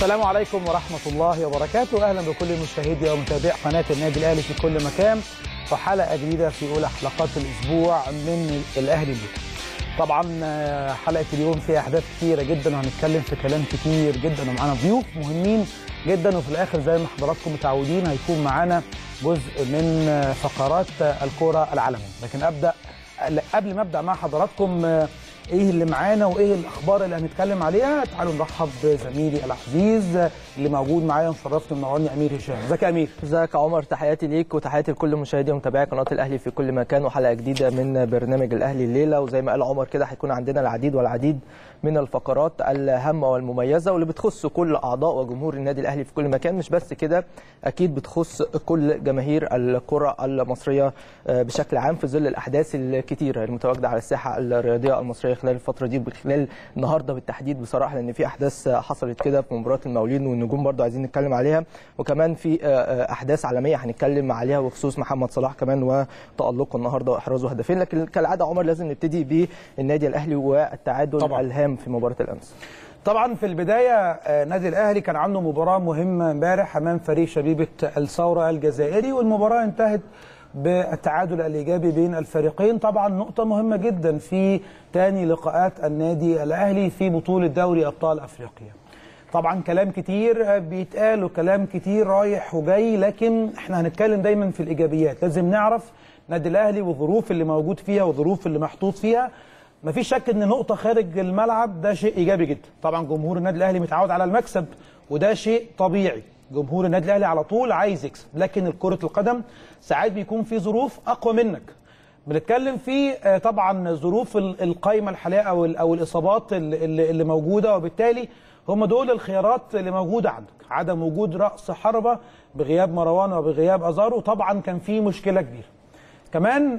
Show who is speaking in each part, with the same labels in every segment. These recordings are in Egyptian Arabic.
Speaker 1: السلام عليكم ورحمة الله وبركاته أهلا بكل مشاهدي ومتابعي قناة النادي الأهلي في كل مكان وحلقة جديدة في أولى حلقات الأسبوع من الأهلي اليوم طبعا حلقة اليوم فيها أحداث كتيرة جدا وهنتكلم في كلام كتير جدا ومعانا ضيوف مهمين جدا وفي الآخر زي ما حضراتكم متعودين هيكون معانا جزء من فقرات الكرة العالمية لكن أبدأ قبل ما أبدأ مع حضراتكم ايه اللي معانا وايه الاخبار اللي هنتكلم عليها تعالوا نرحب بزميلي العزيز اللي موجود معايا مشرفني ومنورني امير هشام ازيك يا امير
Speaker 2: ازيك يا عمر تحياتي ليك وتحياتي لكل مشاهدي ومتابعي قناه الاهلي في كل مكان وحلقه جديده من برنامج الاهلي الليله وزي ما قال عمر كده هيكون عندنا العديد والعديد من الفقرات الهامه والمميزه واللي بتخص كل اعضاء وجمهور النادي الاهلي في كل مكان مش بس كده اكيد بتخص كل جماهير الكره المصريه بشكل عام في ظل الاحداث الكتيره المتواجده على الساحه الرياضيه المصريه خلال الفتره دي خلال النهارده بالتحديد بصراحه لان في احداث حصلت كده في مباراه المقاولين والنجوم برضه عايزين نتكلم عليها وكمان في احداث عالميه هنتكلم عليها وخصوص محمد صلاح كمان وتالقه النهارده واحرازه هدفين لكن كالعاده عمر لازم نبتدي بالنادي الاهلي والتعادل طبعا. الهام في مباراه الامس
Speaker 1: طبعا في البدايه نادي الاهلي كان عنده مباراه مهمه امبارح امام فريق شبيبه الثوره الجزائري والمباراه انتهت بالتعادل الايجابي بين الفريقين طبعا نقطه مهمه جدا في ثاني لقاءات النادي الاهلي في بطوله دوري ابطال افريقيا طبعا كلام كتير بيتقال وكلام كتير رايح وجاي لكن احنا هنتكلم دايما في الايجابيات لازم نعرف نادي الاهلي والظروف اللي موجود فيها والظروف اللي محطوط فيها مفيش شك ان نقطه خارج الملعب ده شيء ايجابي جدا طبعا جمهور النادي الاهلي متعود على المكسب وده شيء طبيعي جمهور النادي الاهلي على طول عايز يكسب لكن كره القدم ساعات بيكون في ظروف اقوى منك بنتكلم في طبعا ظروف القايمه الحاليه او او الاصابات اللي, اللي موجوده وبالتالي هم دول الخيارات اللي موجوده عندك عدم وجود راس حربه بغياب مروان وبغياب ازارو طبعا كان في مشكله كبيره كمان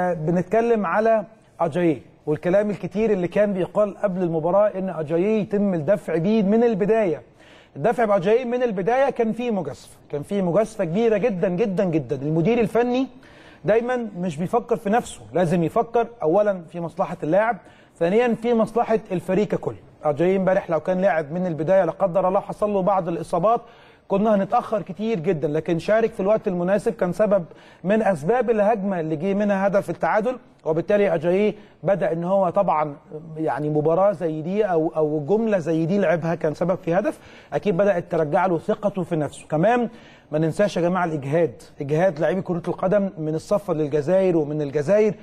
Speaker 1: بنتكلم على اجاييه والكلام الكتير اللي كان بيقال قبل المباراه ان اجاييه يتم الدفع بيه من البدايه الدفع باجاييه من البدايه كان فيه مجازفه كان فيه مجازفه كبيره جدا جدا جدا المدير الفني دايما مش بيفكر في نفسه لازم يفكر اولا في مصلحه اللاعب ثانيا في مصلحه الفريق ككل اجاييه امبارح لو كان لاعب من البدايه لا قدر الله حصل له بعض الاصابات كنا هنتاخر كتير جدا لكن شارك في الوقت المناسب كان سبب من اسباب الهجمه اللي جه منها هدف التعادل وبالتالي اجاييه بدا ان هو طبعا يعني مباراه زي دي او او جمله زي دي لعبها كان سبب في هدف اكيد بدات ترجع له ثقته في نفسه كمان ما ننساش يا جماعه الاجهاد اجهاد لاعبي كره القدم من السفر للجزائر ومن الجزائر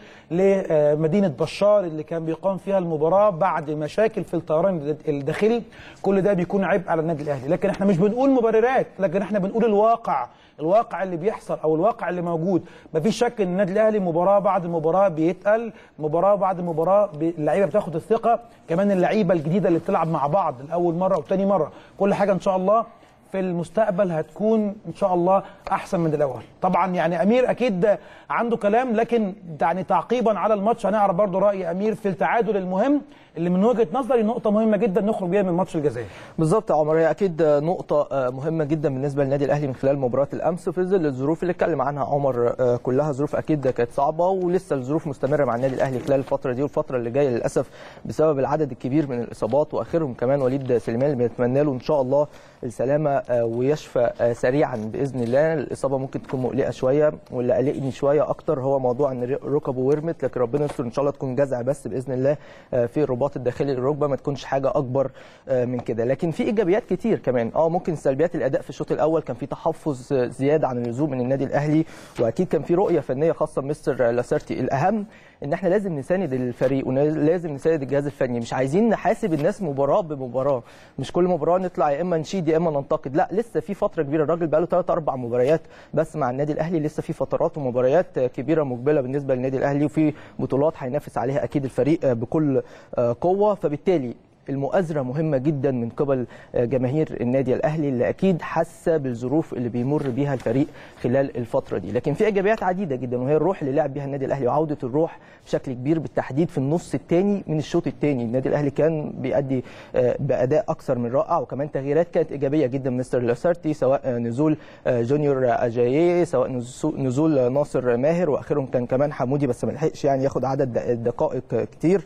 Speaker 1: لمدينه بشار اللي كان بيقام فيها المباراه بعد مشاكل في الطيران الداخلي كل ده بيكون عبء على النادي الاهلي لكن احنا مش بنقول مبررات لكن احنا بنقول الواقع الواقع اللي بيحصل او الواقع اللي موجود مفيش شك ان النادي الاهلي مباراه بعد مباراه بيتقل مباراه بعد مباراه اللعيبه بتاخد الثقه كمان اللعيبه الجديده اللي بتلعب مع بعض لاول مره وثاني مره كل حاجه ان شاء الله في المستقبل هتكون ان شاء الله احسن من الاول طبعا يعني امير اكيد عنده كلام لكن يعني تعقيبا على الماتش هنعرف برضو راي امير في التعادل المهم اللي من وجهه نظري نقطه مهمه جدا نخرج بيها من ماتش الجزائر
Speaker 2: بالظبط يا عمر هي اكيد نقطه مهمه جدا بالنسبه للنادي الاهلي من خلال مباراه الامس في ظل الظروف اللي اتكلم عنها عمر كلها ظروف اكيد كانت صعبه ولسه الظروف مستمره مع النادي الاهلي خلال الفتره دي والفتره اللي جايه للاسف بسبب العدد الكبير من الاصابات واخرهم كمان وليد سليمان اللي بنتمنى له ان شاء الله السلامه ويشفى سريعا باذن الله الاصابه ممكن تكون مقلقه شويه واللي قلقني شويه اكتر هو موضوع ان ركبه ورمت لكن ربنا يستر ان شاء الله تكون جزع بس باذن الله في الرباط الداخلي للركبه ما تكونش حاجه اكبر من كده لكن في ايجابيات كتير كمان اه ممكن سلبيات الاداء في الشوط الاول كان في تحفظ زياده عن اللزوم من النادي الاهلي واكيد كان في رؤيه فنيه خاصه بمستر لاسارتي الاهم ان احنا لازم نساند الفريق ولازم نساند الجهاز الفني مش عايزين نحاسب الناس مباراه بمباراه مش كل مباراه نطلع يا اما نشيد يا اما ننتقد لا لسه في فتره كبيره الراجل بقى له 3 4 مباريات بس مع النادي الاهلي لسه في فترات ومباريات كبيره مقبله بالنسبه للنادي الاهلي وفي بطولات هينافس عليها اكيد الفريق بكل قوه فبالتالي المؤازره مهمه جدا من قبل جماهير النادي الاهلي اللي اكيد حاسه بالظروف اللي بيمر بيها الفريق خلال الفتره دي لكن في ايجابيات عديده جدا وهي الروح اللي لعب بيها النادي الاهلي وعوده الروح بشكل كبير بالتحديد في النص الثاني من الشوط الثاني النادي الاهلي كان بيأدي باداء اكثر من رائع وكمان تغييرات كانت ايجابيه جدا مستر لاسارتي سواء نزول جونيور اجاييه سواء نزول ناصر ماهر واخرهم كان كمان حمودي بس ما لحقش يعني ياخد عدد دقائق كتير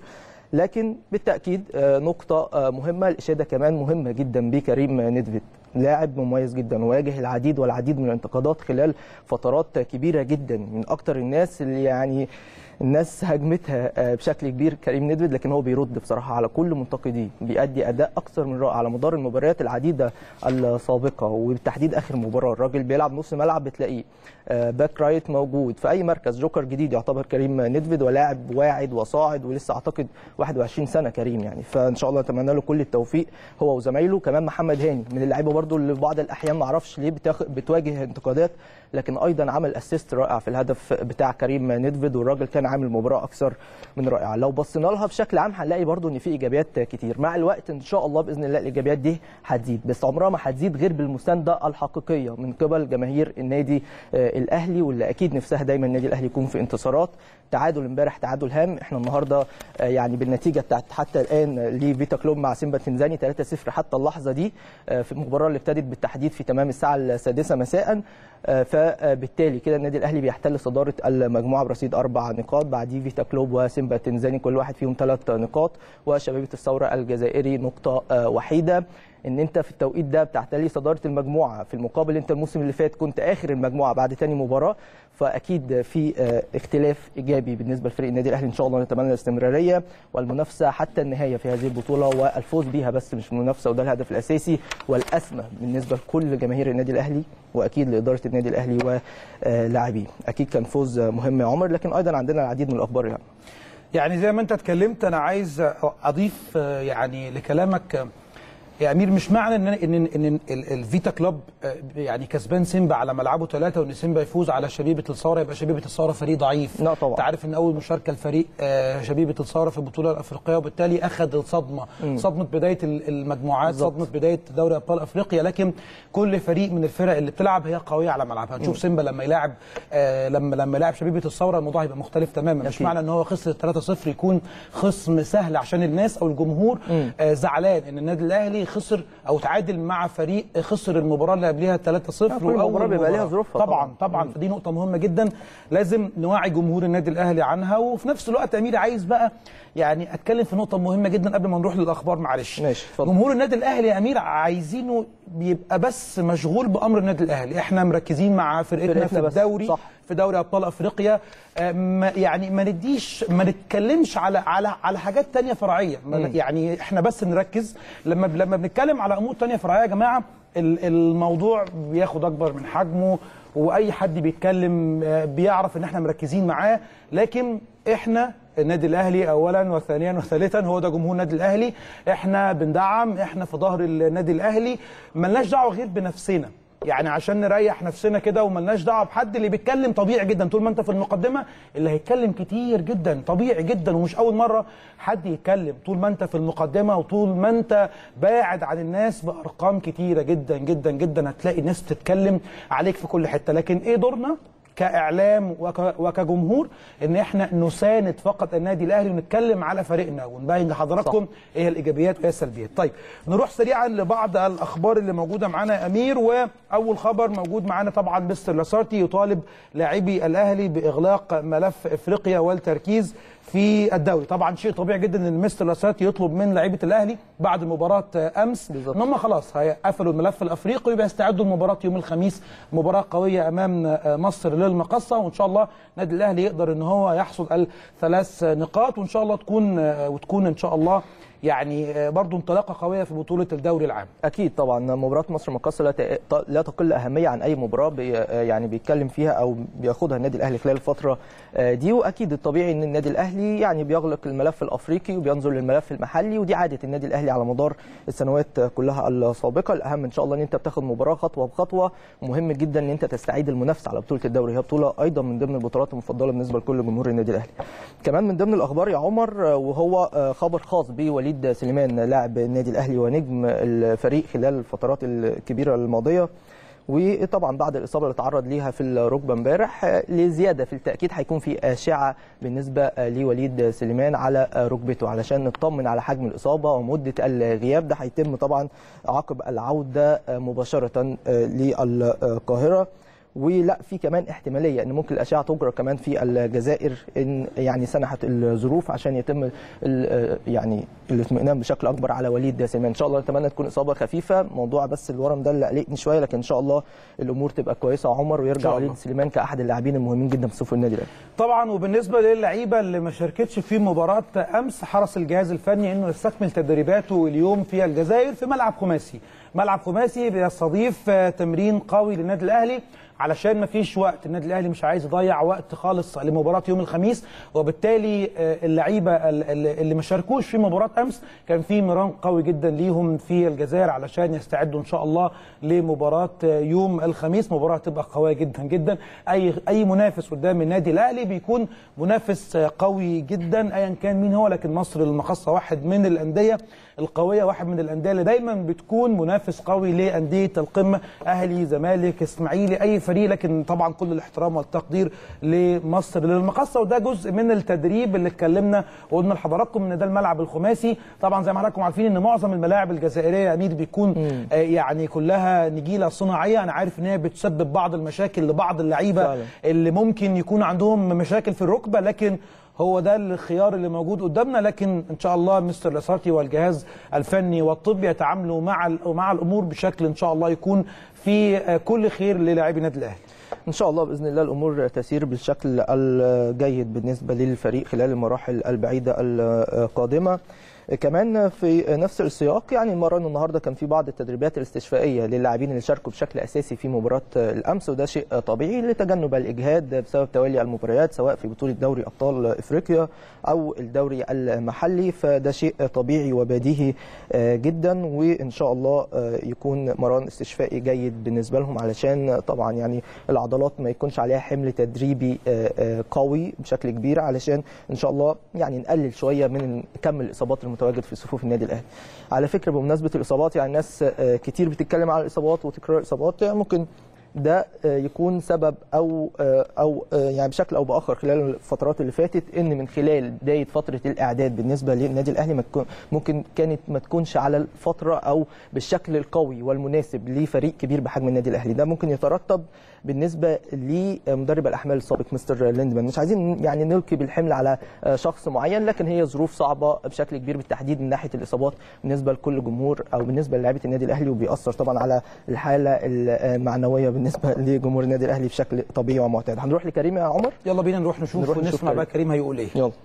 Speaker 2: لكن بالتاكيد آه، نقطه آه، مهمه الاشاده كمان مهمه جدا بكريم نيدفيد لاعب مميز جدا وواجه العديد والعديد من الانتقادات خلال فترات كبيره جدا من اكتر الناس اللي يعني الناس هاجمتها آه، بشكل كبير كريم نيدفيد لكن هو بيرد بصراحه على كل منتقديه بيأدي اداء اكثر من رائع على مدار المباريات العديده السابقه وبالتحديد اخر مباراه الراجل بيلعب نص ملعب بتلاقيه آه، باك رايت موجود في اي مركز جوكر جديد يعتبر كريم نيدفيد ولاعب واعد وصاعد ولسه اعتقد 21 سنه كريم يعني فان شاء الله نتمنى له كل التوفيق هو وزمايله كمان محمد هاني من اللعيبه برضو اللي في بعض الاحيان ما اعرفش ليه بتاخ... بتواجه انتقادات لكن ايضا عمل اسيست رائع في الهدف بتاع كريم نيدفيد والراجل كان عامل مباراه اكثر من رائعه لو بصينا لها بشكل عام هنلاقي برضو ان في ايجابيات كتير مع الوقت ان شاء الله باذن الله الايجابيات دي هتزيد بس عمرها ما هتزيد غير بالمسانده الحقيقيه من قبل جماهير النادي آه، الاهلي واللي اكيد نفسها دايما النادي الاهلي يكون في انتصارات تعادل امبارح تعادل هام احنا النهارده آه، يعني بالنتيجه بتاعت حتى الان لفيتا كلوب مع سيمبا تنزاني 3-0 حتى اللحظه دي آه، في المباراه اللي ابتدت بالتحديد في تمام الساعه السادسه مساء آه، فبالتالي كده النادي الاهلي بيحتل صداره المجموعه برصيد اربع نقاط بعديه فيتا كلوب وسيمبا تنزاني كل واحد فيهم ثلاث نقاط وشبيبه الثوره الجزائري نقطه آه، وحيده ان انت في التوقيت ده بتعتلي صداره المجموعه في المقابل انت الموسم اللي فات كنت اخر المجموعه بعد تاني مباراه فاكيد في آه، اختلاف ايجابي بالنسبه لفريق النادي الاهلي ان شاء الله نتمنى الاستمراريه والمنافسه حتى النهايه في هذه البطوله والفوز بيها بس مش المنافسه وده الهدف الاساسي والاسمى بالنسبه لكل جماهير النادي الاهلي واكيد لاداره النادي الاهلي ولاعبيه اكيد كان فوز مهم يا عمر لكن ايضا عندنا العديد من الاخبار يعني.
Speaker 1: يعني زي ما انت اتكلمت انا عايز اضيف آه، يعني لكلامك آه، يا امير مش معنى ان ان ان ال- الفيتا كلوب آه، يعني كسبان سيمبا على ملعبه ثلاثه وان سيمبا يفوز على شبيبه الثوره يبقى شبيبه الثوره فريق ضعيف
Speaker 2: لا طبعا.
Speaker 1: انت عارف ان اول مشاركه لفريق آه، شبيبه الثوره في البطوله الافريقيه وبالتالي اخذ الصدمه صدمه بدايه ال- المجموعات
Speaker 2: بالظبط.
Speaker 1: صدمه بدايه دوري ابطال افريقيا لكن كل فريق من الفرق اللي بتلعب هي قويه على ملعبها نشوف سيمبا لما يلاعب آه، لما لما يلاعب شبيبه الثوره الموضوع هيبقى مختلف تماما مش
Speaker 2: أكيد.
Speaker 1: معنى ان هو خسر 3-0 يكون خصم سهل عشان الناس او الجمهور آه زعلان ان النادي الاهلي خسر او تعادل مع فريق خسر المباراه اللي قبلها 3-0
Speaker 2: كل
Speaker 1: وأول
Speaker 2: مباراة بيبقى ليها
Speaker 1: مباراة.
Speaker 2: ظروفها
Speaker 1: طبعا
Speaker 2: طبعاً.
Speaker 1: طبعا فدي نقطه مهمه جدا لازم نوعي جمهور النادي الاهلي عنها وفي نفس الوقت امير عايز بقى يعني اتكلم في نقطه مهمه جدا قبل ما نروح للاخبار معلش
Speaker 2: ماشي، اتفضل.
Speaker 1: جمهور النادي الاهلي يا امير عايزينه بيبقى بس مشغول بامر النادي الاهلي احنا مركزين مع فرقتنا,
Speaker 2: فرقتنا
Speaker 1: في
Speaker 2: بس،
Speaker 1: الدوري
Speaker 2: صح.
Speaker 1: في دوري ابطال افريقيا آه، ما يعني ما نديش ما نتكلمش على على على حاجات تانية فرعيه ما ن- يعني احنا بس نركز لما لما بنتكلم على امور تانية فرعيه يا جماعه ال- الموضوع بياخد اكبر من حجمه واي حد بيتكلم آه، بيعرف ان احنا مركزين معاه لكن احنا النادي الاهلي اولا وثانيا وثالثا هو ده جمهور النادي الاهلي احنا بندعم احنا في ظهر النادي الاهلي ملناش دعوه غير بنفسنا يعني عشان نريح نفسنا كده وملناش دعوه بحد اللي بيتكلم طبيعي جدا طول ما انت في المقدمه اللي هيتكلم كتير جدا طبيعي جدا ومش اول مره حد يتكلم طول ما انت في المقدمه وطول ما انت باعد عن الناس بارقام كتيره جدا جدا جدا هتلاقي ناس تتكلم عليك في كل حته لكن ايه دورنا كاعلام وك وكجمهور ان احنا نساند فقط النادي الاهلي ونتكلم على فريقنا ونبين لحضراتكم ايه الايجابيات وايه السلبيات. طيب نروح سريعا لبعض الاخبار اللي موجوده معانا يا امير واول خبر موجود معانا طبعا مستر لاسارتي يطالب لاعبي الاهلي باغلاق ملف افريقيا والتركيز في الدوري طبعا شيء طبيعي جدا ان مستر لاسارتي يطلب من لعيبه الاهلي بعد مباراه امس
Speaker 2: بالظبط.
Speaker 1: ان هم خلاص هيقفلوا الملف الافريقي ويبقى يستعدوا لمباراه يوم الخميس مباراه قويه امام مصر للمقصه وان شاء الله النادي الاهلي يقدر ان هو يحصد الثلاث نقاط وان شاء الله تكون وتكون ان شاء الله يعني برضو انطلاقه قويه في بطوله الدوري العام
Speaker 2: اكيد طبعا مباراه مصر المقاصه لا ت- لا تقل اهميه عن اي مباراه بي يعني بيتكلم فيها او بياخدها النادي الاهلي خلال الفتره آه، دي واكيد الطبيعي ان النادي الاهلي يعني بيغلق الملف الافريقي وبينظر للملف المحلي ودي عاده النادي الاهلي على مدار السنوات كلها السابقه الاهم ان شاء الله ان انت بتاخد مباراه خطوه بخطوه ومهم جدا ان انت تستعيد المنافسه على بطوله الدوري هي بطوله ايضا من ضمن البطولات المفضله بالنسبه لكل جمهور النادي الاهلي كمان من ضمن الاخبار يا عمر آه، وهو آه، خبر خاص بوليد سليمان لاعب النادي الاهلي ونجم الفريق خلال الفترات الكبيره الماضيه وطبعا بعد الاصابه اللي تعرض ليها في الركبه امبارح آه، لزياده في التاكيد هيكون في اشعه بالنسبه آه، لوليد سليمان على آه، ركبته علشان نطمن على حجم الاصابه ومده الغياب ده هيتم طبعا عقب العوده آه، مباشره آه، للقاهره ولا في كمان احتماليه ان ممكن الاشعه تجرى كمان في الجزائر ان يعني سنحت الظروف عشان يتم ال- يعني الاطمئنان بشكل اكبر على وليد سليمان ان شاء الله نتمنى تكون اصابه خفيفه موضوع بس الورم ده اللي قلقني شويه لكن ان شاء الله الامور تبقى كويسه يا عمر ويرجع
Speaker 1: شاء الله.
Speaker 2: وليد سليمان كاحد اللاعبين المهمين جدا في صفوف النادي الاهلي
Speaker 1: طبعا وبالنسبه للعيبه اللي ما شاركتش في مباراه امس حرص الجهاز الفني انه يستكمل تدريباته اليوم في الجزائر في ملعب خماسي ملعب خماسي بيستضيف آه، تمرين قوي للنادي الاهلي علشان ما فيش وقت النادي الاهلي مش عايز يضيع وقت خالص لمباراه يوم الخميس وبالتالي آه، اللعيبه ال- ال- اللي ما شاركوش في مباراه امس كان في مران قوي جدا ليهم في الجزائر علشان يستعدوا ان شاء الله لمباراه آه، يوم الخميس مباراه تبقى قويه جدا جدا اي اي منافس قدام النادي الاهلي بيكون منافس آه، قوي جدا ايا كان مين هو لكن مصر المقصه واحد من الانديه القويه واحد من الانديه اللي دايما بتكون منافس قوي لانديه القمه اهلي زمالك اسماعيلي اي فريق لكن طبعا كل الاحترام والتقدير لمصر للمقصه وده جزء من التدريب اللي اتكلمنا وقلنا لحضراتكم ان ده الملعب الخماسي طبعا زي ما حضراتكم عارفين ان معظم الملاعب الجزائريه يا امير بيكون آه يعني كلها نجيله صناعيه انا عارف ان هي بتسبب بعض المشاكل لبعض اللعيبه
Speaker 2: فعلا.
Speaker 1: اللي ممكن يكون عندهم مشاكل في الركبه لكن هو ده الخيار اللي موجود قدامنا لكن ان شاء الله مستر لاسارتي والجهاز الفني والطبي يتعاملوا مع ال- مع الامور بشكل ان شاء الله يكون في آه، كل خير للاعبي النادي الاهلي
Speaker 2: ان شاء الله باذن الله الامور تسير بالشكل الجيد بالنسبه للفريق خلال المراحل البعيده القادمه كمان في نفس السياق يعني مران النهارده كان في بعض التدريبات الاستشفائيه للاعبين اللي شاركوا بشكل اساسي في مباراه الامس وده شيء طبيعي لتجنب الاجهاد بسبب توالي المباريات سواء في بطوله دوري ابطال افريقيا او الدوري المحلي فده شيء طبيعي وبديهي آه، جدا وان شاء الله آه، يكون مران استشفائي جيد بالنسبه لهم علشان طبعا يعني العضلات ما يكونش عليها حمل تدريبي آه، آه، قوي بشكل كبير علشان ان شاء الله يعني نقلل شويه من كم الاصابات المتواجد في صفوف النادي الاهلي. على فكره بمناسبه الاصابات يعني ناس آه، كتير بتتكلم على الاصابات وتكرار الاصابات يعني ممكن ده آه، يكون سبب او آه، او آه، يعني بشكل او باخر خلال الفترات اللي فاتت ان من خلال بدايه فتره الاعداد بالنسبه للنادي الاهلي ما تكون ممكن كانت ما تكونش على الفتره او بالشكل القوي والمناسب لفريق كبير بحجم النادي الاهلي ده ممكن يترتب بالنسبه لمدرب الاحمال السابق مستر ليندمان مش عايزين يعني نلقي بالحمل على آه، شخص معين لكن هي ظروف صعبه بشكل كبير بالتحديد من ناحيه الاصابات بالنسبه لكل جمهور او بالنسبه للاعيبه النادي الاهلي وبيأثر طبعا على الحاله المعنويه بالنسبه لجمهور النادي الاهلي بشكل طبيعي ومعتاد هنروح لكريم يا عمر
Speaker 1: يلا بينا نروح نشوف
Speaker 2: نروح نشوف
Speaker 1: ونسمع
Speaker 2: كريم.
Speaker 1: بقى كريم هيقول ايه
Speaker 2: يلا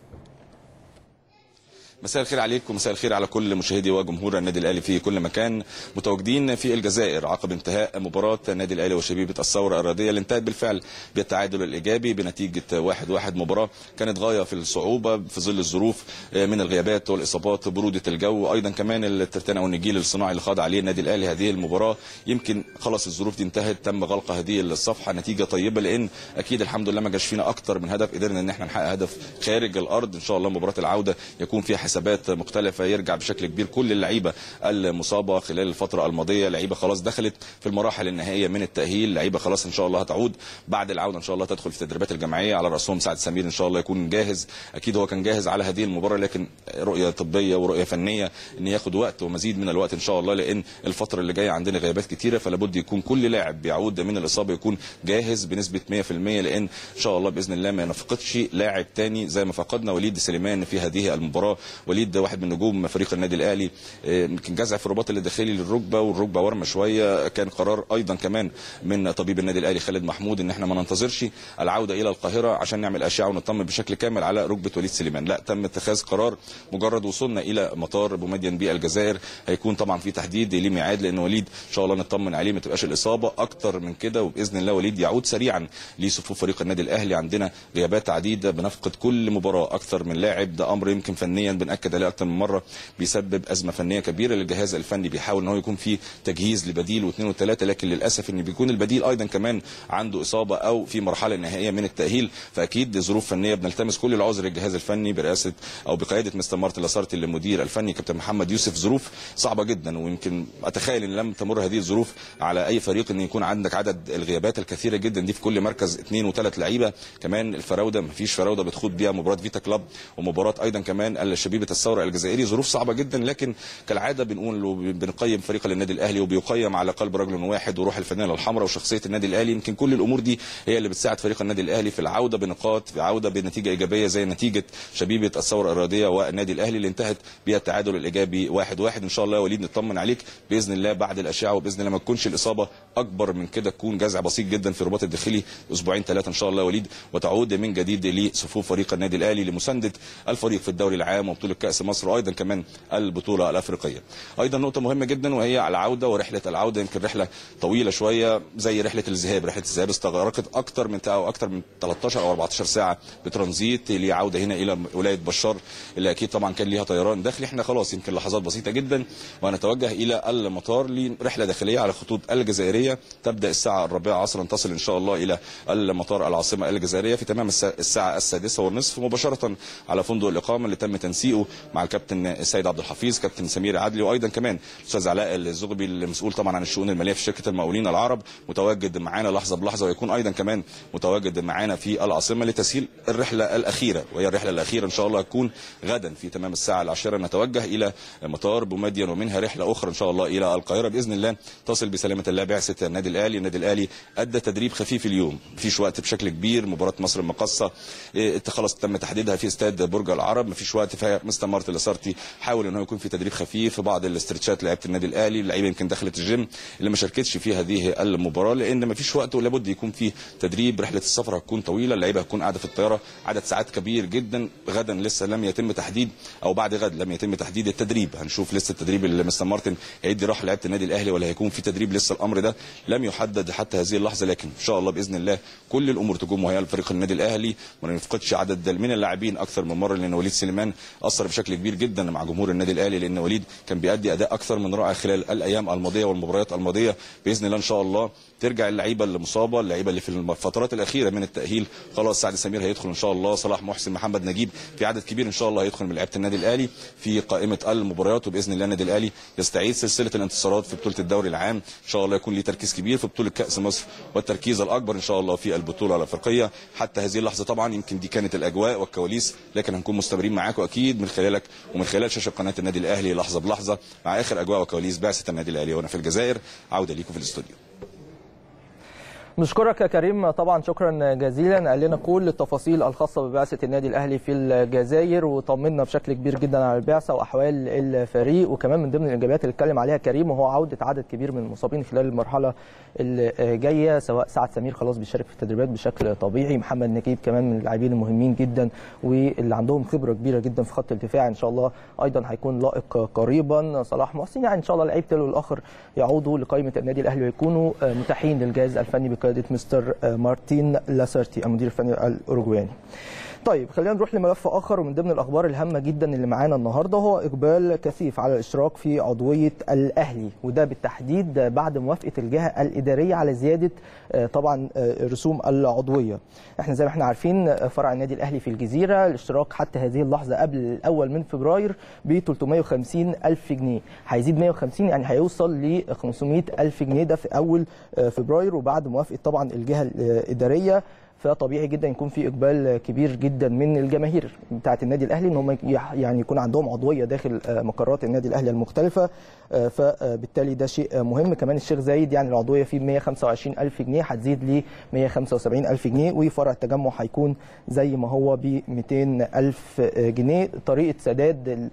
Speaker 3: مساء الخير عليكم مساء الخير على كل مشاهدي وجمهور النادي الاهلي في كل مكان متواجدين في الجزائر عقب انتهاء مباراه النادي الاهلي وشبيبه الثوره الرياضيه اللي انتهت بالفعل بالتعادل الايجابي بنتيجه 1-1 واحد واحد مباراه كانت غايه في الصعوبه في ظل الظروف من الغيابات والاصابات بروده الجو ايضا كمان الترتان او النجيل الصناعي اللي خاض عليه النادي الاهلي هذه المباراه يمكن خلاص الظروف دي انتهت تم غلق هذه الصفحه نتيجه طيبه لان اكيد الحمد لله ما جاش فينا اكتر من هدف قدرنا ان احنا نحقق هدف خارج الارض ان شاء الله مباراه العوده يكون فيها حسابات مختلفه يرجع بشكل كبير كل اللعيبه المصابه خلال الفتره الماضيه لعيبه خلاص دخلت في المراحل النهائيه من التاهيل لعيبه خلاص ان شاء الله هتعود بعد العوده ان شاء الله تدخل في التدريبات الجماعيه على راسهم سعد سمير ان شاء الله يكون جاهز اكيد هو كان جاهز على هذه المباراه لكن رؤيه طبيه ورؤيه فنيه ان ياخد وقت ومزيد من الوقت ان شاء الله لان الفتره اللي جايه عندنا غيابات كتيره فلا بد يكون كل لاعب بيعود من الاصابه يكون جاهز بنسبه 100% لان ان شاء الله باذن الله ما نفقدش لاعب تاني زي ما فقدنا وليد سليمان في هذه المباراه وليد واحد من نجوم فريق النادي الاهلي آه، يمكن جزع في الرباط اللي داخلي للركبه والركبه ورمه شويه كان قرار ايضا كمان من طبيب النادي الاهلي خالد محمود ان احنا ما ننتظرش العوده الى القاهره عشان نعمل اشعه ونطمن بشكل كامل على ركبه وليد سليمان لا تم اتخاذ قرار مجرد وصولنا الى مطار بومدين بالجزائر هيكون طبعا في تحديد ليه ميعاد لان وليد ان شاء الله نطمن عليه ما تبقاش الاصابه اكتر من كده وباذن الله وليد يعود سريعا لصفوف فريق النادي الاهلي عندنا غيابات عديده بنفقد كل مباراه اكتر من لاعب ده امر يمكن فنيا بناكد عليه اكتر من مره بيسبب ازمه فنيه كبيره للجهاز الفني بيحاول ان هو يكون في تجهيز لبديل واثنين وثلاثه لكن للاسف ان بيكون البديل ايضا كمان عنده اصابه او في مرحله نهائيه من التاهيل فاكيد ظروف فنيه بنلتمس كل العذر للجهاز الفني برئاسه او بقياده مستر مارتن لاسارتي المدير الفني كابتن محمد يوسف ظروف صعبه جدا ويمكن اتخيل ان لم تمر هذه الظروف على اي فريق ان يكون عندك عدد الغيابات الكثيره جدا دي في كل مركز اثنين وثلاث لعيبه كمان الفراوده ما فيش فراوده بتخوض بيها مباراه فيتا كلاب ومباراه ايضا كمان الشبيبه وشبيبه الثوره الجزائري ظروف صعبه جدا لكن كالعاده بنقول بنقيم فريق النادي الاهلي وبيقيم على قلب رجل واحد وروح الفانيلا الحمراء وشخصيه النادي الاهلي يمكن كل الامور دي هي اللي بتساعد فريق النادي الاهلي في العوده بنقاط في عوده بنتيجه ايجابيه زي نتيجه شبيبه الثوره الرياضيه والنادي الاهلي اللي انتهت بها التعادل الايجابي واحد واحد ان شاء الله يا وليد نطمن عليك باذن الله بعد الاشعه وباذن الله ما تكونش الاصابه اكبر من كده تكون جزع بسيط جدا في الرباط الداخلي اسبوعين ثلاثه ان شاء الله يا وليد وتعود من جديد لصفوف فريق النادي الاهلي لمسانده الفريق في الدوري العام وبطوله كاس مصر وايضا كمان البطوله الافريقيه ايضا نقطه مهمه جدا وهي العوده ورحله العوده يمكن رحله طويله شويه زي رحله الذهاب رحله الذهاب استغرقت اكثر من او اكثر من 13 او 14 ساعه بترانزيت لعوده هنا الى ولايه بشار اللي اكيد طبعا كان ليها طيران داخلي احنا خلاص يمكن لحظات بسيطه جدا وهنتوجه الى المطار لرحله داخليه على خطوط الجزائريه تبدا الساعه الرابعه عصرا تصل ان شاء الله الى المطار العاصمه الجزائريه في تمام الساعه السادسه والنصف مباشره على فندق الاقامه اللي تم تنسيقه مع الكابتن السيد عبد الحفيظ كابتن سمير عدلي وايضا كمان الاستاذ علاء الزغبي المسؤول طبعا عن الشؤون الماليه في شركه المقاولين العرب متواجد معانا لحظه بلحظه ويكون ايضا كمان متواجد معانا في العاصمه لتسهيل الرحله الاخيره وهي الرحله الاخيره ان شاء الله هتكون غدا في تمام الساعه العاشره نتوجه الى مطار بومدين ومنها رحله اخرى ان شاء الله الى القاهره باذن الله تصل بسلامه الله بعثه النادي الاهلي النادي الاهلي ادى تدريب خفيف اليوم مفيش وقت بشكل كبير مباراه مصر المقصه إيه، خلاص تم تحديدها في استاد برج العرب مفيش وقت فمستر مارتن لاسارتي حاول ان هو يكون في تدريب خفيف بعض الاسترتشات لعيبه النادي الاهلي اللعيبه يمكن دخلت الجيم اللي ما شاركتش في هذه المباراه لان مفيش وقت ولابد يكون في تدريب رحله السفر هتكون طويله اللعيبه هتكون قاعده في الطياره عدد ساعات كبير جدا غدا لسه لم يتم تحديد او بعد غد لم يتم تحديد التدريب هنشوف لسه التدريب اللي مستر مارتن هيدي راحه لعيبه النادي الاهلي ولا هيكون في تدريب لسه الامر ده لم يحدد حتى هذه اللحظه لكن ان شاء الله باذن الله كل الامور تكون مهيئه لفريق النادي الاهلي ما نفقدش عدد من اللاعبين اكثر من مره لان وليد سليمان اثر بشكل كبير جدا مع جمهور النادي الاهلي لان وليد كان بيأدي اداء اكثر من رائع خلال الايام الماضيه والمباريات الماضيه باذن الله ان شاء الله ترجع اللعيبه اللي مصابه اللعيبه اللي في الفترات الاخيره من التاهيل خلاص سعد سمير هيدخل ان شاء الله صلاح محسن محمد نجيب في عدد كبير ان شاء الله هيدخل من لعيبه النادي الاهلي في قائمه المباريات وباذن الله النادي الاهلي يستعيد سلسله الانتصارات في بطوله الدوري العام ان شاء الله يكون ليه تركيز كبير في بطوله كاس مصر والتركيز الاكبر ان شاء الله في البطوله الافريقيه حتى هذه اللحظه طبعا يمكن دي كانت الاجواء والكواليس لكن هنكون مستمرين معاكم اكيد من خلالك ومن خلال شاشه قناه النادي الاهلي لحظه بلحظه مع اخر اجواء وكواليس بعثه النادي الاهلي هنا في الجزائر عوده ليكم في الاستوديو
Speaker 2: نشكرك يا كريم طبعا شكرا جزيلا قال لنا كل التفاصيل الخاصه ببعثه النادي الاهلي في الجزائر وطمنا بشكل كبير جدا على البعثه واحوال الفريق وكمان من ضمن الايجابيات اللي اتكلم عليها كريم وهو عوده عدد كبير من المصابين خلال المرحله اللي جايه سواء سعد سمير خلاص بيشارك في التدريبات بشكل طبيعي محمد نجيب كمان من اللاعبين المهمين جدا واللي عندهم خبره كبيره جدا في خط الدفاع ان شاء الله ايضا هيكون لائق قريبا صلاح محسن يعني ان شاء الله لعيبه الاخر يعودوا لقائمه النادي الاهلي ويكونوا متاحين للجهاز الفني بقياده مستر مارتين لاسارتي المدير الفني الاوروجواني طيب خلينا نروح لملف اخر ومن ضمن الاخبار الهامه جدا اللي معانا النهارده هو اقبال كثيف على الاشتراك في عضويه الاهلي وده بالتحديد بعد موافقه الجهه الاداريه على زياده طبعا رسوم العضويه احنا زي ما احنا عارفين فرع النادي الاهلي في الجزيره الاشتراك حتى هذه اللحظه قبل الاول من فبراير ب 350 الف جنيه هيزيد 150 يعني هيوصل ل 500 الف جنيه ده في اول فبراير وبعد موافقه طبعا الجهه الاداريه فطبيعي جدا يكون في اقبال كبير جدا من الجماهير بتاعه النادي الاهلي ان هم يعني يكون عندهم عضويه داخل مقرات النادي الاهلي المختلفه فبالتالي ده شيء مهم كمان الشيخ زايد يعني العضويه فيه 125 الف جنيه هتزيد ل 175 الف جنيه وفرع التجمع هيكون زي ما هو ب 200 الف جنيه طريقه سداد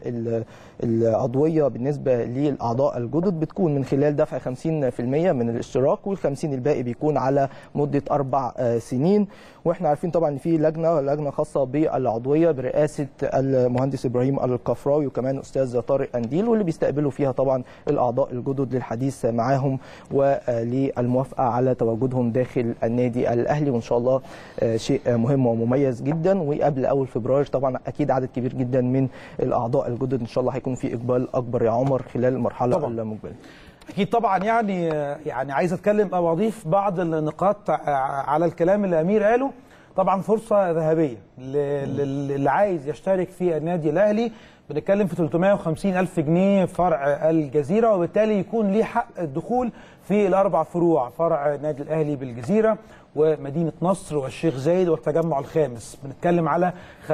Speaker 2: العضويه بالنسبه للاعضاء الجدد بتكون من خلال دفع 50% من الاشتراك وال50 الباقي بيكون على مده اربع سنين واحنا عارفين طبعا ان في لجنه لجنه خاصه بالعضويه برئاسه المهندس ابراهيم القفراوي وكمان استاذ طارق انديل واللي بيستقبلوا فيها طبعا الاعضاء الجدد للحديث معاهم وللموافقه على تواجدهم داخل النادي الاهلي وان شاء الله شيء مهم ومميز جدا وقبل اول فبراير طبعا اكيد عدد كبير جدا من الاعضاء الجدد ان شاء الله هيكون في اقبال اكبر يا عمر خلال المرحله طبعا. المقبله
Speaker 1: اكيد طبعا يعني يعني عايز اتكلم او اضيف بعض النقاط على الكلام اللي امير قاله طبعا فرصه ذهبيه ل- لل- اللي عايز يشترك في النادي الاهلي بنتكلم في 350 الف جنيه فرع الجزيره وبالتالي يكون ليه حق الدخول في الاربع فروع فرع النادي الاهلي بالجزيره ومدينه نصر والشيخ زايد والتجمع الخامس بنتكلم على 50%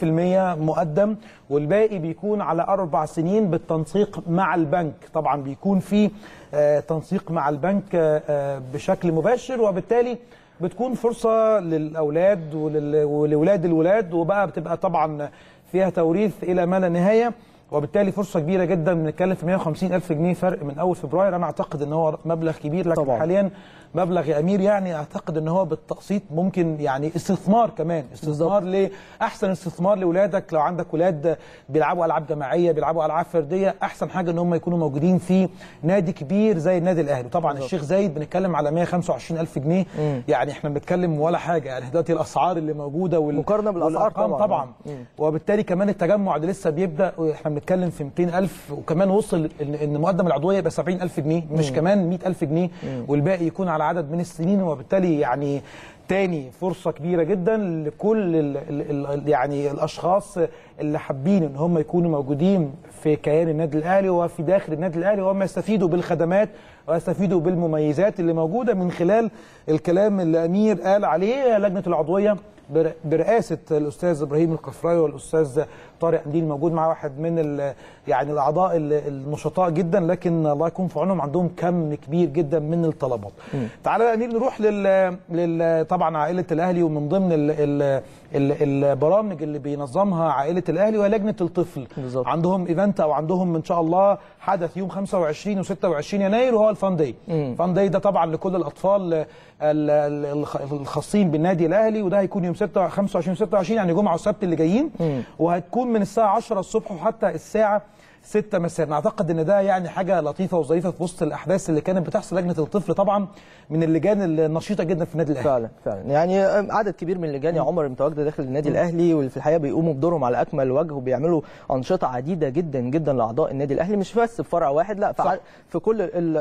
Speaker 1: مقدم والباقي بيكون على اربع سنين بالتنسيق مع البنك طبعا بيكون في آه، تنسيق مع البنك آه، آه، بشكل مباشر وبالتالي بتكون فرصه للاولاد ولل- ولولاد الولاد وبقى بتبقى طبعا فيها توريث الى ما لا نهايه وبالتالي فرصه كبيره جدا بنتكلم في 150 الف جنيه فرق من اول فبراير انا اعتقد ان هو مبلغ كبير لكن
Speaker 2: طبعاً.
Speaker 1: حاليا مبلغ يا امير يعني اعتقد ان هو بالتقسيط ممكن يعني استثمار كمان استثمار لاحسن استثمار لاولادك لو عندك ولاد بيلعبوا العاب جماعيه بيلعبوا العاب فرديه احسن حاجه ان هم يكونوا موجودين في نادي كبير زي النادي الاهلي طبعا الشيخ زايد بنتكلم على 125 الف جنيه يعني احنا بنتكلم ولا حاجه يعني دلوقتي الاسعار اللي موجوده وال...
Speaker 2: مقارنة بالأسعار
Speaker 1: والأرقام
Speaker 2: طبعاً.
Speaker 1: طبعا وبالتالي كمان التجمع اللي لسه بيبدا احنا بنتكلم في 200 الف وكمان وصل ان ان مقدم العضويه يبقى 70 الف جنيه مش كمان 100 الف جنيه والباقي يكون على عدد من السنين وبالتالي يعني تاني فرصة كبيرة جدا لكل ال ال ال يعني الأشخاص اللي حابين إن هم يكونوا موجودين في كيان النادي الأهلي وفي داخل النادي الأهلي وهم يستفيدوا بالخدمات ويستفيدوا بالمميزات اللي موجودة من خلال الكلام اللي أمير قال عليه لجنة العضوية بر- برئاسه الاستاذ ابراهيم القفراوي والاستاذ طارق قنديل موجود مع واحد من ال- يعني الاعضاء ال- النشطاء جدا لكن الله يكون في عونهم عندهم كم كبير جدا من الطلبات. تعالى يا امير نروح لل, لل طبعا عائله الاهلي ومن ضمن ال ال ال البرامج اللي بينظمها عائله الاهلي وهي لجنه الطفل.
Speaker 2: بالظبط.
Speaker 1: عندهم ايفنت او عندهم ان شاء الله حدث يوم 25 و26 يناير وهو الفان داي. الفان داي ده طبعا لكل الاطفال ال- ال- الخ- الخاصين بالنادي الاهلي وده هيكون يوم 6 25 26 يعني جمعه وسبت اللي جايين وهتكون من الساعه 10 الصبح وحتى الساعه 6 مساء اعتقد ان ده يعني حاجه لطيفه وظريفه في وسط الاحداث اللي كانت بتحصل لجنه الطفل طبعا من اللجان النشيطه جدا في النادي الاهلي
Speaker 2: فعلا فعلا يعني عدد كبير من اللجان يا عمر متواجده داخل النادي الاهلي واللي في الحقيقه بيقوموا بدورهم على اكمل وجه وبيعملوا انشطه عديده جدا جدا لاعضاء النادي الاهلي مش بس في فرع واحد لا في,
Speaker 1: صح.
Speaker 2: ع- في كل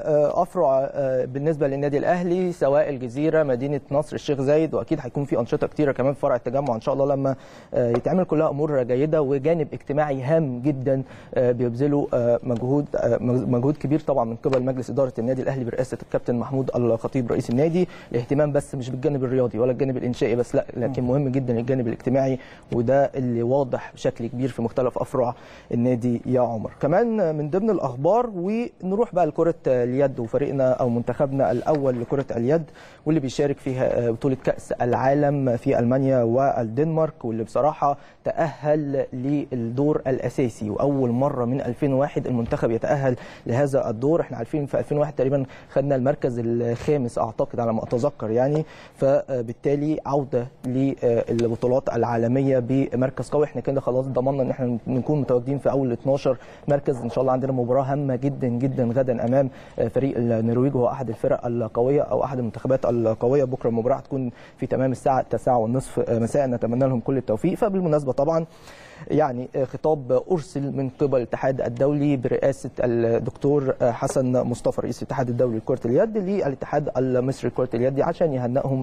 Speaker 2: الافرع بالنسبه للنادي الاهلي سواء الجزيره مدينه نصر الشيخ زايد واكيد هيكون في انشطه كتيره كمان في فرع التجمع ان شاء الله لما آه، يتعمل كلها امور جيده وجانب اجتماعي هام جدا آه، بيبذلوا آه، مجهود آه، مجهود كبير طبعا من قبل مجلس اداره النادي الاهلي برئاسه الكابتن محمود الخطيب رئيس النادي الاهتمام بس مش بالجانب الرياضي ولا الجانب الانشائي بس لا لكن مهم جدا الجانب الاجتماعي وده اللي واضح بشكل كبير في مختلف افرع النادي يا عمر كمان من ضمن الاخبار ونروح بقى لكره اليد وفريقنا او منتخبنا الاول لكره اليد واللي بيشارك فيها بطوله كاس العالم في المانيا والدنمارك واللي بصراحه تاهل للدور الاساسي واول مره من 2001 المنتخب يتاهل لهذا الدور احنا عارفين في 2001 تقريبا خدنا المركز الخامس اعتقد على ما اتذكر يعني فبالتالي عوده للبطولات العالميه بمركز قوي احنا كده خلاص ضمننا ان احنا نكون متواجدين في اول 12 مركز ان شاء الله عندنا مباراه هامه جدا جدا غدا امام فريق النرويج وهو احد الفرق القويه او احد المنتخبات القويه بكره المباراه هتكون في تمام الساعه 9:30 مساء نتمنى لهم كل التوفيق فبالمناسبه طبعا يعني خطاب ارسل من قبل الاتحاد الدولي برئاسه الدكتور حسن مصطفى رئيس الاتحاد الدولي لكره اليد للاتحاد المصري لكره اليد عشان يهنئهم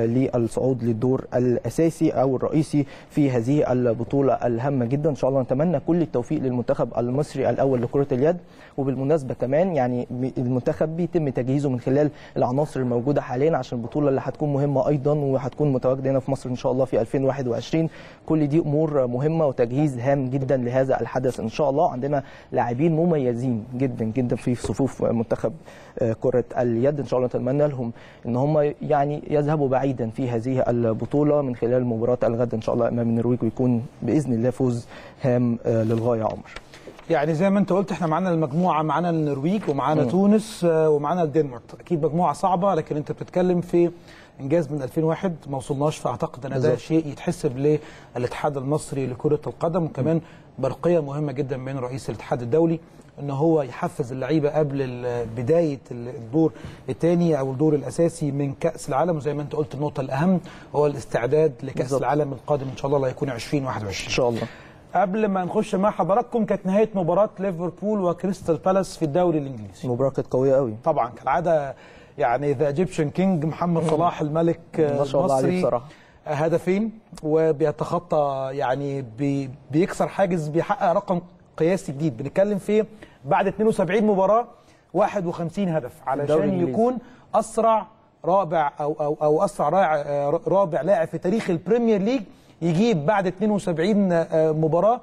Speaker 2: للصعود للدور الاساسي او الرئيسي في هذه البطوله الهامه جدا ان شاء الله نتمنى كل التوفيق للمنتخب المصري الاول لكره اليد وبالمناسبه كمان يعني المنتخب بيتم تجهيزه من خلال العناصر الموجوده حاليا عشان البطوله اللي هتكون مهمه ايضا وهتكون متواجده هنا في مصر ان شاء الله في 2021 كل دي امور مهمه وتجهيز هام جدا لهذا الحدث ان شاء الله عندنا لاعبين مميزين جدا جدا في صفوف منتخب كره اليد ان شاء الله نتمنى لهم ان هم يعني يذهبوا بعيدا في هذه البطوله من خلال مباراه الغد ان شاء الله امام النرويج ويكون باذن الله فوز هام للغايه يا عمر
Speaker 1: يعني زي ما انت قلت احنا معانا المجموعه معانا النرويج ومعانا تونس ومعانا الدنمارك اكيد مجموعه صعبه لكن انت بتتكلم في انجاز من 2001 ما وصلناش فاعتقد ان ده شيء يتحسب للاتحاد المصري لكره القدم وكمان برقيه مهمه جدا من رئيس الاتحاد الدولي ان هو يحفز اللعيبه قبل بدايه الدور الثاني او الدور الاساسي من كاس العالم وزي ما انت قلت النقطه الاهم هو الاستعداد لكاس بالزبط. العالم القادم ان شاء الله اللي هيكون 2021
Speaker 2: ان شاء الله
Speaker 1: قبل ما نخش مع حضراتكم كانت نهايه مباراه ليفربول وكريستال بالاس في الدوري الانجليزي
Speaker 2: مباراه كانت قويه قوي
Speaker 1: طبعا كالعاده يعني ذا ايجيبشن كينج محمد صلاح الملك
Speaker 2: ما شاء الله عليه
Speaker 1: المصري
Speaker 2: بصراحه
Speaker 1: هدفين وبيتخطى يعني بي بيكسر حاجز بيحقق رقم قياسي جديد بنتكلم في بعد 72 مباراه 51 هدف
Speaker 2: الدوري
Speaker 1: علشان
Speaker 2: الإنجليزي.
Speaker 1: يكون اسرع رابع او او او اسرع رائع آه، رابع لاعب في تاريخ البريمير ليج يجيب بعد 72 آه، مباراه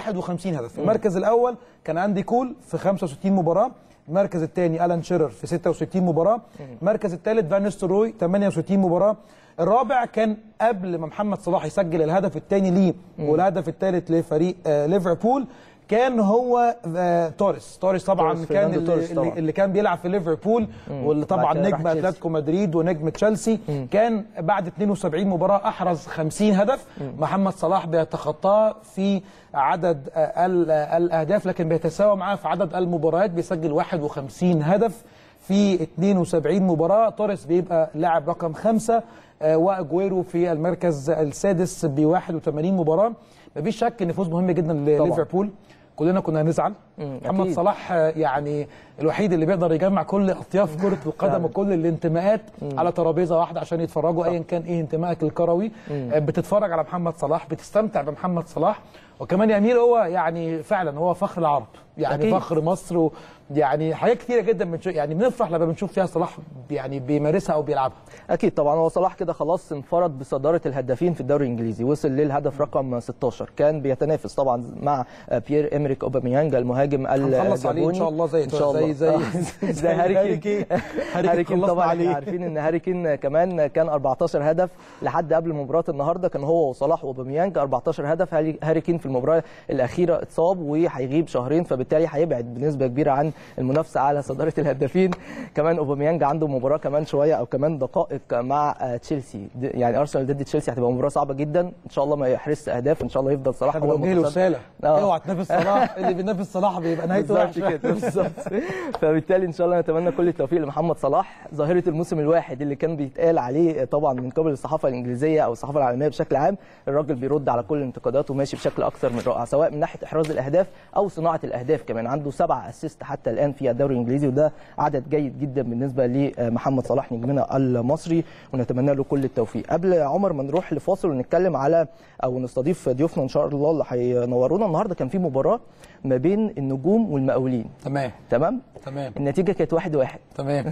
Speaker 1: 51 هدف المركز الاول كان اندي كول في 65 مباراه المركز الثاني الان شيرر في 66 مباراه المركز الثالث فان نيستلروي 68 مباراه الرابع كان قبل ما محمد صلاح يسجل الهدف الثاني ليه والهدف الثالث لفريق آه، ليفربول كان هو آه، توريس توريس طبعا
Speaker 2: توريس،
Speaker 1: كان
Speaker 2: فرناندو
Speaker 1: اللي,
Speaker 2: توريس طبعاً.
Speaker 1: اللي, اللي كان بيلعب في ليفربول واللي طبعا
Speaker 2: بعد كده راح
Speaker 1: نجم
Speaker 2: تشيلسي.
Speaker 1: اتلتيكو مدريد ونجم تشيلسي كان بعد 72 مباراه احرز 50 هدف محمد صلاح بيتخطاه في عدد آه، ال- آه، الاهداف لكن بيتساوى معاه في عدد المباريات بيسجل 51 هدف في 72 مباراه توريس بيبقى لاعب رقم خمسة آه، واجويرو في المركز السادس ب 81 مباراه مفيش شك ان فوز مهم جدا لليفربول كلنا كنا هنزعل محمد
Speaker 2: أكيد.
Speaker 1: صلاح آه، يعني الوحيد اللي بيقدر يجمع كل اطياف كره القدم وكل الانتماءات على ترابيزه واحده عشان يتفرجوا ايا كان ايه انتمائك الكروي آه، بتتفرج على محمد صلاح بتستمتع بمحمد صلاح وكمان يا امير هو يعني فعلا هو فخر العرب يعني
Speaker 2: أكيد.
Speaker 1: فخر مصر و يعني حاجات كتيره جدا بنشوف يعني بنفرح لما بنشوف فيها صلاح يعني بيمارسها او بيلعبها
Speaker 2: اكيد طبعا هو صلاح كده خلاص انفرد بصداره الهدافين في الدوري الانجليزي وصل للهدف رقم 16 كان بيتنافس طبعا مع بيير امريك اوباميانج المهاجم
Speaker 1: هنخلص عليه ان شاء الله زي
Speaker 2: ان شاء الله
Speaker 1: زي
Speaker 2: زي, زي هاري كين هاري كين
Speaker 1: خلصنا
Speaker 2: طبعا
Speaker 1: عليه.
Speaker 2: احنا عارفين ان هاري كين كمان كان 14 هدف لحد قبل مباراه النهارده كان هو وصلاح واوباميانج 14 هدف هاري هاري كين في المباراه الاخيره اتصاب وهيغيب شهرين فبالتالي هيبعد بنسبه كبيره عن المنافسه على صداره الهدافين كمان اوباميانج عنده مباراه كمان شويه او كمان دقائق مع آه، تشيلسي د- يعني ارسنال ضد تشيلسي هتبقى مباراه صعبه جدا ان شاء الله ما يحرزش اهداف ان شاء الله يفضل صلاح
Speaker 1: احنا
Speaker 2: هو
Speaker 1: بنوجه له
Speaker 2: المتصدر.
Speaker 1: رساله
Speaker 2: آه.
Speaker 1: اوعى تنافس صلاح اللي بينافس صلاح بيبقى نهايته
Speaker 2: بالظبط
Speaker 1: وحشه
Speaker 2: كده بالظبط فبالتالي ان شاء الله نتمنى كل التوفيق لمحمد صلاح ظاهره الموسم الواحد اللي كان بيتقال عليه طبعا من قبل الصحافه الانجليزيه او الصحافه العالميه بشكل عام الراجل بيرد على كل الانتقادات وماشي بشكل اكثر من رائع سواء من ناحيه احراز الاهداف او صناعه الاهداف كمان عنده سبعة اسيست حتى الان في الدوري الانجليزي وده عدد جيد جدا بالنسبه لمحمد صلاح نجمنا المصري ونتمنى له كل التوفيق قبل عمر ما نروح لفاصل ونتكلم على او نستضيف ضيوفنا ان شاء الله اللي هينورونا النهارده كان في مباراه ما بين النجوم والمقاولين
Speaker 1: تمام
Speaker 2: تمام
Speaker 1: تمام
Speaker 2: النتيجه كانت واحد واحد
Speaker 1: تمام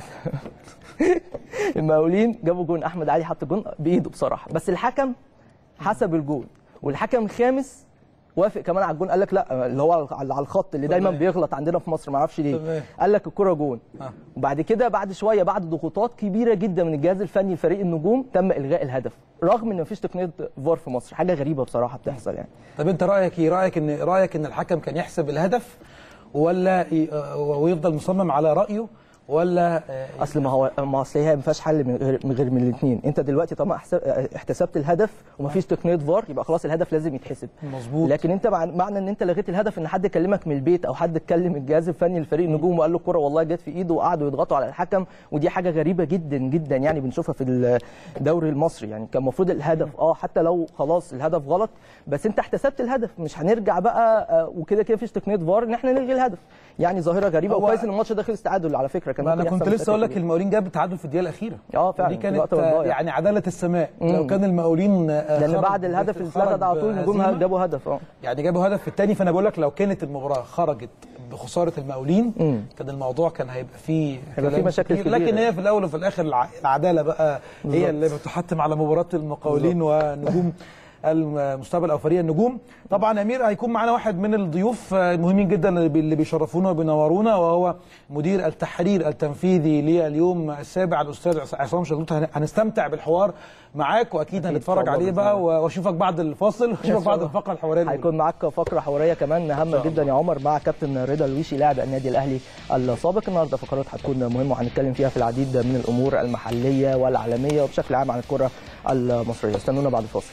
Speaker 2: المقاولين جابوا جون احمد علي حط جون بايده بصراحه بس الحكم حسب الجون والحكم الخامس وافق كمان على الجون قال لك لا اللي هو على على الخط اللي دايما
Speaker 1: تمام.
Speaker 2: بيغلط عندنا في مصر ما اعرفش ليه
Speaker 1: تمام.
Speaker 2: قال لك الكره جون
Speaker 1: آه.
Speaker 2: وبعد كده بعد شويه بعد ضغوطات كبيره جدا من الجهاز الفني لفريق النجوم تم الغاء الهدف رغم ان مفيش تقنيه فار في مصر حاجه غريبه بصراحه بتحصل يعني
Speaker 1: طب انت رايك ايه رايك ان رايك ان الحكم كان يحسب الهدف ولا ي- آه، ويفضل مصمم على رايه ولا آه،
Speaker 2: اصل ما هو ما اصل هي ما فيهاش حل من غير من غير من الاثنين انت دلوقتي طالما احسب- احتسبت الهدف ومفيش تقنيه فار يبقى خلاص الهدف لازم يتحسب
Speaker 1: مظبوط.
Speaker 2: لكن انت مع- معنى ان انت لغيت الهدف ان حد كلمك من البيت او حد اتكلم الجهاز الفني لفريق النجوم وقال له الكره والله جت في ايده وقعدوا يضغطوا على الحكم ودي حاجه غريبه جدا جدا يعني بنشوفها في الدوري المصري يعني كان المفروض الهدف اه حتى لو خلاص الهدف غلط بس انت احتسبت الهدف مش هنرجع بقى آه، وكده كده مفيش تقنيه فار ان احنا نلغي الهدف يعني ظاهره غريبه
Speaker 1: هو-
Speaker 2: وكويس ان الماتش ده خلص تعادل على فكره كان
Speaker 1: ما انا
Speaker 2: ممكن
Speaker 1: كنت
Speaker 2: يحصل
Speaker 1: لسه اقول لك
Speaker 2: مشاكل
Speaker 1: المقاولين جاب التعادل في الدقيقه الاخيره
Speaker 2: اه فعلا،
Speaker 1: دي
Speaker 2: في
Speaker 1: كانت
Speaker 2: الوقت والضايع.
Speaker 1: آه، يعني عداله السماء لو كان المقاولين آه،
Speaker 2: لان
Speaker 1: خرج
Speaker 2: بعد الهدف اللي اتلغى ده على طول النجوم
Speaker 1: بهزيمة،
Speaker 2: جابوا هدف اه
Speaker 1: يعني جابوا هدف في الثاني فانا بقول لك لو كانت المباراه خرجت بخساره المقاولين
Speaker 2: مم.
Speaker 1: كان الموضوع كان هيبقى فيه
Speaker 2: هيبقى فيه
Speaker 1: كلام
Speaker 2: مشاكل
Speaker 1: كتير.
Speaker 2: كبيرة.
Speaker 1: لكن هي في الاول وفي الاخر الع- العداله بقى هي
Speaker 2: بالظبط.
Speaker 1: اللي بتحتم على مباراه المقاولين ونجوم المستقبل او فريق النجوم طبعا يا امير هيكون معانا واحد من الضيوف آه، المهمين جدا اللي بي- اللي بيشرفونا وبينورونا وهو مدير التحرير التنفيذي لليوم السابع الاستاذ عصام شلوت هن- هنستمتع بالحوار معاك واكيد
Speaker 2: أكيد
Speaker 1: هنتفرج
Speaker 2: إن شاء الله
Speaker 1: عليه
Speaker 2: بإذن
Speaker 1: بقى
Speaker 2: الله.
Speaker 1: واشوفك بعد الفاصل
Speaker 2: إن
Speaker 1: واشوفك
Speaker 2: شاء
Speaker 1: بعد
Speaker 2: الله.
Speaker 1: الفقره الحواريه الأولى.
Speaker 2: هيكون معاك فقره حواريه كمان هامه جدا يا عمر مع كابتن رضا الويشي لاعب النادي الاهلي السابق النهارده فقرات هتكون مهمه وهنتكلم فيها في العديد من الامور المحليه والعالميه وبشكل عام عن الكره المصريه استنونا بعد الفاصل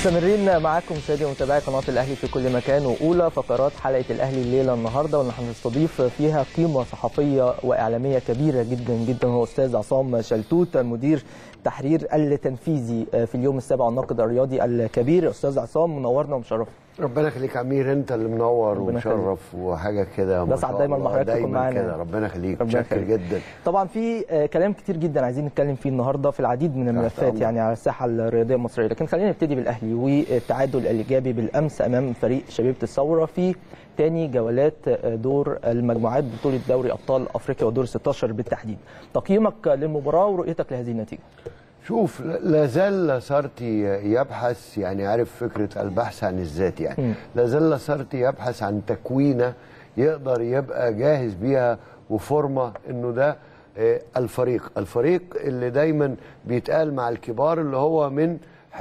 Speaker 2: مستمرين معاكم مشاهدي ومتابعي قناه الاهلي في كل مكان واولى فقرات حلقه الاهلي الليله النهارده واللي هنستضيف فيها قيمه صحفيه واعلاميه كبيره جدا جدا هو استاذ عصام شلتوت مدير تحرير التنفيذي في اليوم السابع والناقد الرياضي الكبير استاذ عصام منورنا ومشرفنا
Speaker 4: ربنا يخليك يا امير انت اللي منور
Speaker 2: ربنا
Speaker 4: ومشرف وحاجه كده ما
Speaker 2: بسعد
Speaker 4: شاء
Speaker 2: دايما
Speaker 4: الله.
Speaker 2: مع حضرتك تكون
Speaker 4: دايما
Speaker 2: معانا.
Speaker 4: كده ربنا يخليك
Speaker 2: ربنا
Speaker 4: متشكر
Speaker 2: يخليك.
Speaker 4: جدا
Speaker 2: طبعا في آه، كلام كتير جدا عايزين نتكلم فيه النهارده في العديد من الملفات
Speaker 4: أمرك.
Speaker 2: يعني على الساحه الرياضيه المصريه لكن خلينا نبتدي بالاهلي والتعادل الايجابي بالامس امام فريق شبيبه الثوره في تاني جولات آه، دور المجموعات بطوله دوري ابطال افريقيا ودور 16 بالتحديد تقييمك للمباراه ورؤيتك لهذه النتيجه
Speaker 4: شوف لا زال لاسارتي يبحث يعني عارف فكره البحث عن الذات يعني لا زال لاسارتي يبحث عن تكوينه يقدر يبقى جاهز بيها وفورمه انه ده آه، الفريق الفريق اللي دايما بيتقال مع الكبار اللي هو من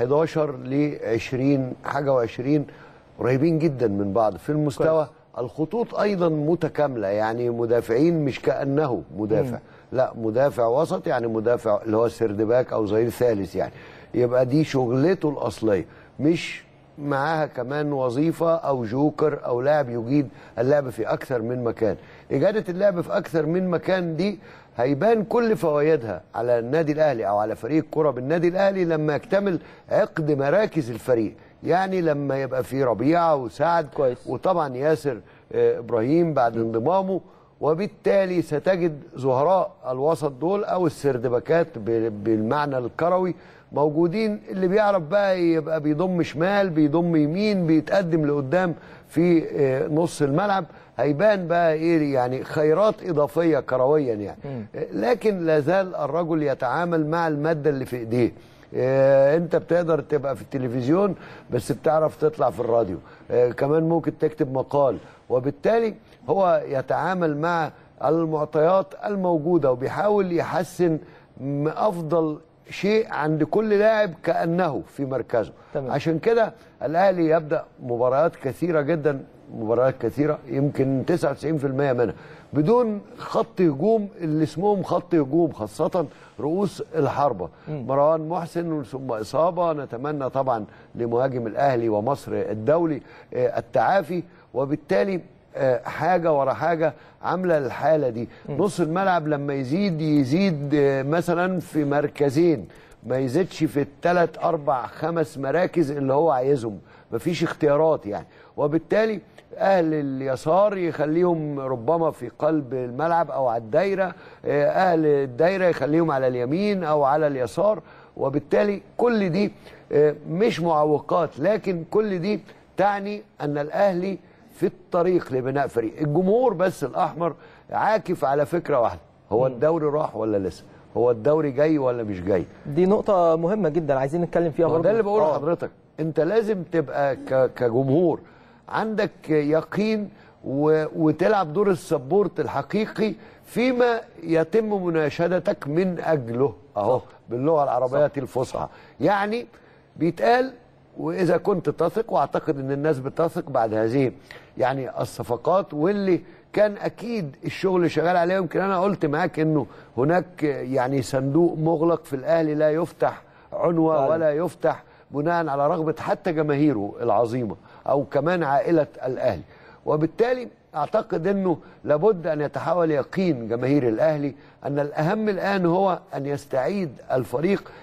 Speaker 4: 11 ل 20 حاجه و20 قريبين جدا من بعض في المستوى الخطوط ايضا متكامله يعني مدافعين مش كانه مدافع لا مدافع وسط يعني مدافع اللي هو سردباك او ظهير ثالث يعني يبقى دي شغلته الاصليه مش معاها كمان وظيفه او جوكر او لاعب يجيد اللعب في اكثر من مكان اجاده اللعب في اكثر من مكان دي هيبان كل فوائدها على النادي الاهلي او على فريق كره بالنادي الاهلي لما يكتمل عقد مراكز الفريق يعني لما يبقى في ربيعه وسعد
Speaker 2: كويس.
Speaker 4: وطبعا ياسر آه، ابراهيم بعد انضمامه وبالتالي ستجد زهراء الوسط دول او السردباكات ب- بالمعنى الكروي موجودين اللي بيعرف بقى يبقى بيضم شمال بيضم يمين بيتقدم لقدام في آه، نص الملعب هيبان بقى ايه يعني خيرات اضافيه كرويا يعني آه، لكن لا زال الرجل يتعامل مع الماده اللي في ايديه آه، انت بتقدر تبقى في التلفزيون بس بتعرف تطلع في الراديو آه، كمان ممكن تكتب مقال وبالتالي هو يتعامل مع المعطيات الموجودة وبيحاول يحسن م- أفضل شيء عند كل لاعب كأنه في مركزه
Speaker 2: تمام.
Speaker 4: عشان كده الأهلي يبدأ مباريات كثيرة جدا مباريات كثيرة يمكن 99% منها بدون خط هجوم اللي اسمهم خط هجوم خاصة رؤوس الحربة مروان محسن ثم إصابة نتمنى طبعا لمهاجم الأهلي ومصر الدولي آه، التعافي وبالتالي آه، حاجة ورا حاجة عاملة الحالة دي نص الملعب لما يزيد يزيد آه، مثلا في مركزين ما يزيدش في الثلاث أربع خمس مراكز اللي هو عايزهم مفيش اختيارات يعني وبالتالي اهل اليسار يخليهم ربما في قلب الملعب او على الدايره آه، اهل الدايره يخليهم على اليمين او على اليسار وبالتالي كل دي آه، مش معوقات لكن كل دي تعني ان الاهلي في الطريق لبناء فريق الجمهور بس الاحمر عاكف على فكره واحده هو الدوري راح ولا لسه هو الدوري جاي ولا مش جاي
Speaker 2: دي نقطه مهمه جدا عايزين نتكلم فيها
Speaker 4: ما هو
Speaker 2: برضه
Speaker 4: ده اللي بقوله
Speaker 2: آه.
Speaker 4: لحضرتك انت لازم تبقى ك- كجمهور عندك يقين و... وتلعب دور السبورت الحقيقي فيما يتم مناشدتك من اجله اهو باللغه العربيه الفصحى يعني بيتقال واذا كنت تثق واعتقد ان الناس بتثق بعد هذه يعني الصفقات واللي كان اكيد الشغل شغال عليه يمكن انا قلت معاك انه هناك يعني صندوق مغلق في الاهلي لا يفتح عنوه
Speaker 2: فعلا.
Speaker 4: ولا يفتح بناء على رغبه حتى جماهيره العظيمه او كمان عائله الاهلي وبالتالي اعتقد انه لابد ان يتحول يقين جماهير الاهلي ان الاهم الان هو ان يستعيد الفريق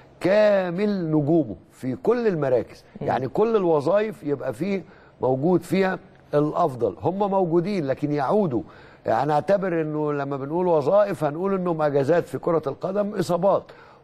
Speaker 4: كامل نجومه في كل المراكز يعني كل الوظائف يبقى فيه موجود فيها الافضل هم موجودين لكن يعودوا هنعتبر انه لما بنقول وظائف هنقول انهم اجازات في كره القدم اصابات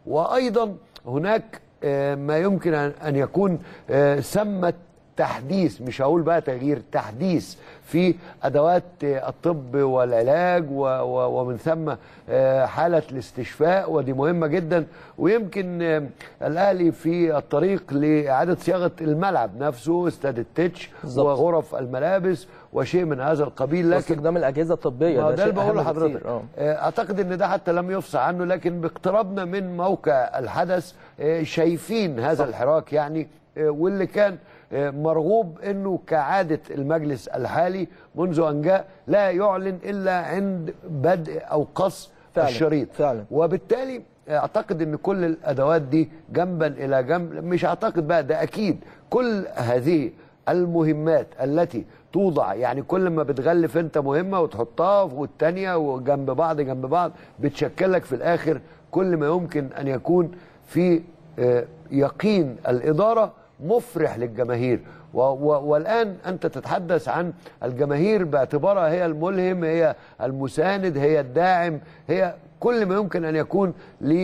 Speaker 4: وايضا هناك آه، ما يمكن أن- ان يكون آه، سمت تحديث مش هقول بقى تغيير تحديث في ادوات آه، الطب والعلاج و- و- ومن ثم آه، حاله الاستشفاء ودي مهمه جدا ويمكن آه، الاهلي في الطريق لاعاده صياغه الملعب نفسه استاد التتش
Speaker 2: بالظبط.
Speaker 4: وغرف الملابس وشيء من هذا القبيل لكن
Speaker 2: واستخدام الاجهزه الطبيه
Speaker 4: ما هو ده
Speaker 2: شيء
Speaker 4: اللي بقوله
Speaker 2: أهم
Speaker 4: لحضرتك
Speaker 2: بكتير. اه
Speaker 4: آه، اعتقد ان ده حتى لم يفصح عنه لكن باقترابنا من موقع الحدث آه، شايفين هذا الحراك يعني آه، واللي كان آه، مرغوب انه كعاده المجلس الحالي منذ ان جاء لا يعلن الا عند بدء او قص
Speaker 2: فعلا،
Speaker 4: الشريط
Speaker 2: فعلا.
Speaker 4: وبالتالي اعتقد ان كل الادوات دي جنبا الى جنب مش اعتقد بقى ده اكيد كل هذه المهمات التي توضع يعني كل ما بتغلف انت مهمه وتحطها والتانيه وجنب بعض جنب بعض بتشكل لك في الاخر كل ما يمكن ان يكون في آه، يقين الاداره مفرح للجماهير و و والان انت تتحدث عن الجماهير باعتبارها هي الملهم هي المساند هي الداعم هي كل ما يمكن ان يكون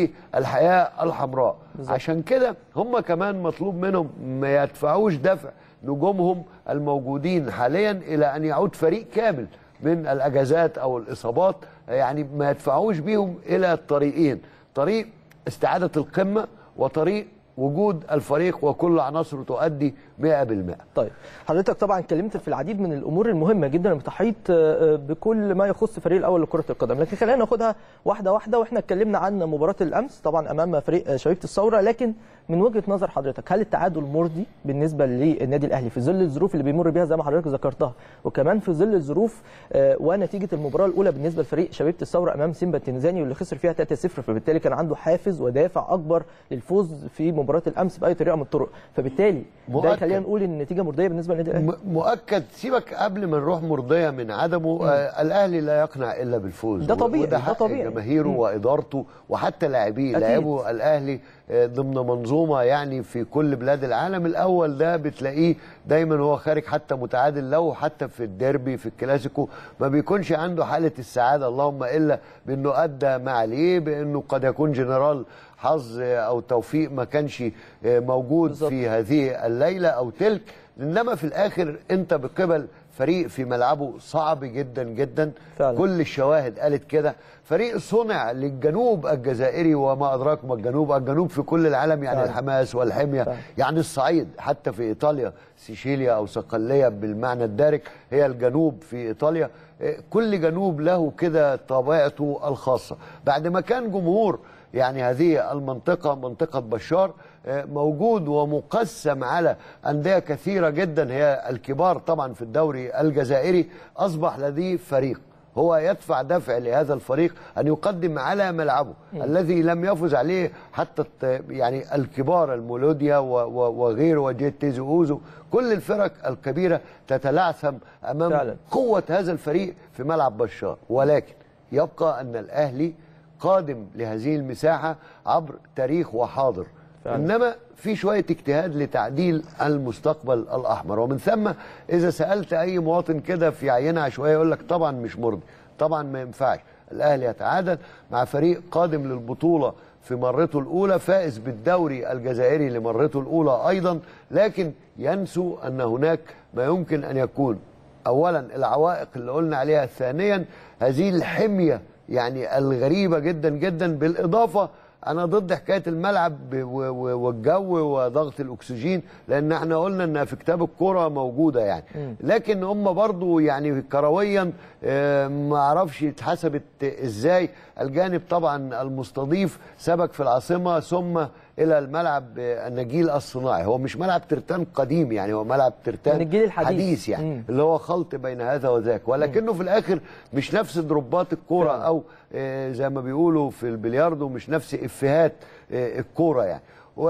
Speaker 4: للحياه الحمراء بالزبط. عشان كده هم كمان مطلوب منهم ما يدفعوش دفع نجومهم الموجودين حاليا الى ان يعود فريق كامل من الاجازات او الاصابات يعني ما يدفعوش بيهم الى الطريقين طريق استعاده القمه وطريق وجود الفريق وكل عناصره تؤدي 100%
Speaker 2: طيب حضرتك طبعا اتكلمت في العديد من الامور المهمه جدا بتحيط بكل ما يخص الفريق الاول لكره القدم لكن خلينا ناخدها واحده واحده واحنا اتكلمنا عن مباراه الامس طبعا امام فريق شبيبه الثوره لكن من وجهه نظر حضرتك هل التعادل مرضي بالنسبه للنادي الاهلي في ظل الظروف اللي بيمر بيها زي ما حضرتك ذكرتها وكمان في ظل الظروف ونتيجه المباراه الاولى بالنسبه لفريق شبيبه الثوره امام سيمبا التنزاني واللي خسر فيها 3-0 فبالتالي كان عنده حافز ودافع اكبر للفوز في مباراه الامس باي طريقه من الطرق فبالتالي ده خلينا نقول ان النتيجه مرضيه بالنسبه للنادي الاهلي
Speaker 4: مؤكد سيبك قبل ما نروح مرضيه من عدمه آه الاهلي لا يقنع الا بالفوز
Speaker 2: ده طبيعي
Speaker 4: وده
Speaker 2: ده
Speaker 4: حق
Speaker 2: طبيعي
Speaker 4: جماهيره وادارته وحتى لاعبيه
Speaker 2: أكيد.
Speaker 4: لعبوا الاهلي آه، ضمن منظومه يعني في كل بلاد العالم الاول ده بتلاقيه دايما هو خارج حتى متعادل لو حتى في الديربي في الكلاسيكو ما بيكونش عنده حاله السعاده اللهم الا بانه ادى ما عليه بانه قد يكون جنرال حظ او توفيق ما كانش موجود
Speaker 2: بالظبط.
Speaker 4: في هذه الليله او تلك انما في الاخر انت بقبل فريق في ملعبه صعب جدا جدا
Speaker 2: فعلا.
Speaker 4: كل الشواهد قالت كده فريق صنع للجنوب الجزائري وما ادراك ما الجنوب الجنوب في كل العالم يعني
Speaker 2: فعلا.
Speaker 4: الحماس والحميه
Speaker 2: فعلا.
Speaker 4: يعني الصعيد حتى في ايطاليا سيشيليا او صقليه بالمعنى الدارج هي الجنوب في ايطاليا إيه، كل جنوب له كده طبيعته الخاصه بعد ما كان جمهور يعني هذه المنطقه منطقه بشار آه، موجود ومقسم على انديه كثيره جدا هي الكبار طبعا في الدوري الجزائري اصبح لديه فريق هو يدفع دفع لهذا الفريق ان يقدم على ملعبه الذي لم يفز عليه حتى الت- يعني الكبار المولوديا و- و- وغيره وجيت تيزو اوزو كل الفرق الكبيره تتلعثم امام
Speaker 2: فعلا.
Speaker 4: قوه هذا الفريق في ملعب بشار ولكن يبقى ان الاهلي قادم لهذه المساحه عبر تاريخ وحاضر
Speaker 2: فعلا.
Speaker 4: انما في شويه اجتهاد لتعديل المستقبل الاحمر ومن ثم اذا سالت اي مواطن كده في عينه عشوائيه يقول لك طبعا مش مرضي طبعا ما ينفعش الاهلي يتعادل مع فريق قادم للبطوله في مرته الاولى فائز بالدوري الجزائري لمرته الاولى ايضا لكن ينسوا ان هناك ما يمكن ان يكون اولا العوائق اللي قلنا عليها ثانيا هذه الحميه يعني الغريبه جدا جدا بالاضافه انا ضد حكايه الملعب و- و- والجو وضغط الاكسجين لان احنا قلنا انها في كتاب الكوره موجوده يعني لكن هم برضو يعني كرويا آه، ما اعرفش اتحسبت ازاي الجانب طبعا المستضيف سبك في العاصمه ثم الى الملعب آه، النجيل الصناعي هو مش ملعب ترتان قديم يعني هو ملعب ترتان
Speaker 2: من الجيل الحديث.
Speaker 4: حديث يعني
Speaker 2: مم.
Speaker 4: اللي هو خلط بين هذا وذاك ولكنه في الاخر مش نفس ضربات الكوره
Speaker 2: فعلا.
Speaker 4: او آه، زي ما بيقولوا في البلياردو مش نفس افيهات آه، الكوره يعني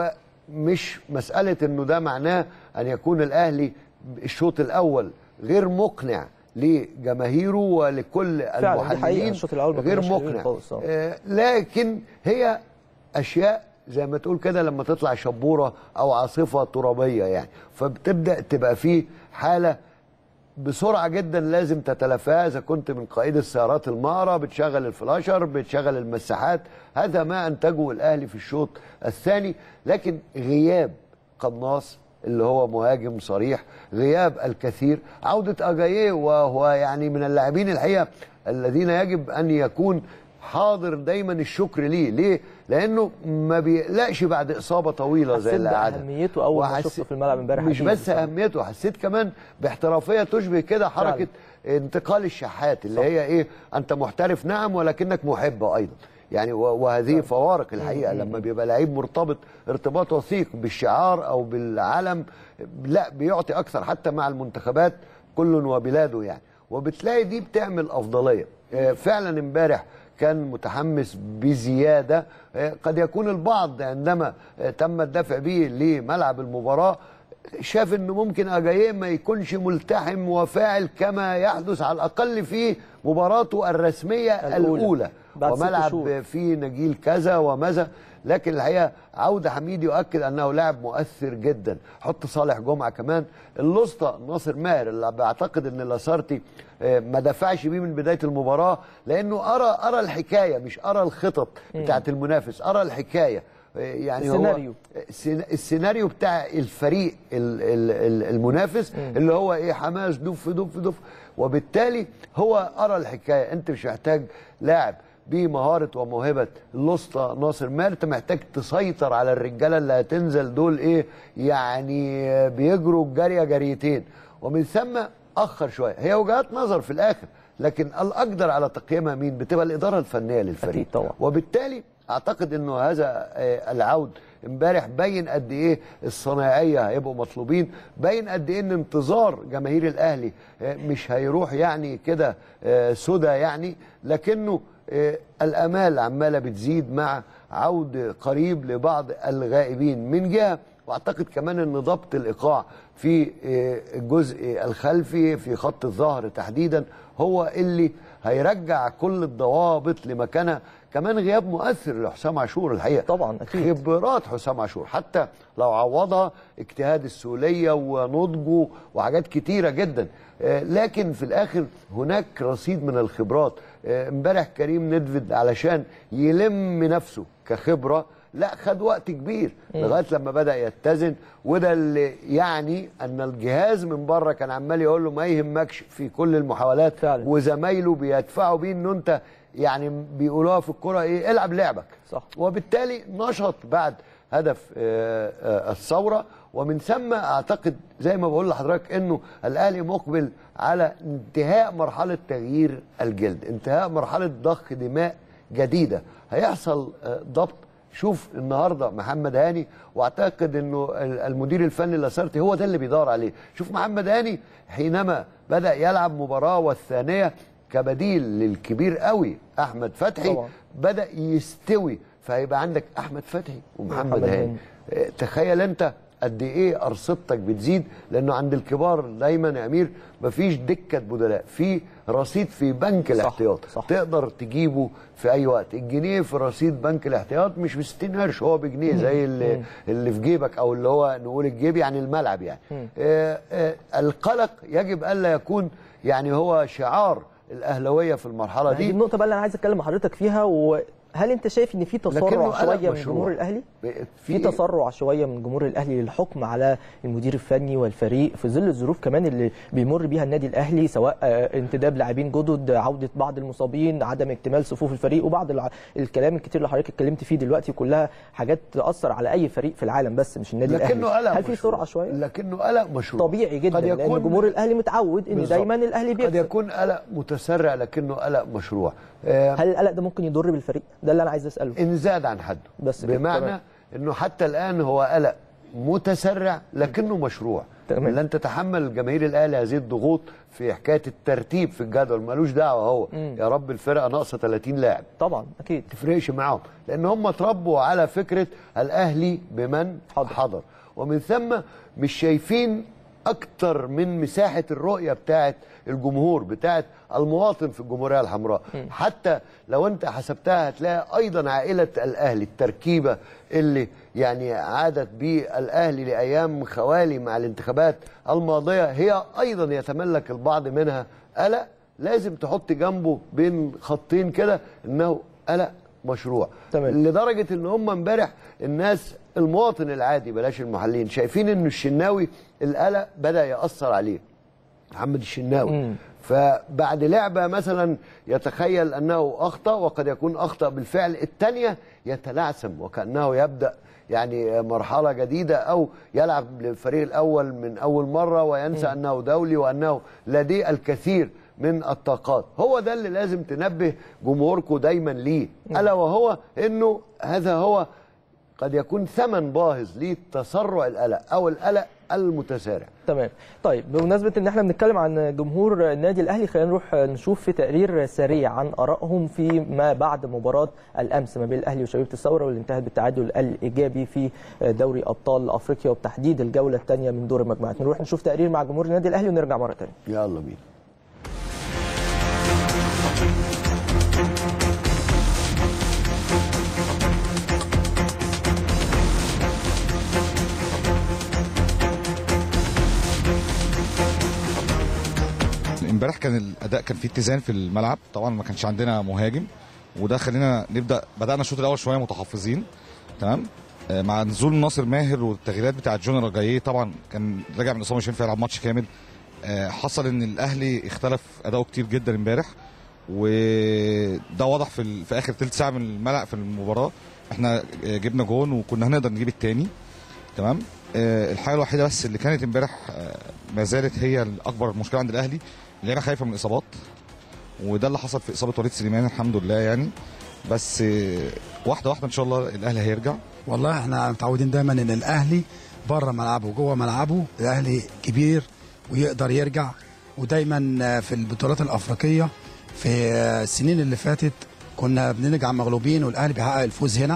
Speaker 4: ومش مساله انه ده معناه ان يكون الاهلي الشوط الاول غير مقنع لجماهيره ولكل
Speaker 2: فعلا، دي حقيقة.
Speaker 4: المحللين
Speaker 2: الشوط الأول ما
Speaker 4: غير
Speaker 2: كناش حلوين
Speaker 4: مقنع
Speaker 2: خالص، آه.
Speaker 4: آه، لكن هي اشياء زي ما تقول كده لما تطلع شبوره او عاصفه ترابيه يعني فبتبدا تبقى فيه حاله بسرعه جدا لازم تتلافاها اذا كنت من قائد السيارات المارة بتشغل الفلاشر بتشغل المساحات هذا ما انتجه الاهلي في الشوط الثاني لكن غياب قناص اللي هو مهاجم صريح غياب الكثير عودة أجاييه وهو يعني من اللاعبين الحقيقة الذين يجب أن يكون حاضر دايما الشكر ليه ليه لانه ما بيقلقش بعد اصابه طويله زي
Speaker 2: حسيت
Speaker 4: اللي قعدها
Speaker 2: بأهميته أول ما
Speaker 4: وحس-
Speaker 2: شفته في الملعب امبارح
Speaker 4: مش
Speaker 2: أكيد
Speaker 4: بس
Speaker 2: بصراحة.
Speaker 4: اهميته حسيت كمان باحترافيه تشبه كده حركه انتقال الشحات اللي هي ايه انت محترف نعم ولكنك محب ايضا يعني و- وهذه فوارق الحقيقه لما بيبقى لعيب مرتبط ارتباط وثيق بالشعار او بالعلم لا بيعطي اكثر حتى مع المنتخبات كل وبلاده يعني وبتلاقي دي بتعمل افضليه آه، فعلا امبارح كان متحمس بزياده آه، قد يكون البعض عندما آه، تم الدفع به لملعب المباراه شاف انه ممكن اجاييه ما يكونش ملتحم وفاعل كما يحدث على الاقل في مباراته الرسميه
Speaker 2: الأولى.
Speaker 4: الاولى,
Speaker 2: بعد ست
Speaker 4: وملعب
Speaker 2: شهور.
Speaker 4: في نجيل كذا وماذا لكن الحقيقه عوده حميد يؤكد انه لاعب مؤثر جدا حط صالح جمعه كمان اللسطى ناصر ماهر اللي بعتقد ان لاسارتي آه، ما دفعش بيه من بدايه المباراه لانه ارى ارى الحكايه مش ارى الخطط بتاعت المنافس ارى الحكايه آه، يعني
Speaker 2: السيناريو.
Speaker 4: هو السين- السيناريو بتاع الفريق ال- ال- ال- المنافس اللي هو ايه حماس دف دف دف وبالتالي هو ارى الحكايه انت مش محتاج لاعب بمهاره وموهبه الاسطى ناصر ماهر انت محتاج تسيطر على الرجاله اللي هتنزل دول ايه يعني بيجروا جاريه جريتين ومن ثم اخر شويه هي وجهات نظر في الاخر لكن الاقدر على تقييمها مين بتبقى الاداره الفنيه للفريق
Speaker 2: أكيد طبعا.
Speaker 4: وبالتالي اعتقد انه هذا آه، العود امبارح بين قد ايه الصناعيه هيبقوا مطلوبين بين قد ايه ان انتظار جماهير الاهلي آه، مش هيروح يعني كده آه، سدى يعني لكنه آه، الامال عماله بتزيد مع عود قريب لبعض الغائبين من جهه واعتقد كمان ان ضبط الايقاع في آه، الجزء الخلفي في خط الظهر تحديدا هو اللي هيرجع كل الضوابط لمكانها كمان غياب مؤثر لحسام عاشور الحقيقه
Speaker 2: طبعا، أكيد.
Speaker 4: خبرات حسام عاشور حتى لو عوضها اجتهاد السوليه ونضجه وحاجات كتيره جدا آه، لكن في الاخر هناك رصيد من الخبرات آه، امبارح كريم ندفد علشان يلم نفسه كخبره لا خد وقت كبير لغايه لما بدا يتزن وده اللي يعني ان الجهاز من بره كان عمال يقول له ما يهمكش في كل المحاولات
Speaker 2: فعلا.
Speaker 4: وزمايله بيدفعوا بيه انه انت يعني بيقولوها في الكره ايه العب لعبك
Speaker 2: صح.
Speaker 4: وبالتالي نشط بعد هدف آه، آه، الثوره ومن ثم اعتقد زي ما بقول لحضرتك انه الاهلي مقبل على انتهاء مرحله تغيير الجلد انتهاء مرحله ضخ دماء جديده هيحصل آه، ضبط شوف النهارده محمد هاني واعتقد انه ال- المدير الفني لاسارتي هو ده اللي بيدور عليه شوف محمد هاني حينما بدا يلعب مباراه والثانيه كبديل للكبير قوي احمد فتحي
Speaker 2: طبعا.
Speaker 4: بدا يستوي فهيبقى عندك احمد فتحي ومحمد
Speaker 2: محمد
Speaker 4: هاني
Speaker 2: هاني.
Speaker 4: آه، تخيل انت قد ايه ارصدتك بتزيد لانه عند الكبار دايما يا امير مفيش دكه بدلاء في رصيد في بنك الاحتياط
Speaker 2: صح.
Speaker 4: تقدر تجيبه في اي وقت الجنيه في رصيد بنك الاحتياط مش ب 60 قرش هو بجنيه زي اللي, اللي في جيبك او اللي هو نقول الجيب يعني الملعب يعني آه آه القلق يجب الا يكون يعني هو شعار الاهلاويه في المرحله
Speaker 2: دي
Speaker 4: دي
Speaker 2: النقطه بقى اللي انا عايز اتكلم مع حضرتك فيها وهل انت شايف ان في
Speaker 4: لكنه
Speaker 2: تسرع
Speaker 4: قلق
Speaker 2: شويه من
Speaker 4: مشروع.
Speaker 2: جمهور الاهلي
Speaker 4: في-
Speaker 2: في تسرع شويه من جمهور الاهلي للحكم على المدير الفني والفريق في ظل الظروف كمان اللي بيمر بيها النادي الاهلي سواء آه، انتداب لاعبين جدد عوده بعض المصابين عدم اكتمال صفوف الفريق وبعض الع- الكلام الكتير اللي حضرتك اتكلمت فيه دلوقتي كلها حاجات تاثر على اي فريق في العالم بس مش النادي
Speaker 4: لكنه
Speaker 2: الاهلي
Speaker 4: قلق
Speaker 2: هل في
Speaker 4: مشروع.
Speaker 2: سرعه شويه
Speaker 4: لكنه قلق مشروع
Speaker 2: طبيعي جدا
Speaker 4: قد
Speaker 2: لان
Speaker 4: يكون
Speaker 2: جمهور الاهلي متعود ان
Speaker 4: بالظبط.
Speaker 2: دايما الاهلي
Speaker 4: قد
Speaker 2: بيكسب
Speaker 4: يكون قلق متسرع لكنه قلق مشروع آه
Speaker 2: هل القلق ده ممكن يضر بالفريق ده اللي انا عايز اساله
Speaker 4: ان زاد عن حده
Speaker 2: بس كده،
Speaker 4: بمعنى
Speaker 2: تمام.
Speaker 4: انه حتى الان هو قلق متسرع لكنه مشروع
Speaker 2: تمام.
Speaker 4: لن تتحمل جماهير الاهلي هذه الضغوط في حكايه الترتيب في الجدول ملوش دعوه هو يا رب الفرقه ناقصه 30 لاعب
Speaker 2: طبعا اكيد
Speaker 4: تفرقش معاهم لان هم اتربوا على فكره الاهلي بمن
Speaker 2: حضر.
Speaker 4: حضر ومن ثم مش شايفين اكتر من مساحه الرؤيه بتاعه الجمهور بتاعه المواطن في الجمهوريه الحمراء حتى لو انت حسبتها هتلاقي ايضا عائله الاهلي التركيبه اللي يعني عادت بالاهلي لايام خوالي مع الانتخابات الماضيه هي ايضا يتملك البعض منها قلق لازم تحط جنبه بين خطين كده انه قلق مشروع
Speaker 2: تمام.
Speaker 4: لدرجه ان هم امبارح الناس المواطن العادي بلاش المحللين شايفين ان الشناوي القلق بدا ياثر عليه محمد الشناوي
Speaker 2: مم.
Speaker 4: فبعد لعبه مثلا يتخيل انه اخطا وقد يكون اخطا بالفعل الثانيه يتلعثم وكانه يبدا يعني مرحله جديده او يلعب للفريق الاول من اول مره وينسى انه دولي وانه لديه الكثير من الطاقات هو ده اللي لازم تنبه جمهوركم دايما ليه الا وهو انه هذا هو قد يكون ثمن باهظ لتسرع القلق او القلق المتسارع
Speaker 2: تمام طيب بمناسبه ان احنا بنتكلم عن جمهور النادي الاهلي خلينا نروح نشوف في تقرير سريع عن ارائهم فيما بعد مباراه الامس ما بين الاهلي وشبيبه الثوره واللي انتهت بالتعادل الايجابي في دوري ابطال افريقيا وبتحديد الجوله الثانيه من دور المجموعات نروح نشوف تقرير مع جمهور النادي الاهلي ونرجع مره ثانيه
Speaker 4: يلا بينا
Speaker 5: امبارح كان الاداء كان فيه اتزان في الملعب طبعا ما كانش عندنا مهاجم وده خلينا نبدا بدانا الشوط الاول شويه متحفظين تمام آه، مع نزول ناصر ماهر والتغييرات بتاعه جونر جايه طبعا كان راجع من اصابه مش هينفع يلعب ماتش كامل آه، حصل ان الاهلي اختلف اداؤه كتير جدا امبارح وده واضح في, ال... في اخر ثلث ساعه من الملعب في المباراه احنا آه، جبنا جون وكنا هنقدر نجيب الثاني تمام آه، الحاجه الوحيده بس اللي كانت امبارح آه، ما زالت هي الاكبر مشكله عند الاهلي اللعيبه خايفه من الاصابات وده اللي حصل في اصابه وليد سليمان الحمد لله يعني بس آه، واحده واحده ان شاء الله الاهلي هيرجع
Speaker 6: والله احنا متعودين دايما ان الاهلي بره ملعبه وجوه ملعبه الاهلي كبير ويقدر يرجع ودايما في البطولات الافريقيه في السنين اللي فاتت كنا بنرجع مغلوبين والاهلي بيحقق الفوز هنا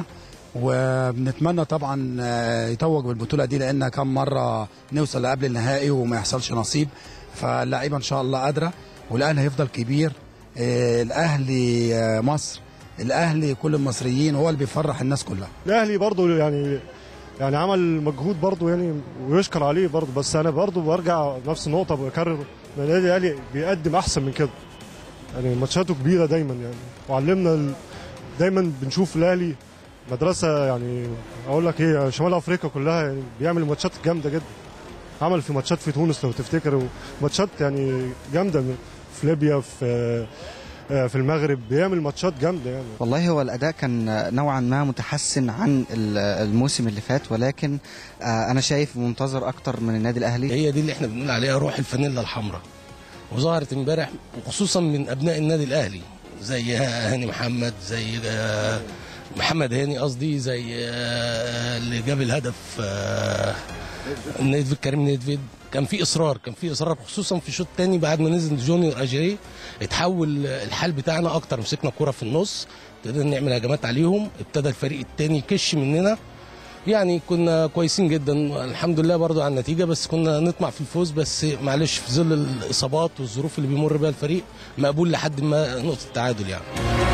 Speaker 6: وبنتمنى طبعا يتوج بالبطوله دي لان كم مره نوصل لقبل النهائي وما يحصلش نصيب فاللعيبه ان شاء الله قادره والاهلي هيفضل كبير آه، الاهلي آه، مصر الاهلي كل المصريين هو اللي بيفرح الناس كلها
Speaker 7: الاهلي برضه يعني يعني عمل مجهود برضه يعني ويشكر عليه برضه بس انا برضه برجع نفس النقطه بكرر ان النادي الاهلي بيقدم احسن من كده يعني ماتشاته كبيره دايما يعني وعلمنا ال... دايما بنشوف الاهلي مدرسه يعني اقول لك ايه شمال افريقيا كلها يعني بيعمل ماتشات جامده جدا عمل في ماتشات في تونس لو تفتكر ماتشات يعني جامده في ليبيا في في المغرب بيعمل ماتشات جامده يعني
Speaker 8: والله هو الاداء كان نوعا ما متحسن عن ال- الموسم اللي فات ولكن آه، انا شايف منتظر اكتر من النادي الاهلي
Speaker 9: هي دي اللي احنا بنقول عليها روح الفانيلا الحمراء وظهرت امبارح وخصوصا من ابناء النادي الاهلي زي هاني محمد زي آه، محمد هاني قصدي زي آه، اللي جاب الهدف آه، نيدفيد كريم نيدفيد كان في اصرار كان في اصرار خصوصا في الشوط الثاني بعد ما نزل جونيور اجري اتحول الحال بتاعنا اكتر مسكنا كرة في النص ابتدينا نعمل هجمات عليهم ابتدى الفريق الثاني يكش مننا يعني كنا كويسين جدا الحمد لله برضو على النتيجة بس كنا نطمع في الفوز بس معلش في ظل الإصابات والظروف اللي بيمر بها الفريق مقبول لحد ما نقطة التعادل يعني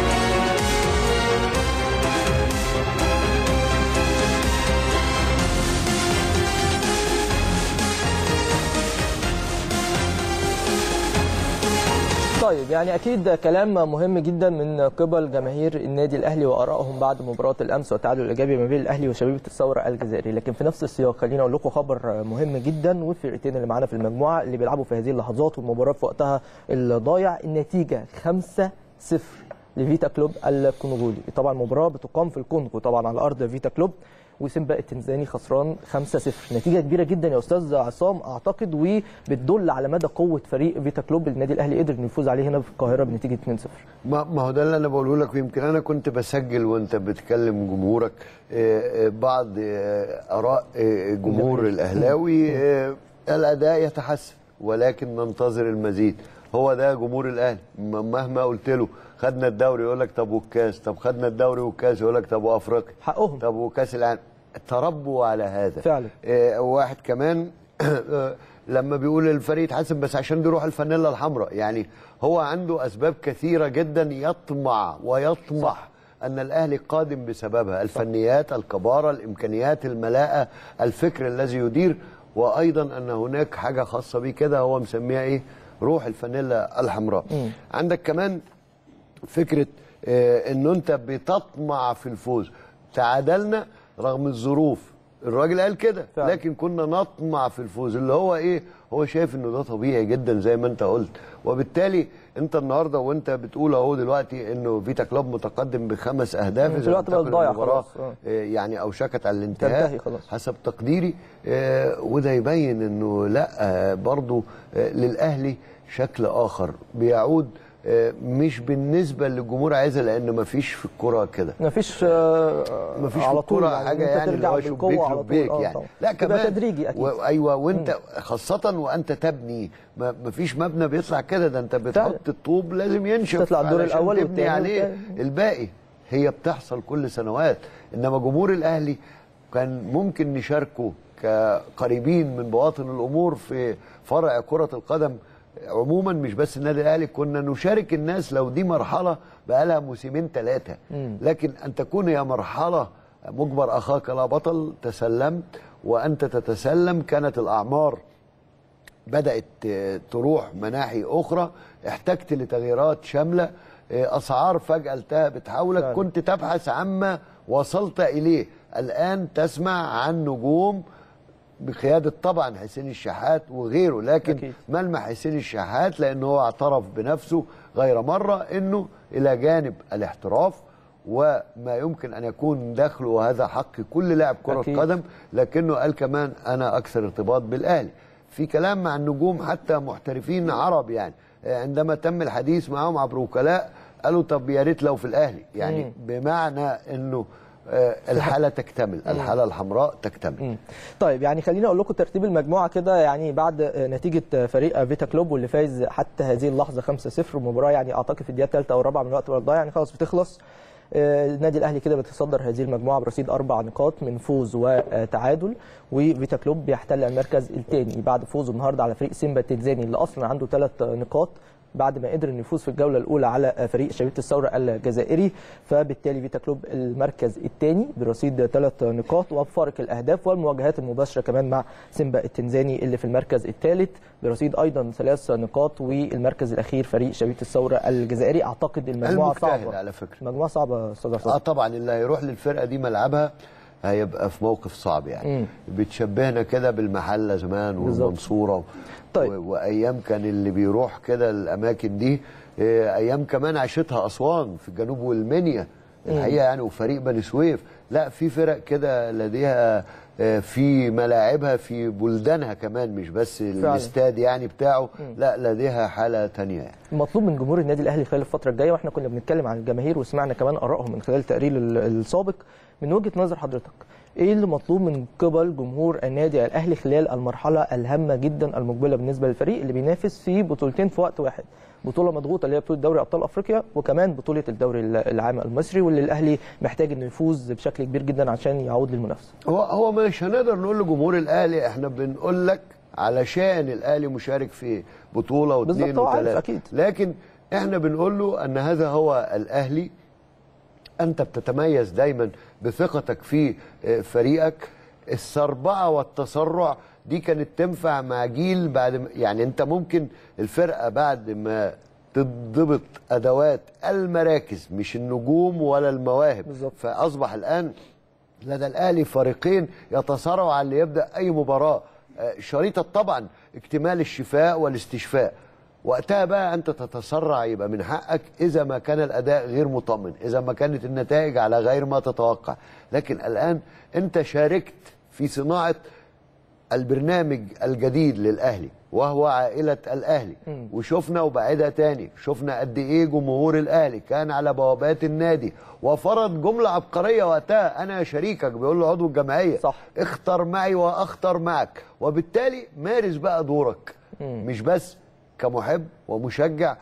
Speaker 2: طيب يعني اكيد كلام مهم جدا من قبل جماهير النادي الاهلي وارائهم بعد مباراه الامس والتعادل الايجابي ما بين الاهلي وشبيبه الثوره الجزائري لكن في نفس السياق خلينا اقول لكم خبر مهم جدا والفرقتين اللي معانا في المجموعه اللي بيلعبوا في هذه اللحظات والمباراه في وقتها الضايع النتيجه 5 0 لفيتا كلوب الكونغولي طبعا مباراه بتقام في الكونغو طبعا على ارض فيتا كلوب وسيمبا التنزاني خسران 5-0 نتيجه كبيره جدا يا استاذ عصام اعتقد وبتدل على مدى قوه فريق فيتا كلوب النادي الاهلي قدر انه يفوز عليه هنا في القاهره بنتيجه 2-0
Speaker 4: ما ما هو ده اللي انا بقوله لك ويمكن انا كنت بسجل وانت بتكلم جمهورك آه، آه، بعض آه، اراء آه، جمهور الاهلاوي آه، الاداء يتحسن ولكن ننتظر المزيد هو ده جمهور الاهلي م- مهما قلت له خدنا الدوري يقول لك طب والكاس طب خدنا الدوري والكاس يقول لك طب وافريقيا
Speaker 2: حقهم
Speaker 4: طب وكاس العالم تربوا على هذا
Speaker 2: فعلا.
Speaker 4: آه، واحد كمان آه، لما بيقول الفريق يتحسن بس عشان بيروح الفانيلا الحمراء يعني هو عنده اسباب كثيره جدا يطمع ويطمح ان الاهلي قادم بسببها الفنيات الكباره الامكانيات الملاءه الفكر الذي يدير وايضا ان هناك حاجه خاصه بيه كده هو مسميها ايه روح الفانيلا الحمراء عندك كمان فكره آه، انه انت بتطمع في الفوز تعادلنا رغم الظروف الراجل قال كده
Speaker 2: فعلا.
Speaker 4: لكن كنا نطمع في الفوز اللي هو ايه هو شايف انه ده طبيعي جدا زي ما انت قلت وبالتالي انت النهارده وانت بتقول اهو دلوقتي انه فيتا كلوب متقدم بخمس اهداف
Speaker 2: في
Speaker 4: إذا
Speaker 2: الوقت بقى
Speaker 4: انتقل
Speaker 2: ضايع
Speaker 4: المباراة،
Speaker 2: خلاص، آه.
Speaker 4: آه، يعني اوشكت على
Speaker 2: تنتهي
Speaker 4: الانتهاء
Speaker 2: خلاص.
Speaker 4: حسب تقديري آه، وده يبين انه لا آه، برضو آه، للاهلي شكل اخر بيعود آه، مش بالنسبه اللي الجمهور عايزها لان مفيش في الكوره كده
Speaker 2: مفيش آه،
Speaker 4: مفيش
Speaker 2: على
Speaker 4: في الكوره
Speaker 2: طول
Speaker 4: حاجه
Speaker 2: إن أنت
Speaker 4: يعني اللي
Speaker 2: ترجع
Speaker 4: هو
Speaker 2: بالقوة
Speaker 4: شبيك
Speaker 2: على طول.
Speaker 4: لبيك
Speaker 2: آه
Speaker 4: يعني
Speaker 2: طبعاً.
Speaker 4: لا
Speaker 2: يبقى
Speaker 4: كمان
Speaker 2: تدريجي أكيد.
Speaker 4: و... ايوه وانت خاصه وانت تبني ما مفيش مبنى بيطلع كده ده انت بتحط الطوب لازم ينشف
Speaker 2: تطلع الدور
Speaker 4: علشان
Speaker 2: الأول
Speaker 4: تبني
Speaker 2: والتاني
Speaker 4: عليه
Speaker 2: والتاني.
Speaker 4: الباقي هي بتحصل كل سنوات انما جمهور الاهلي كان ممكن نشاركه كقريبين من بواطن الامور في فرع كره القدم عموما مش بس النادي الاهلي كنا نشارك الناس لو دي مرحله بقالها موسمين ثلاثه لكن ان تكون هي مرحله مجبر اخاك لا بطل تسلمت وانت تتسلم كانت الاعمار بدات تروح مناحي اخرى احتجت لتغييرات شامله اسعار فجاه التهبت حولك
Speaker 2: فعلا.
Speaker 4: كنت تبحث عما وصلت اليه الان تسمع عن نجوم بقياده طبعا حسين الشحات وغيره لكن
Speaker 2: أكيد.
Speaker 4: ملمح حسين الشحات لانه هو اعترف بنفسه غير مره انه الى جانب الاحتراف وما يمكن ان يكون دخله وهذا حق كل لاعب كره
Speaker 2: أكيد.
Speaker 4: قدم لكنه قال كمان انا اكثر ارتباط بالاهلي في كلام مع النجوم حتى محترفين عرب يعني آه، عندما تم الحديث معهم عبر وكلاء قالوا طب يا ريت لو في الاهلي يعني
Speaker 2: مم.
Speaker 4: بمعنى انه آه، الحاله تكتمل الحاله الحمراء تكتمل
Speaker 2: مم. طيب يعني خليني اقول لكم ترتيب المجموعه كده يعني بعد آه، نتيجه آه، فريق فيتا كلوب واللي فاز حتى هذه اللحظه 5-0 المباراه يعني اعتقد في الدقيقه الثالثه او الرابعه من الوقت ولا يعني خلاص بتخلص آه، النادي الاهلي كده بيتصدر هذه المجموعه برصيد اربع نقاط من فوز وتعادل وفيتا كلوب بيحتل المركز الثاني بعد فوزه النهارده على فريق سيمبا التنزاني اللي اصلا عنده ثلاث نقاط بعد ما قدر انه يفوز في الجوله الاولى على فريق شبيبه الثوره الجزائري فبالتالي فيتا كلوب المركز الثاني برصيد ثلاث نقاط وبفارق الاهداف والمواجهات المباشره كمان مع سيمبا التنزاني اللي في المركز الثالث برصيد ايضا ثلاث نقاط والمركز الاخير فريق شبيبه الثوره الجزائري اعتقد المجموعه
Speaker 4: المجتهد
Speaker 2: صعبه
Speaker 4: على فكره
Speaker 2: مجموعه صعبه يا استاذ
Speaker 4: اه
Speaker 2: عصام
Speaker 4: طبعا اللي هيروح للفرقه دي ملعبها هيبقى في موقف صعب يعني
Speaker 2: مم.
Speaker 4: بتشبهنا كده بالمحله زمان
Speaker 2: بالظبط.
Speaker 4: والمنصوره و...
Speaker 2: طيب.
Speaker 4: و... وايام كان اللي بيروح كده الاماكن دي آه، ايام كمان عاشتها اسوان في الجنوب والمنيا الحقيقه يعني وفريق بني سويف لا في فرق كده لديها آه، في ملاعبها في بلدانها كمان مش بس الاستاد يعني بتاعه لا لديها حاله تانية يعني
Speaker 2: المطلوب من جمهور النادي الاهلي خلال الفتره الجايه واحنا كنا بنتكلم عن الجماهير وسمعنا كمان ارائهم من خلال التقرير ال- السابق من وجهه نظر حضرتك ايه اللي مطلوب من قبل جمهور النادي الاهلي خلال المرحله الهامه جدا المقبله بالنسبه للفريق اللي بينافس في بطولتين في وقت واحد بطوله مضغوطه اللي هي بطوله دوري ابطال افريقيا وكمان بطوله الدوري ال- العام المصري واللي الاهلي محتاج انه يفوز بشكل كبير جدا عشان يعود للمنافسه
Speaker 4: هو هو مش هنقدر نقول لجمهور الاهلي احنا بنقول لك علشان الاهلي مشارك في بطوله واثنين
Speaker 2: بالظبط، هو عارف
Speaker 4: وثلاثه
Speaker 2: أكيد.
Speaker 4: لكن احنا بنقول له ان هذا هو الاهلي انت بتتميز دايما بثقتك في آه، فريقك السربعه والتسرع دي كانت تنفع مع جيل بعد ما يعني انت ممكن الفرقه بعد ما تضبط ادوات المراكز مش النجوم ولا المواهب
Speaker 2: بالظبط.
Speaker 4: فاصبح الان لدى الاهلي فريقين يتصارعوا على اللي يبدا اي مباراه آه، شريطه طبعا اكتمال الشفاء والاستشفاء وقتها بقى انت تتسرع يبقى من حقك اذا ما كان الاداء غير مطمن اذا ما كانت النتائج على غير ما تتوقع لكن الان انت شاركت في صناعه البرنامج الجديد للاهلي وهو عائله الاهلي وشفنا وبعدها تاني شفنا قد ايه جمهور الاهلي كان على بوابات النادي وفرض جمله عبقريه وقتها انا شريكك بيقول له عضو الجمعيه
Speaker 2: صح.
Speaker 4: اختر معي واختر معك وبالتالي مارس بقى دورك مش بس كمحب ومشجع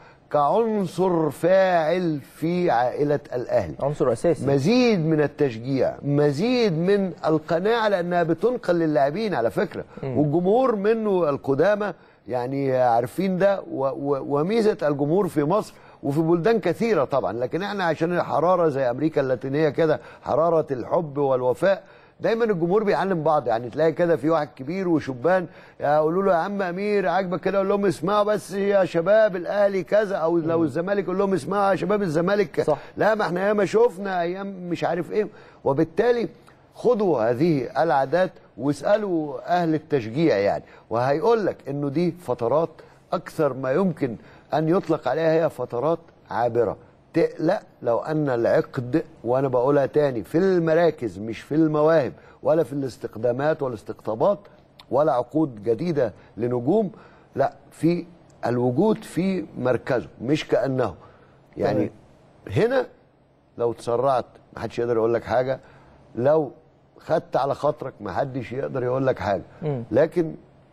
Speaker 4: كعنصر فاعل في عائله الاهلي
Speaker 2: عنصر اساسي
Speaker 4: مزيد من التشجيع مزيد من القناعة لأنها بتنقل للاعبين على فكرة والجمهور منه القدامى يعني عارفين ده و و وميزة الجمهور في مصر وفي بلدان كثيرة طبعا لكن احنا عشان الحرارة زي أمريكا اللاتينية كده حرارة الحب والوفاء دايما الجمهور بيعلم بعض يعني تلاقي كده في واحد كبير وشبان يقولوا له يا عم امير عاجبك كده يقول لهم اسمعوا بس يا شباب الاهلي كذا او لو الزمالك يقول لهم اسمعوا يا شباب الزمالك
Speaker 2: صح.
Speaker 4: لا ما احنا ياما شفنا ايام مش عارف ايه وبالتالي خدوا هذه العادات واسالوا اهل التشجيع يعني وهيقول لك انه دي فترات اكثر ما يمكن ان يطلق عليها هي فترات عابره تقلق لو ان العقد وانا بقولها تاني في المراكز مش في المواهب ولا في الاستخدامات والاستقطابات ولا عقود جديده لنجوم لا في الوجود في مركزه مش كانه يعني هنا لو تسرعت ما حدش يقدر يقول لك حاجه لو خدت على خاطرك ما حدش يقدر يقول لك حاجه
Speaker 2: مم.
Speaker 4: لكن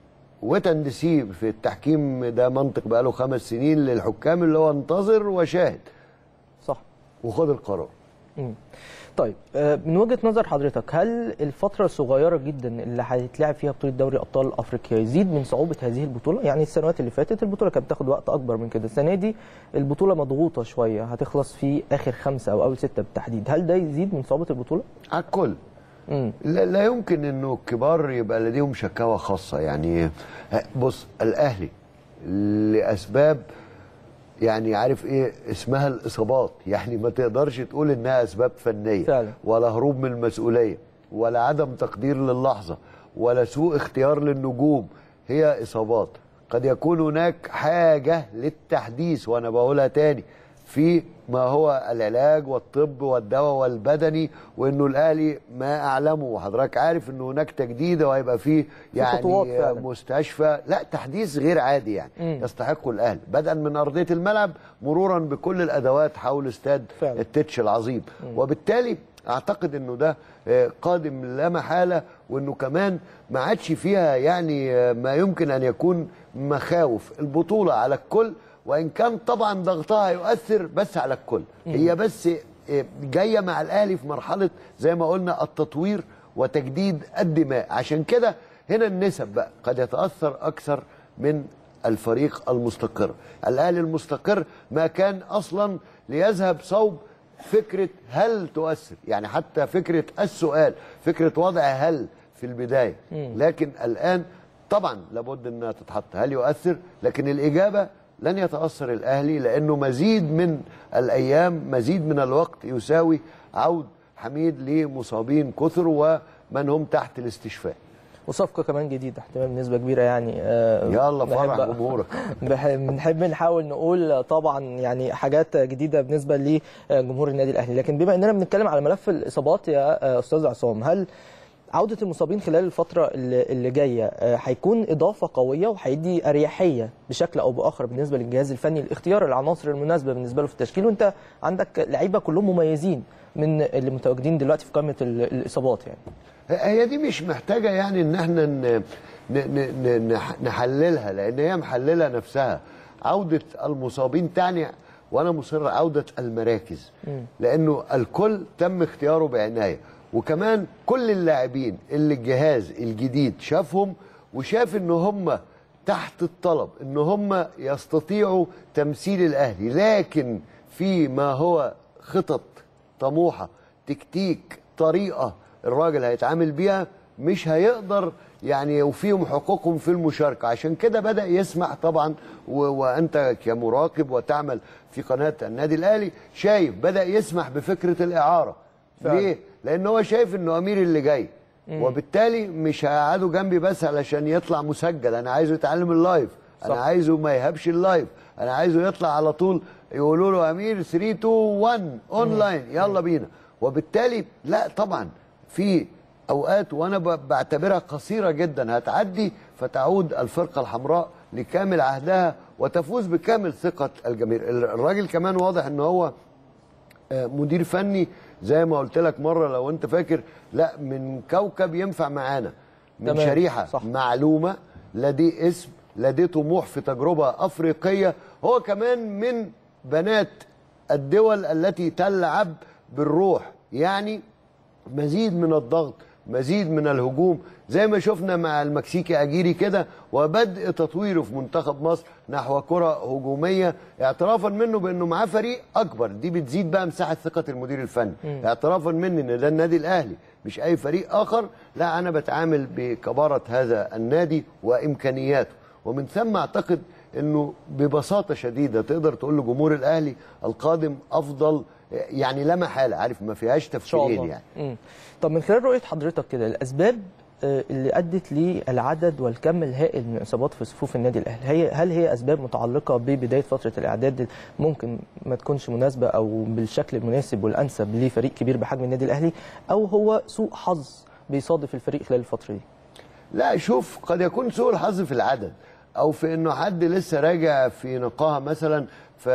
Speaker 4: وتن سي في التحكيم ده منطق بقاله خمس سنين للحكام اللي هو انتظر وشاهد
Speaker 2: صح
Speaker 4: وخد القرار
Speaker 2: مم. طيب آه، من وجهه نظر حضرتك هل الفتره الصغيره جدا اللي هيتلعب فيها بطوله دوري ابطال افريقيا يزيد من صعوبه هذه البطوله يعني السنوات اللي فاتت البطوله كانت بتاخد وقت اكبر من كده السنه دي البطوله مضغوطه شويه هتخلص في اخر خمسه او اول سته بالتحديد هل ده يزيد من صعوبه البطوله
Speaker 4: على الكل
Speaker 2: مم.
Speaker 4: لا, لا يمكن انه الكبار يبقى لديهم شكاوى خاصه يعني بص الاهلي لاسباب يعني عارف ايه اسمها الاصابات يعني ما تقدرش تقول انها اسباب فنيه
Speaker 2: فعلا.
Speaker 4: ولا هروب من المسؤوليه ولا عدم تقدير للحظه ولا سوء اختيار للنجوم هي اصابات قد يكون هناك حاجه للتحديث وانا بقولها تاني في ما هو العلاج والطب والدواء والبدني وانه الاهلي ما اعلمه وحضرتك عارف انه هناك تجديد وهيبقى فيه يعني
Speaker 2: خطوات فعلا.
Speaker 4: مستشفى لا تحديث غير عادي يعني
Speaker 2: مم.
Speaker 4: يستحقه الاهلي بدءا من ارضيه الملعب مرورا بكل الادوات حول استاد
Speaker 2: فعلا.
Speaker 4: التتش العظيم وبالتالي اعتقد انه ده آه، قادم لا محاله وانه كمان ما عادش فيها يعني آه، ما يمكن ان يكون مخاوف البطوله على الكل وان كان طبعا ضغطها يؤثر بس على الكل هي بس آه، جايه مع الاهلي في مرحله زي ما قلنا التطوير وتجديد الدماء عشان كده هنا النسب بقى قد يتاثر اكثر من الفريق المستقر الاهلي المستقر ما كان اصلا ليذهب صوب فكره هل تؤثر يعني حتى فكره السؤال فكره وضع هل في البدايه لكن الان طبعا لابد انها تتحط هل يؤثر لكن الاجابه لن يتاثر الاهلي لانه مزيد من الايام مزيد من الوقت يساوي عود حميد لمصابين كثر ومن هم تحت الاستشفاء
Speaker 2: وصفقه كمان جديده احتمال بنسبه كبيره يعني آه،
Speaker 4: يلا فرح
Speaker 2: بحب-
Speaker 4: جمهورك
Speaker 2: بح- بنحب نحاول نقول طبعا يعني حاجات جديده بالنسبه لجمهور النادي الاهلي لكن بما اننا بنتكلم على ملف الاصابات يا استاذ عصام هل عوده المصابين خلال الفتره اللي اللي جايه آه، هيكون اضافه قويه وهيدي اريحيه بشكل او باخر بالنسبه للجهاز الفني لاختيار العناصر المناسبه بالنسبه له في التشكيل وانت عندك لعيبه كلهم مميزين من اللي متواجدين دلوقتي في قائمه ال- الاصابات يعني
Speaker 4: هي دي مش محتاجه يعني ان احنا ن- ن- ن- ن- نح- نحللها لان هي محلله نفسها عوده المصابين تعني وانا مصر عوده المراكز لانه الكل تم اختياره بعنايه وكمان كل اللاعبين اللي الجهاز الجديد شافهم وشاف ان هم تحت الطلب ان هم يستطيعوا تمثيل الاهلي لكن في ما هو خطط طموحه تكتيك طريقه الراجل هيتعامل بيها مش هيقدر يعني يوفيهم حقوقهم في المشاركه عشان كده بدا يسمح طبعا و... وانت كمراقب وتعمل في قناه النادي الاهلي شايف بدا يسمح بفكره الاعاره
Speaker 2: فعلا.
Speaker 4: ليه لان هو شايف انه امير اللي جاي وبالتالي مش هقعده جنبي بس علشان يطلع مسجل انا عايزه يتعلم اللايف انا
Speaker 2: صح.
Speaker 4: عايزه ما يهبش اللايف انا عايزه يطلع على طول يقولوا له امير 3 2 1 اونلاين يلا بينا وبالتالي لا طبعا في اوقات وانا ب- بعتبرها قصيره جدا هتعدي فتعود الفرقه الحمراء لكامل عهدها وتفوز بكامل ثقه الجماهير الراجل كمان واضح ان هو آه، مدير فني زي ما قلت لك مره لو انت فاكر لا من كوكب ينفع معانا من
Speaker 2: تمام،
Speaker 4: شريحه
Speaker 2: صح.
Speaker 4: معلومه لديه اسم لديه طموح في تجربه افريقيه هو كمان من بنات الدول التي تلعب بالروح يعني مزيد من الضغط مزيد من الهجوم زي ما شفنا مع المكسيكي اجيري كده وبدء تطويره في منتخب مصر نحو كره هجوميه اعترافا منه بانه معاه فريق اكبر دي بتزيد بقى مساحه ثقه المدير الفني اعترافا مني ان ده النادي الاهلي مش اي فريق اخر لا انا بتعامل بكباره هذا النادي وامكانياته ومن ثم اعتقد انه ببساطه شديده تقدر تقول لجمهور الاهلي القادم افضل يعني لا محاله عارف ما فيهاش
Speaker 2: ان شاء
Speaker 4: تفكيرين
Speaker 2: الله
Speaker 4: يعني
Speaker 2: مم. طب من خلال رؤيه حضرتك كده الاسباب آه، اللي ادت للعدد والكم الهائل من الاصابات في صفوف النادي الاهلي هي هل هي اسباب متعلقه ببدايه فتره الاعداد ممكن ما تكونش مناسبه او بالشكل المناسب والانسب لفريق كبير بحجم النادي الاهلي او هو سوء حظ بيصادف الفريق خلال الفتره دي
Speaker 4: لا شوف قد يكون سوء الحظ في العدد او في انه حد لسه راجع في نقاهه مثلا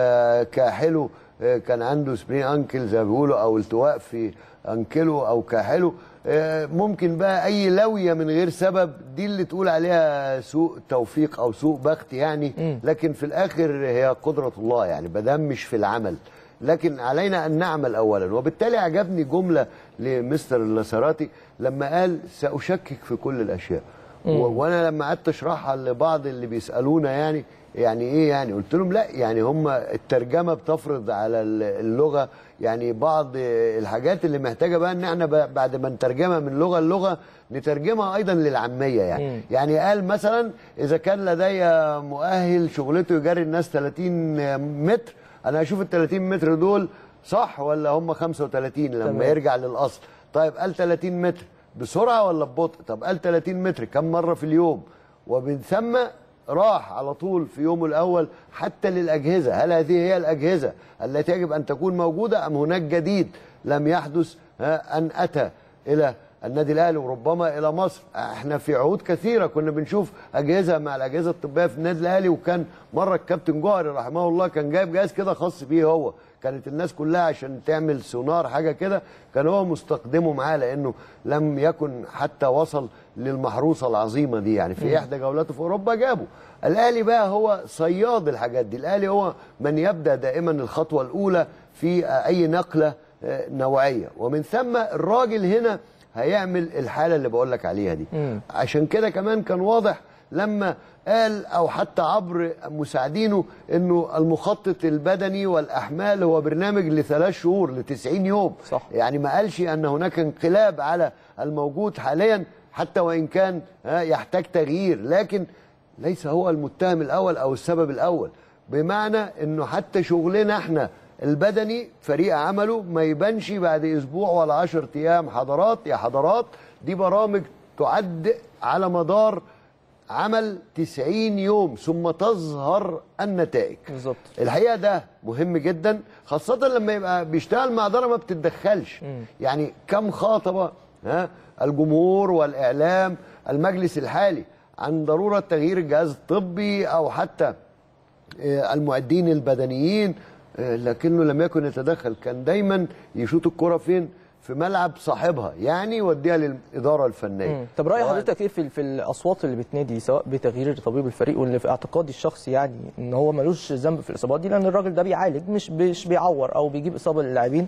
Speaker 4: فكاحله آه، كان عنده سبرين انكل زي ما بيقولوا او التواء في انكله او كاحله آه، ممكن بقى اي لويه من غير سبب دي اللي تقول عليها سوء توفيق او سوء بخت يعني لكن في الاخر هي قدره الله يعني بدام مش في العمل لكن علينا ان نعمل اولا وبالتالي عجبني جمله لمستر لاساراتي لما قال ساشكك في كل الاشياء و- وانا لما قعدت اشرحها لبعض اللي بيسالونا يعني يعني ايه يعني قلت لهم لا يعني هم الترجمه بتفرض على ال- اللغه يعني بعض الحاجات اللي محتاجه بقى ان احنا ب- بعد ما نترجمها من لغه للغه نترجمها ايضا للعاميه يعني يعني قال مثلا اذا كان لدي مؤهل شغلته يجري الناس 30 متر انا هشوف ال 30 متر دول صح ولا هم 35 لما
Speaker 2: تمام.
Speaker 4: يرجع للاصل طيب قال 30 متر بسرعه ولا ببطء طب قال 30 متر كم مره في اليوم ومن ثم راح على طول في يومه الاول حتى للاجهزه هل هذه هي الاجهزه التي يجب ان تكون موجوده ام هناك جديد لم يحدث ها، ان اتى الى النادي الاهلي وربما الى مصر احنا في عهود كثيره كنا بنشوف اجهزه مع الاجهزه الطبيه في النادي الاهلي وكان مره الكابتن جوهري رحمه الله كان جايب جهاز كده خاص بيه هو كانت الناس كلها عشان تعمل سونار حاجه كده كان هو مستخدمه معاه لانه لم يكن حتى وصل للمحروسه العظيمه دي يعني في احدى جولاته في اوروبا جابه الاهلي بقى هو صياد الحاجات دي الاهلي هو من يبدا دائما الخطوه الاولى في اي نقله آه، نوعيه ومن ثم الراجل هنا هيعمل الحاله اللي بقول لك عليها دي عشان كده كمان كان واضح لما قال او حتى عبر مساعدينه انه المخطط البدني والاحمال هو برنامج لثلاث شهور ل 90 يوم
Speaker 2: صح.
Speaker 4: يعني ما قالش ان هناك انقلاب على الموجود حاليا حتى وان كان ها، يحتاج تغيير لكن ليس هو المتهم الاول او السبب الاول بمعنى انه حتى شغلنا احنا البدني فريق عمله ما يبانش بعد اسبوع ولا 10 ايام حضرات يا حضرات دي برامج تعد على مدار عمل 90 يوم ثم تظهر النتائج
Speaker 2: بالظبط.
Speaker 4: الحقيقه ده مهم جدا خاصه لما يبقى بيشتغل مع اداره ما بتتدخلش يعني كم خاطب ها الجمهور والاعلام المجلس الحالي عن ضروره تغيير الجهاز الطبي او حتى آه، المعدين البدنيين آه، لكنه لم يكن يتدخل كان دايما يشوط الكره فين في ملعب صاحبها يعني يوديها للاداره الفنيه
Speaker 2: مم. طب راي
Speaker 4: سواء-
Speaker 2: حضرتك ايه في في الاصوات اللي بتنادي سواء بتغيير طبيب الفريق واللي في اعتقادي الشخصي يعني ان هو ملوش ذنب في الاصابات دي لان الراجل ده بيعالج مش مش بيعور او بيجيب اصابه للاعبين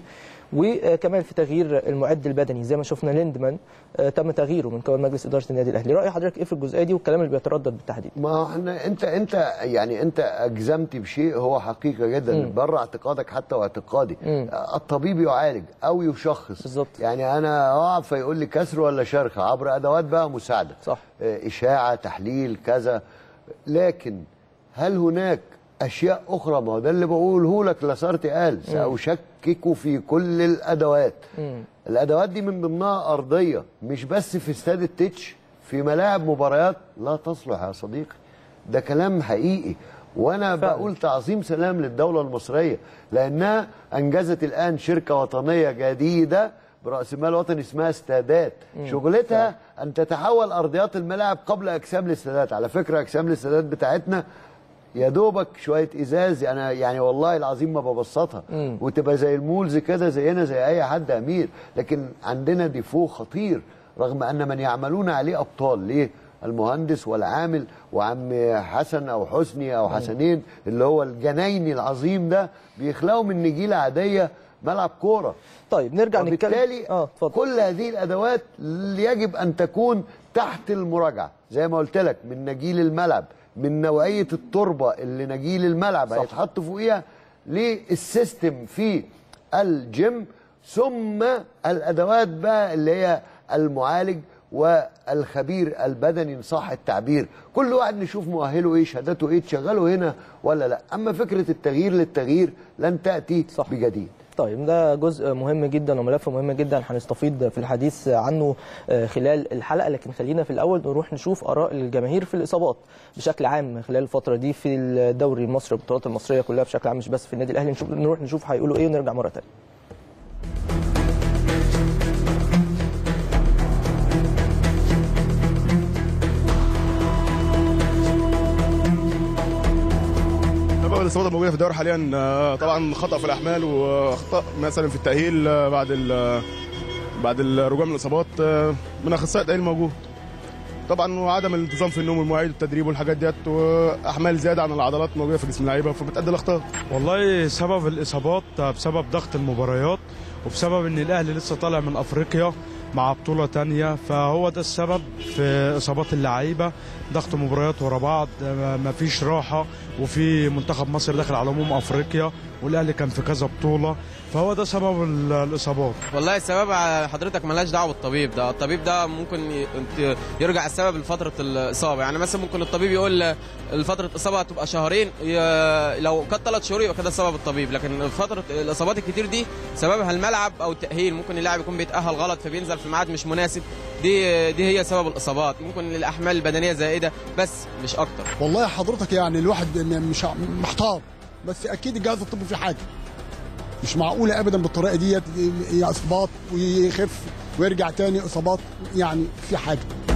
Speaker 2: وكمان في تغيير المعد البدني زي ما شفنا ليندمان آه، تم تغييره من قبل مجلس اداره النادي الاهلي راي حضرتك ايه في الجزئيه دي والكلام اللي بيتردد بالتحديد
Speaker 4: ما هو احنا انت انت يعني انت اجزمت بشيء هو حقيقه جدا بره اعتقادك حتى واعتقادي الطبيب يعالج او يشخص
Speaker 2: بالظبط.
Speaker 4: يعني انا اقعد فيقول لي كسر ولا شرخ عبر ادوات بقى مساعده
Speaker 2: صح.
Speaker 4: اه، اشاعه تحليل كذا لكن هل هناك اشياء اخرى ما هو ده اللي بقوله لك لاسارتي قال ساشكك في كل الادوات الادوات دي من ضمنها ارضيه مش بس في استاد التتش في ملاعب مباريات لا تصلح يا صديقي ده كلام حقيقي وانا
Speaker 2: فعلا.
Speaker 4: بقول تعظيم سلام للدوله المصريه لانها انجزت الان شركه وطنيه جديده براس مال وطني اسمها استادات شغلتها ان تتحول ارضيات الملاعب قبل اجسام الاستادات على فكره اجسام الاستادات بتاعتنا يا دوبك شويه ازاز انا يعني والله العظيم ما ببسطها وتبقى زي المولز كده زينا زي اي حد امير لكن عندنا ديفو خطير رغم ان من يعملون عليه ابطال ليه المهندس والعامل وعم حسن او حسني او حسنين اللي هو الجنايني العظيم ده بيخلقوا من نجيله عاديه ملعب كوره
Speaker 2: طيب نرجع نتكلم
Speaker 4: وبالتالي
Speaker 2: اه اتفضل
Speaker 4: كل هذه الادوات يجب ان تكون تحت المراجعه زي ما قلت لك من نجيل الملعب من نوعيه التربه اللي نجيل الملعب
Speaker 2: صح.
Speaker 4: هيتحط فوقيها للسيستم في الجيم ثم الادوات بقى اللي هي المعالج والخبير البدني ان صح التعبير كل واحد نشوف مؤهله ايه شهادته ايه تشغله هنا ولا لا اما فكره التغيير للتغيير لن تاتي
Speaker 2: صح.
Speaker 4: بجديد
Speaker 2: طيب ده جزء مهم جدا وملف مهم جدا هنستفيد في الحديث عنه آه، خلال الحلقه لكن خلينا في الاول نروح نشوف اراء الجماهير في الاصابات بشكل عام خلال الفتره دي في الدوري المصري والبطولات المصريه كلها بشكل عام مش بس في النادي الاهلي نشوف نروح نشوف هيقولوا ايه ونرجع مره ثانيه
Speaker 10: الاصابات الموجوده في الدوري حاليا آه، طبعا خطا في الاحمال واخطاء مثلا في التاهيل آه، بعد ال- بعد الرجوع من الاصابات آه، من اخصائي التاهيل موجود طبعا وعدم الانتظام في النوم والمواعيد والتدريب والحاجات ديت واحمال زياده عن العضلات موجوده في جسم اللعيبه فبتؤدي الاخطاء
Speaker 11: والله سبب الاصابات بسبب ضغط المباريات وبسبب ان الاهلي لسه طالع من افريقيا مع بطولة تانية فهو ده السبب في اصابات اللعيبة ضغط مباريات ورا بعض مفيش راحة وفي منتخب مصر داخل على عموم افريقيا والاهلي كان في كذا بطولة فهو ده سبب ال- الاصابات
Speaker 12: والله السبب على حضرتك ملاش دعوه بالطبيب ده الطبيب ده ممكن ي- ت- يرجع السبب لفتره الاصابه يعني مثلا ممكن الطبيب يقول فتره الاصابه هتبقى شهرين ي- لو كانت ثلاث شهور يبقى كده سبب الطبيب لكن فتره الاصابات الكتير دي سببها الملعب او التاهيل ممكن اللاعب يكون بيتاهل غلط فبينزل في ميعاد مش مناسب دي دي هي سبب الاصابات ممكن الاحمال البدنيه زائده بس مش اكتر
Speaker 13: والله حضرتك يعني الواحد م- مش ع- محتار بس اكيد الجهاز الطبي فيه حاجه مش معقوله ابدا بالطريقه ديت هي اصابات ويخف ويرجع تاني اصابات يعني في حاجه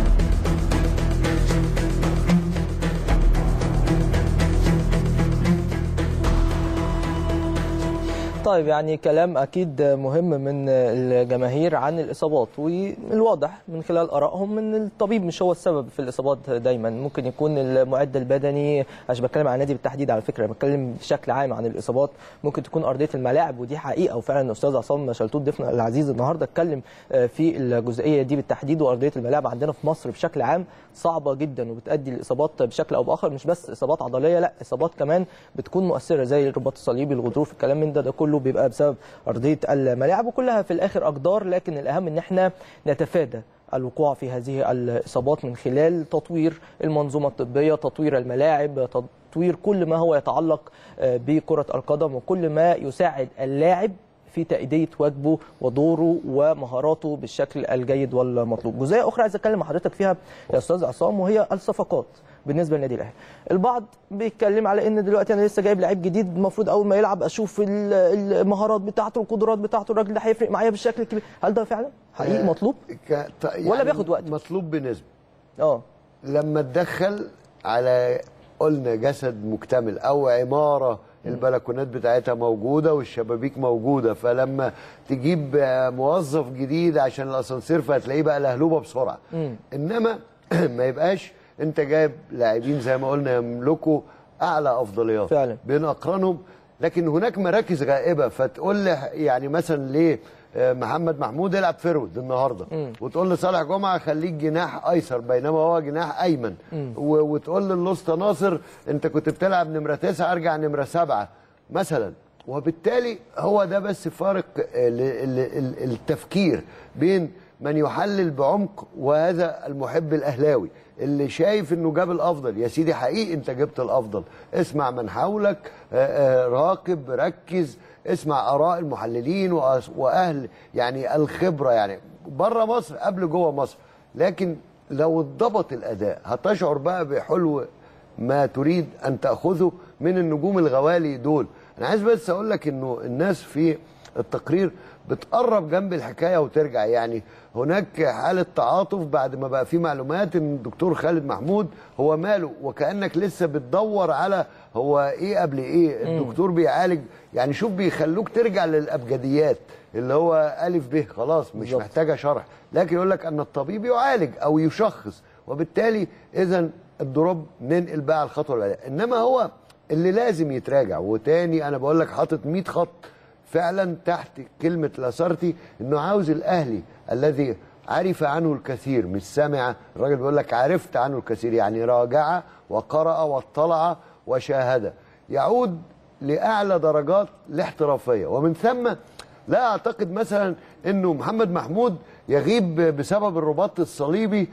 Speaker 2: طيب يعني كلام اكيد مهم من الجماهير عن الاصابات والواضح من خلال ارائهم ان الطبيب مش هو السبب في الاصابات دايما ممكن يكون المعد البدني مش بتكلم عن النادي بالتحديد على فكره بتكلم بشكل عام عن الاصابات ممكن تكون ارضيه الملاعب ودي حقيقه وفعلا الاستاذ عصام شلتوت ضيفنا العزيز النهارده اتكلم في الجزئيه دي بالتحديد وارضيه الملاعب عندنا في مصر بشكل عام صعبه جدا وبتؤدي الاصابات بشكل او باخر مش بس اصابات عضليه لا اصابات كمان بتكون مؤثره زي الرباط الصليبي الغضروف الكلام من ده ده كله بيبقى بسبب ارضيه الملاعب وكلها في الاخر اقدار لكن الاهم ان احنا نتفادى الوقوع في هذه الاصابات من خلال تطوير المنظومه الطبيه تطوير الملاعب تطوير كل ما هو يتعلق آه، بكره القدم وكل ما يساعد اللاعب في تأدية واجبه ودوره ومهاراته بالشكل الجيد والمطلوب. جزئية أخرى عايز أتكلم مع حضرتك فيها يا أستاذ عصام وهي الصفقات بالنسبة للنادي الأهلي. البعض بيتكلم على إن دلوقتي أنا لسه جايب لعيب جديد المفروض أول ما يلعب أشوف ال- المهارات بتاعته القدرات بتاعته الراجل ده هيفرق معايا بالشكل الكبير. هل ده فعلا حقيقي
Speaker 4: آه،
Speaker 2: مطلوب؟
Speaker 4: ك- ط-
Speaker 2: ولا بياخد وقت؟
Speaker 4: مطلوب بنسبه
Speaker 2: اه
Speaker 4: لما تدخل على قلنا جسد مكتمل او عماره البلكونات بتاعتها موجوده والشبابيك موجوده فلما تجيب آه، موظف جديد عشان الاسانسير فهتلاقيه بقى لهلوبه بسرعه انما ما يبقاش انت جايب لاعبين زي ما قلنا يملكوا اعلى افضليات
Speaker 2: فعلا.
Speaker 4: بين اقرانهم لكن هناك مراكز غائبه فتقول لي يعني مثلا ليه آه، محمد محمود يلعب فرود النهارده وتقول لصالح جمعه خليك جناح ايسر بينما هو جناح ايمن و- وتقول للاسطى ناصر انت كنت بتلعب نمره تسعه ارجع نمره سبعه مثلا وبالتالي هو ده بس فارق آه، ال- ال- ال- التفكير بين من يحلل بعمق وهذا المحب الاهلاوي اللي شايف انه جاب الافضل يا سيدي حقيقي انت جبت الافضل اسمع من حولك آه، آه، راقب ركز اسمع اراء المحللين وأس- واهل يعني الخبره يعني بره مصر قبل جوه مصر لكن لو اتضبط الاداء هتشعر بقى بحلو ما تريد ان تاخذه من النجوم الغوالي دول انا عايز بس اقول لك انه الناس في التقرير بتقرب جنب الحكايه وترجع يعني هناك حاله تعاطف بعد ما بقى في معلومات ان الدكتور خالد محمود هو ماله وكانك لسه بتدور على هو ايه قبل ايه الدكتور بيعالج يعني شوف بيخلوك ترجع للابجديات اللي هو الف ب خلاص مش
Speaker 2: بالظبط.
Speaker 4: محتاجه شرح لكن يقول لك ان الطبيب يعالج او يشخص وبالتالي اذا الدروب ننقل بقى على الخطوه اللي بعدها انما هو اللي لازم يتراجع وتاني انا بقول لك حاطط 100 خط فعلا تحت كلمه لاسارتي انه عاوز الاهلي الذي عرف عنه الكثير مش سمع الراجل بيقول لك عرفت عنه الكثير يعني راجع وقرأ واطلع وشاهد يعود لأعلى درجات الاحترافية ومن ثم لا أعتقد مثلا أنه محمد محمود يغيب بسبب الرباط الصليبي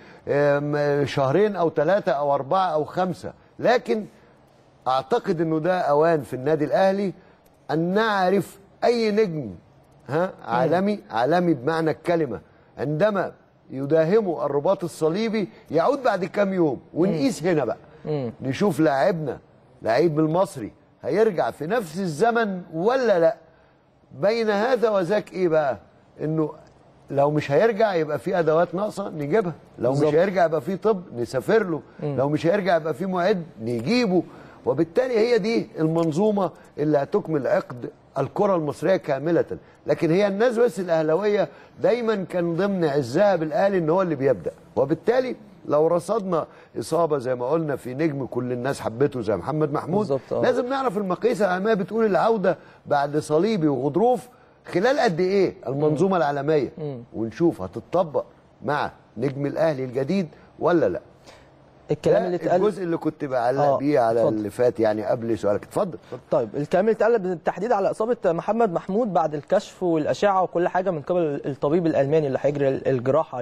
Speaker 4: آم، شهرين أو ثلاثة أو أربعة أو خمسة لكن اعتقد انه ده اوان في النادي الاهلي ان نعرف اي نجم ها عالمي عالمي بمعنى الكلمه عندما يداهمه الرباط الصليبي يعود بعد كام يوم ونقيس هنا بقى نشوف لاعبنا لعيب المصري هيرجع في نفس الزمن ولا لا بين هذا وذاك ايه بقى انه لو مش هيرجع يبقى في ادوات ناقصه نجيبها لو
Speaker 2: بالظبط.
Speaker 4: مش هيرجع يبقى في طب نسافر له لو مش هيرجع يبقى في معد نجيبه وبالتالي هي دي المنظومه اللي هتكمل عقد الكره المصريه كامله لكن هي الناس بس الاهلاويه دايما كان ضمن عزها بالاهلي ان هو اللي بيبدا وبالتالي لو رصدنا اصابه زي ما قلنا في نجم كل الناس حبته زي محمد محمود
Speaker 2: بالظبط، آه.
Speaker 4: لازم نعرف المقاييس العالميه بتقول العوده بعد صليبي وغضروف خلال قد ايه المنظومه العالميه ونشوف هتطبق مع نجم الاهلي الجديد ولا لا
Speaker 2: الكلام
Speaker 4: ده
Speaker 2: اللي اتقال
Speaker 4: الجزء اللي كنت بعلق
Speaker 2: آه،
Speaker 4: بيه على
Speaker 2: اتفضل.
Speaker 4: اللي فات يعني قبل سؤالك اتفضل اتفضل.
Speaker 2: طيب الكلام اللي اتقال بالتحديد على اصابه محمد محمود بعد الكشف والاشعه وكل حاجه من قبل الطبيب الالماني اللي هيجري الجراحه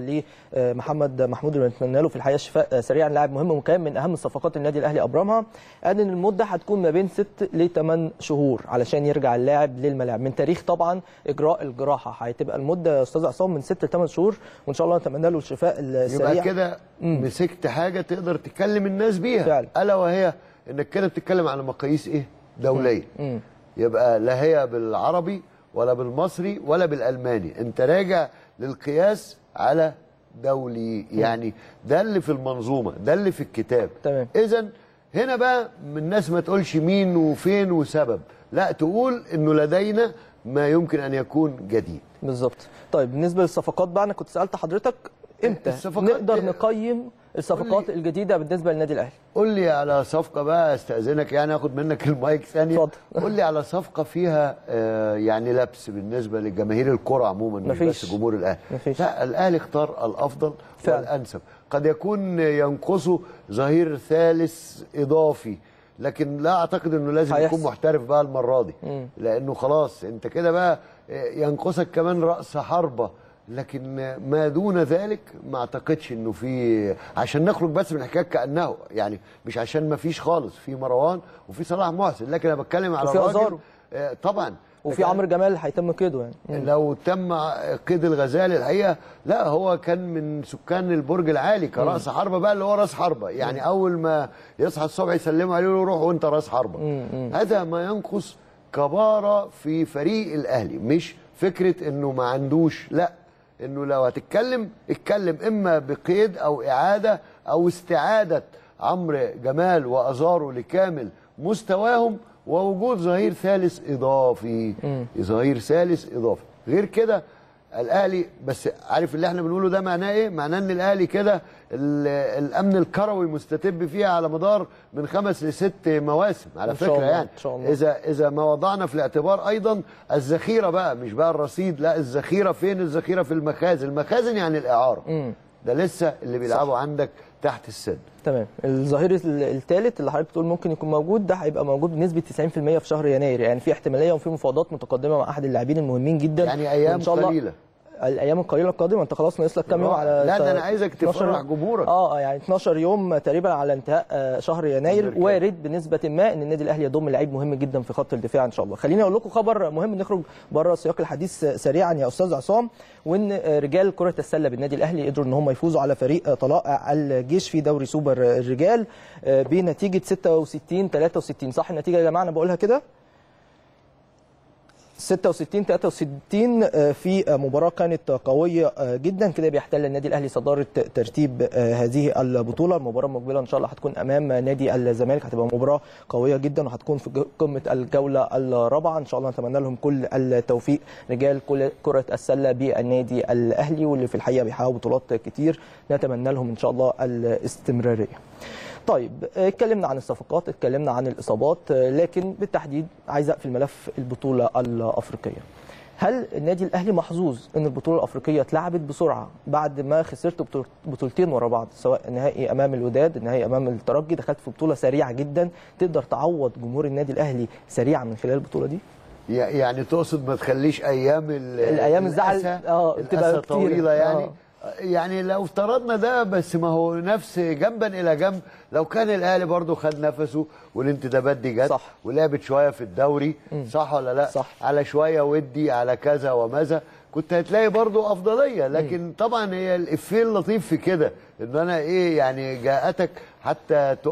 Speaker 2: لمحمد محمود اللي بنتمنى له في الحقيقه الشفاء سريعا لاعب مهم وكان من اهم صفقات النادي الاهلي ابرمها قال ان المده هتكون ما بين 6 ل 8 شهور علشان يرجع اللاعب للملاعب من تاريخ طبعا اجراء الجراحه هتبقى المده يا استاذ عصام من 6 ل 8 شهور وان شاء الله نتمنى له الشفاء السريع
Speaker 4: يبقى كده مسكت حاجه تقدر تكلم الناس بيها
Speaker 2: فعلا.
Speaker 4: الا وهي انك كده بتتكلم على مقاييس ايه دوليه
Speaker 2: مم.
Speaker 4: يبقى لا هي بالعربي ولا بالمصري ولا بالالماني انت راجع للقياس على دولي يعني ده اللي في المنظومه ده اللي في الكتاب
Speaker 2: تمام.
Speaker 4: اذا هنا بقى من الناس ما تقولش مين وفين وسبب لا تقول انه لدينا ما يمكن ان يكون جديد
Speaker 2: بالظبط طيب بالنسبه للصفقات بقى انا كنت سالت حضرتك امتى
Speaker 4: الصفقات-
Speaker 2: نقدر نقيم الصفقات الجديده بالنسبه للنادي الاهلي
Speaker 4: قول لي على صفقه بقى استاذنك يعني اخد منك المايك ثانيه
Speaker 2: اتفضل.
Speaker 4: قول لي على صفقه فيها آه يعني لبس بالنسبه لجماهير الكره عموما مش
Speaker 2: مفيش.
Speaker 4: بس جمهور الاهلي
Speaker 2: مفيش.
Speaker 4: لا الاهلي اختار الافضل
Speaker 2: فعلا.
Speaker 4: والانسب قد يكون ينقصه ظهير ثالث اضافي لكن لا اعتقد انه لازم
Speaker 2: هيحصل.
Speaker 4: يكون محترف بقى المره دي
Speaker 2: مم.
Speaker 4: لانه خلاص انت كده بقى آه، ينقصك كمان راس حربه لكن ما دون ذلك ما اعتقدش انه في عشان نخرج بس من حكايه كانه يعني مش عشان ما فيش خالص في مروان وفي صلاح محسن لكن انا بتكلم على
Speaker 2: وفي
Speaker 4: الراجل
Speaker 2: أزارو.
Speaker 4: آه، طبعا
Speaker 2: وفي
Speaker 4: لكن
Speaker 2: عمرو جمال هيتم قيده يعني مم.
Speaker 4: لو تم قيد الغزالي الحقيقه لا هو كان من سكان البرج العالي كراس حربه بقى اللي هو راس حربه يعني اول ما يصحى الصبح يسلموا عليه يقولوا روح وانت راس حربه هذا ما ينقص كبارة في فريق الاهلي مش فكره انه ما عندوش لا انه لو هتتكلم اتكلم اما بقيد او اعاده او استعاده عمرو جمال وازارو لكامل مستواهم ووجود ظهير ثالث اضافي ظهير ثالث اضافي غير كده الاهلي بس عارف اللي احنا بنقوله ده معناه ايه معناه ان الاهلي كده ال- الامن الكروي مستتب فيها على مدار من خمس لست مواسم على
Speaker 2: إن شاء
Speaker 4: فكره
Speaker 2: الله،
Speaker 4: يعني
Speaker 2: إن شاء الله.
Speaker 4: اذا اذا ما وضعنا في الاعتبار ايضا الذخيره بقى مش بقى الرصيد لا الذخيره فين الذخيره في المخازن المخازن يعني الاعاره
Speaker 2: مم.
Speaker 4: ده لسه اللي بيلعبوا عندك تحت السن
Speaker 2: تمام الظهير الثالث اللي حضرتك بتقول ممكن يكون موجود ده هيبقى موجود بنسبه 90% في شهر يناير يعني في احتماليه وفي مفاوضات متقدمه مع احد اللاعبين المهمين جدا
Speaker 4: يعني ايام
Speaker 2: وإن شاء الله
Speaker 4: قليله
Speaker 2: الايام القليله القادمه انت خلاص ناقص لك كام يوم على
Speaker 4: لا ده انا عايزك
Speaker 2: 12
Speaker 4: تفرح جمهورك
Speaker 2: اه يعني 12 يوم تقريبا على انتهاء آه، شهر يناير
Speaker 4: الميركاتو.
Speaker 2: وارد بنسبه ما ان النادي الاهلي يضم لعيب مهم جدا في خط الدفاع ان شاء الله خليني اقول لكم خبر مهم نخرج بره سياق الحديث سريعا يا استاذ عصام وان آه، رجال كره السله بالنادي الاهلي قدروا ان هم يفوزوا على فريق آه، طلائع الجيش في دوري سوبر آه، الرجال آه، بنتيجه 66 63 صح النتيجه يا جماعه انا بقولها كده 66 63 آه، في آه، مباراه كانت قويه آه، جدا كده بيحتل النادي الاهلي صداره ترتيب آه، هذه البطوله المباراه المقبله ان شاء الله هتكون امام نادي الزمالك هتبقى مباراه قويه جدا وهتكون في جو- قمه الجوله الرابعه ان شاء الله نتمنى لهم كل التوفيق رجال كل- كره السله بالنادي الاهلي واللي في الحقيقه بيحققوا بطولات كتير نتمنى لهم ان شاء الله الاستمراريه طيب آه، اتكلمنا عن الصفقات اتكلمنا عن الاصابات آه، لكن بالتحديد عايز اقفل ملف البطوله الافريقيه هل النادي الاهلي محظوظ ان البطوله الافريقيه اتلعبت بسرعه بعد ما خسرت بطول- بطولتين ورا بعض سواء النهائي امام الوداد النهائي امام الترجي دخلت في بطوله سريعه جدا تقدر تعوض جمهور النادي الاهلي سريعا من خلال البطوله دي
Speaker 4: يع- يعني تقصد ما تخليش ايام ال-
Speaker 2: الأيام الزعل،
Speaker 4: الأسى-
Speaker 2: آه، بتبقى
Speaker 4: الأسى
Speaker 2: كتيرة.
Speaker 4: طويله يعني
Speaker 2: آه.
Speaker 4: يعني لو افترضنا ده بس ما هو نفس جنبا الى جنب لو كان الاهلي برضو خد نفسه والانتدابات دي جت
Speaker 2: صح.
Speaker 4: ولعبت شويه في الدوري صح ولا لا
Speaker 2: صح.
Speaker 4: على شويه ودي على كذا وماذا كنت هتلاقي برضو افضليه لكن طبعا هي الافيه اللطيف في كده ان انا ايه يعني جاءتك حتى تؤكد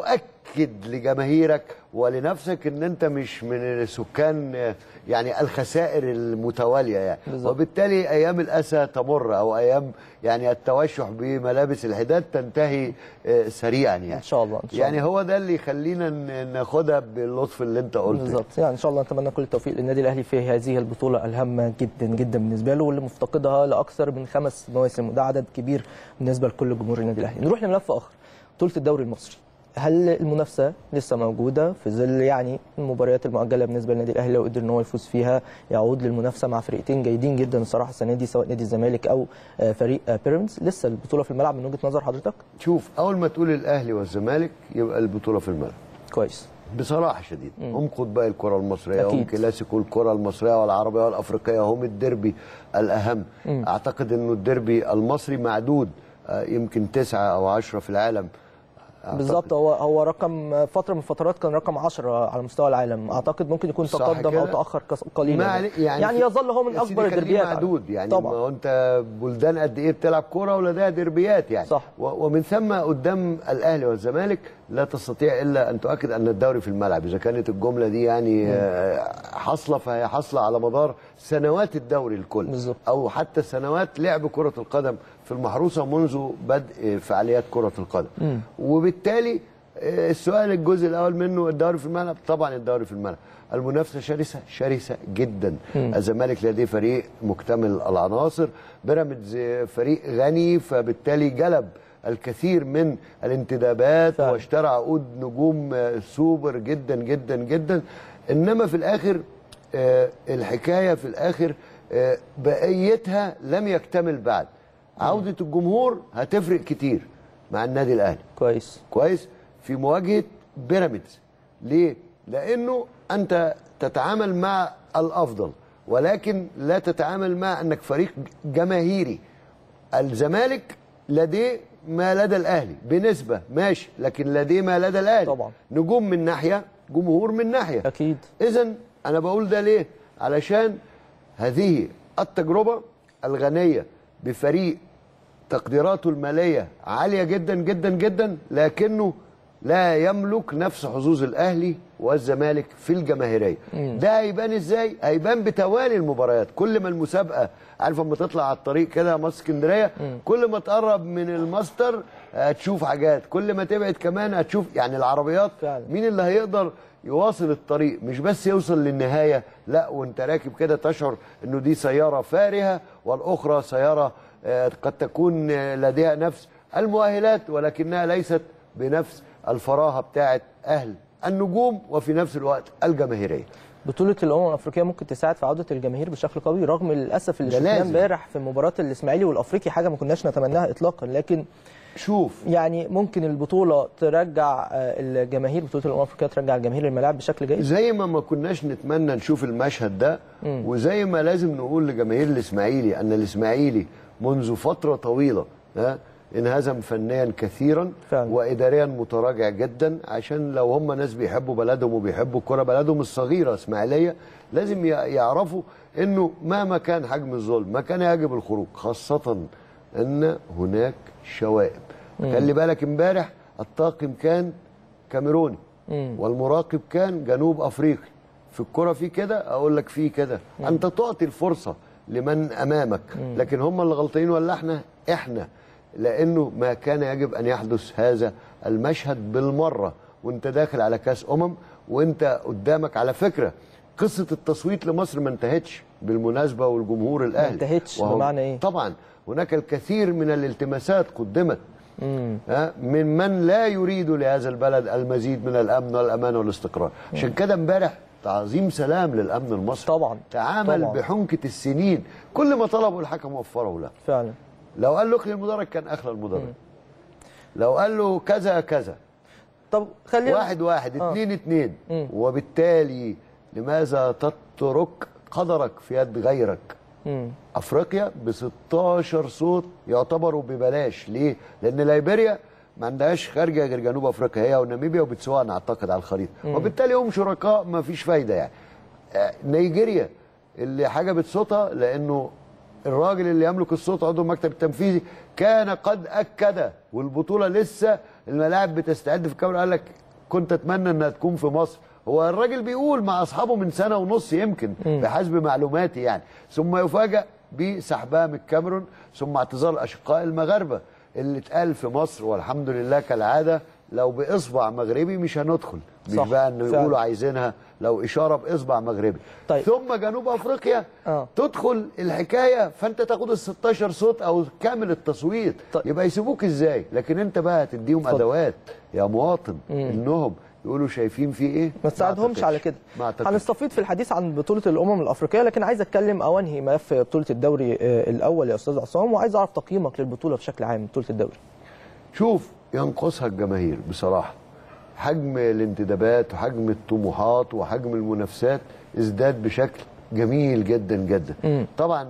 Speaker 4: تؤكد لجماهيرك ولنفسك ان انت مش من سكان آه، يعني الخسائر المتواليه يعني
Speaker 2: بالظبط.
Speaker 4: وبالتالي ايام الاسى تمر او ايام يعني التوشح بملابس الحداد تنتهي آه، سريعا يعني
Speaker 2: ان شاء الله ان شاء
Speaker 4: يعني
Speaker 2: الله.
Speaker 4: هو ده اللي يخلينا ن- ناخدها باللطف اللي انت قلته
Speaker 2: بالظبط يعني ان شاء الله نتمنى كل التوفيق للنادي الاهلي في هذه البطوله الهامه جدا جدا بالنسبه له واللي مفتقدها لاكثر من خمس مواسم وده عدد كبير بالنسبه لكل جمهور النادي الاهلي نروح لملف اخر بطوله الدوري المصري هل المنافسه لسه موجوده في ظل يعني المباريات المؤجله بالنسبه للنادي الاهلي لو قدر ان هو يفوز فيها يعود للمنافسه مع فرقتين جيدين جدا الصراحه السنه دي سواء نادي الزمالك او آه، فريق آه، بيراميدز لسه البطوله في الملعب من وجهه نظر حضرتك
Speaker 4: شوف اول ما تقول الاهلي والزمالك يبقى البطوله في الملعب
Speaker 2: كويس
Speaker 4: بصراحه شديده هم قطبي الكره المصريه
Speaker 2: أكيد.
Speaker 4: هم كلاسيكو الكره المصريه والعربيه والافريقيه هم الديربي الاهم اعتقد انه الديربي المصري معدود آه، يمكن تسعة او عشرة في العالم أعتقد.
Speaker 2: بالظبط هو هو رقم فتره من الفترات كان رقم 10 على مستوى العالم اعتقد ممكن يكون
Speaker 4: صح
Speaker 2: تقدم او
Speaker 4: كده؟
Speaker 2: تاخر كس- قليلا
Speaker 4: ما علي-
Speaker 2: يعني, يعني
Speaker 4: في-
Speaker 2: يظل هو من
Speaker 4: يا سيدي
Speaker 2: اكبر
Speaker 4: خليه
Speaker 2: الدربيات
Speaker 4: معدود يعني
Speaker 2: طبعا
Speaker 4: ما هو انت بلدان قد ايه بتلعب كوره ولديها ديربيات يعني
Speaker 2: صح.
Speaker 4: و- ومن ثم قدام الاهلي والزمالك لا تستطيع الا ان تؤكد ان الدوري في الملعب اذا كانت الجمله دي يعني آه، حاصله فهي حاصله على مدار سنوات الدوري الكل
Speaker 2: بالظبط.
Speaker 4: او حتى سنوات لعب كره القدم في المحروسه منذ بدء فعاليات كره القدم وبالتالي آه، السؤال الجزء الاول منه الدوري في الملعب طبعا الدوري في الملعب المنافسه شرسه شرسه جدا الزمالك لديه فريق مكتمل العناصر بيراميدز آه، فريق غني فبالتالي جلب الكثير من الانتدابات
Speaker 2: فعلا.
Speaker 4: واشترى عقود نجوم آه، سوبر جدا جدا جدا انما في الاخر آه، الحكايه في الاخر آه، بقيتها لم يكتمل بعد عوده الجمهور هتفرق كتير مع النادي الاهلي
Speaker 2: كويس
Speaker 4: كويس في مواجهه بيراميدز ليه لانه انت تتعامل مع الافضل ولكن لا تتعامل مع انك فريق جماهيري الزمالك لديه ما لدى الاهلي بنسبه ماشي لكن لديه ما لدى الاهلي
Speaker 2: طبعا.
Speaker 4: نجوم من ناحيه جمهور من ناحيه
Speaker 2: اكيد
Speaker 4: اذا انا بقول ده ليه علشان هذه التجربه الغنيه بفريق تقديراته الماليه عاليه جدا جدا جدا لكنه لا يملك نفس حظوظ الاهلي والزمالك في الجماهيريه ده هيبان ازاي هيبان بتوالي المباريات كل ما المسابقه عارف اما تطلع على الطريق كده مصر اسكندريه كل ما تقرب من الماستر هتشوف حاجات كل ما تبعد كمان هتشوف يعني العربيات
Speaker 2: فعلا.
Speaker 4: مين اللي هيقدر يواصل الطريق مش بس يوصل للنهايه لا وانت راكب كده تشعر انه دي سياره فارهه والاخرى سياره آه، قد تكون آه، لديها نفس المؤهلات ولكنها ليست بنفس الفراهه بتاعه اهل النجوم وفي نفس الوقت الجماهيريه
Speaker 2: بطولة الأمم الأفريقية ممكن تساعد في عودة الجماهير بشكل قوي رغم للأسف اللي
Speaker 4: ده
Speaker 2: شفناه
Speaker 4: لازم.
Speaker 2: امبارح في مباراة الإسماعيلي والأفريقي حاجة ما كناش نتمناها إطلاقا لكن
Speaker 4: شوف
Speaker 2: يعني ممكن البطولة ترجع آه، الجماهير بطولة الأمم الأفريقية ترجع الجماهير الملاعب بشكل جيد
Speaker 4: زي ما ما كناش نتمنى نشوف المشهد ده وزي ما لازم نقول لجماهير الاسماعيلي ان الاسماعيلي منذ فتره طويله ها انهزم فنيا كثيرا
Speaker 2: فعلا.
Speaker 4: واداريا متراجع جدا عشان لو هم ناس بيحبوا بلدهم وبيحبوا الكره بلدهم الصغيره اسماعيليه لازم ي- يعرفوا انه مهما كان حجم الظلم ما كان يجب الخروج خاصه ان هناك شوائب خلي بالك امبارح الطاقم كان كاميروني والمراقب كان جنوب افريقي في الكره في كده اقول لك في كده انت تعطي الفرصه لمن امامك لكن هم اللي غلطانين ولا احنا احنا لانه ما كان يجب ان يحدث هذا المشهد بالمره وانت داخل على كاس امم وانت قدامك على فكره قصه التصويت لمصر ما انتهتش بالمناسبه والجمهور الاهلي
Speaker 2: انتهتش،
Speaker 4: وهو-
Speaker 2: بمعنى إيه؟
Speaker 4: طبعا هناك الكثير من الالتماسات قدمت ها، من من لا يريد لهذا البلد المزيد من الامن والامان والاستقرار عشان كده امبارح تعظيم سلام للامن المصري
Speaker 2: طبعا
Speaker 4: تعامل
Speaker 2: طبعا.
Speaker 4: بحنكه السنين كل ما طلبه الحكم وفره له
Speaker 2: فعلا
Speaker 4: لو قال له اخلي المدرج كان اخلى المدرج لو قال له كذا كذا
Speaker 2: طب خلينا
Speaker 4: واحد واحد
Speaker 2: آه.
Speaker 4: اتنين اتنين
Speaker 2: مم.
Speaker 4: وبالتالي لماذا تترك قدرك في يد غيرك
Speaker 2: مم.
Speaker 4: افريقيا ب 16 صوت يعتبروا ببلاش ليه؟ لان ليبيريا ما عندهاش خارجه غير جنوب افريقيا هي وناميبيا وبتسوانا اعتقد على الخريطه وبالتالي هم شركاء ما فيش فايده يعني آه، نيجيريا اللي حجبت صوتها لانه الراجل اللي يملك الصوت عضو المكتب التنفيذي كان قد اكد والبطوله لسه الملاعب بتستعد في الكاميرا قال لك كنت اتمنى انها تكون في مصر هو الراجل بيقول مع اصحابه من سنه ونص يمكن بحسب معلوماتي يعني ثم يفاجأ بسحبها من الكاميرون ثم اعتذار الاشقاء المغاربه اللي اتقال في مصر والحمد لله كالعاده لو باصبع مغربي مش هندخل مش
Speaker 2: صح،
Speaker 4: بقى انه
Speaker 2: فعلا.
Speaker 4: يقولوا عايزينها لو اشاره باصبع مغربي
Speaker 2: طيب.
Speaker 4: ثم جنوب افريقيا
Speaker 2: آه.
Speaker 4: تدخل الحكايه فانت تاخد ال 16 صوت او كامل التصويت
Speaker 2: طيب.
Speaker 4: يبقى يسيبوك ازاي لكن انت بقى هتديهم
Speaker 2: اتفضل.
Speaker 4: ادوات يا مواطن انهم يقولوا شايفين في ايه
Speaker 2: ما تساعدهمش
Speaker 4: أعتقدش.
Speaker 2: على كده
Speaker 4: ما اعتقدش
Speaker 2: هنستفيد في الحديث عن بطوله الامم الافريقيه لكن عايز اتكلم او انهي ملف بطوله الدوري آه، الاول يا استاذ عصام وعايز اعرف تقييمك للبطوله بشكل عام بطوله الدوري
Speaker 4: شوف ينقصها الجماهير بصراحه حجم الانتدابات وحجم الطموحات وحجم المنافسات ازداد بشكل جميل جدا جدا
Speaker 2: مم.
Speaker 4: طبعا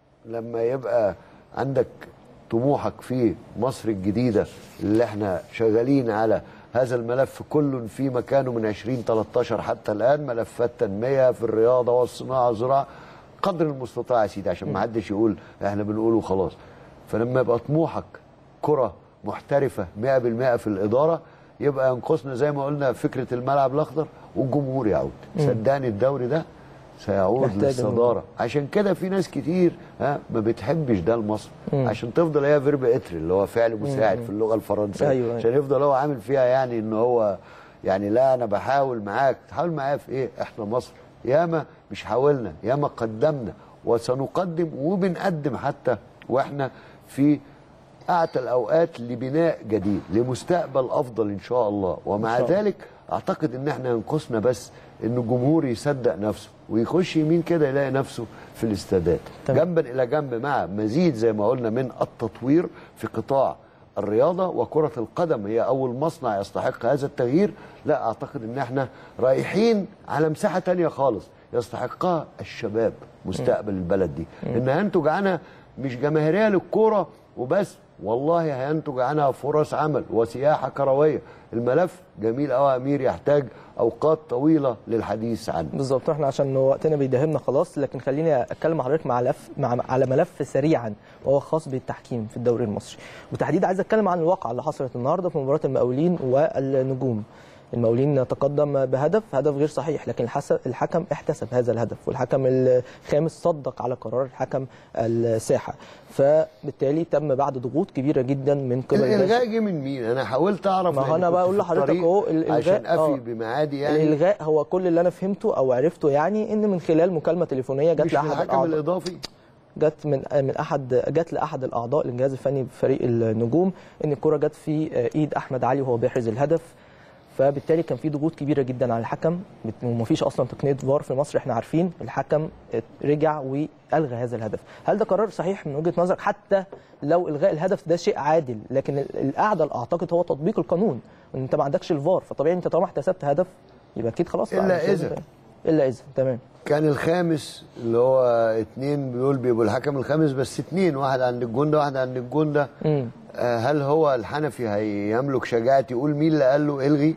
Speaker 4: لما يبقى عندك طموحك في مصر الجديده اللي احنا شغالين على هذا الملف كل في مكانه من 2013 حتى الان ملفات تنميه في الرياضه والصناعه والزراعه قدر المستطاع يا سيدي عشان ما حدش يقول احنا بنقوله خلاص فلما يبقى طموحك كره محترفه 100% في الاداره يبقى ينقصنا زي ما قلنا فكره الملعب الاخضر والجمهور يعود صدقني الدوري ده سيعود
Speaker 2: محتاج
Speaker 4: للصداره عشان كده في ناس كتير ها ما بتحبش ده لمصر
Speaker 2: مم.
Speaker 4: عشان تفضل هي فيرب اتر اللي هو فعل مساعد في اللغه الفرنسيه
Speaker 2: أيوة.
Speaker 4: عشان يفضل هو عامل فيها يعني ان هو يعني لا انا بحاول معاك تحاول معايا في ايه احنا مصر ياما مش حاولنا ياما قدمنا وسنقدم وبنقدم حتى واحنا في اعتى الاوقات لبناء جديد لمستقبل افضل ان شاء الله ومع
Speaker 2: إن شاء الله.
Speaker 4: ذلك اعتقد ان احنا ينقصنا بس ان الجمهور يصدق نفسه ويخش يمين كده يلاقي نفسه في الاستادات
Speaker 2: تمام.
Speaker 4: جنبا الى جنب مع مزيد زي ما قلنا من التطوير في قطاع الرياضه وكره القدم هي اول مصنع يستحق هذا التغيير لا اعتقد ان احنا رايحين على مساحه تانية خالص يستحقها الشباب مستقبل البلد دي ان هينتج عنها مش جماهيريه للكوره وبس والله هينتج عنها فرص عمل وسياحه كرويه الملف جميل قوي يا امير يحتاج اوقات طويله للحديث عنه
Speaker 2: بالظبط احنا عشان وقتنا بيداهمنا خلاص لكن خليني اتكلم مع حضرتك مع ملف مع على ملف سريعا وهو خاص بالتحكيم في الدوري المصري وتحديدا عايز اتكلم عن الواقعه اللي حصلت النهارده في مباراه المقاولين والنجوم المقاولين تقدم بهدف هدف غير صحيح لكن الحس- الحكم احتسب هذا الهدف والحكم الخامس صدق على قرار الحكم الساحه فبالتالي تم بعد ضغوط كبيره جدا من قبل
Speaker 4: الالغاء جه من مين انا حاولت اعرف
Speaker 2: ما هو
Speaker 4: لأن
Speaker 2: انا
Speaker 4: كنت
Speaker 2: بقول
Speaker 4: في
Speaker 2: لحضرتك
Speaker 4: الطريق
Speaker 2: اهو الالغاء
Speaker 4: عشان افي
Speaker 2: آه.
Speaker 4: بميعادي يعني
Speaker 2: الالغاء هو كل اللي انا فهمته او عرفته يعني ان من خلال مكالمه تليفونيه جت
Speaker 4: مش
Speaker 2: لاحد
Speaker 4: الحكم
Speaker 2: الاعضاء
Speaker 4: الاضافي
Speaker 2: جت من من احد جت لاحد الاعضاء للجهاز الفني بفريق النجوم ان الكره جت في ايد احمد علي وهو بيحرز الهدف فبالتالي كان في ضغوط كبيره جدا على الحكم ومفيش اصلا تقنيه فار في مصر احنا عارفين الحكم رجع والغى هذا الهدف هل ده قرار صحيح من وجهه نظرك حتى لو الغاء الهدف ده شيء عادل لكن ال- الاعدل اعتقد هو تطبيق القانون ان انت ما عندكش الفار فطبيعي انت طالما احتسبت هدف يبقى اكيد خلاص بقى
Speaker 4: إلا
Speaker 2: مش
Speaker 4: إذا.
Speaker 2: لازم- الا اذا تمام
Speaker 4: كان الخامس اللي هو اتنين دول بيبقوا الحكم الخامس بس اتنين واحد عند الجون ده واحد عند الجون ده
Speaker 2: مم.
Speaker 4: آه، هل هو الحنفي هيملك شجاعه يقول مين اللي قال له الغي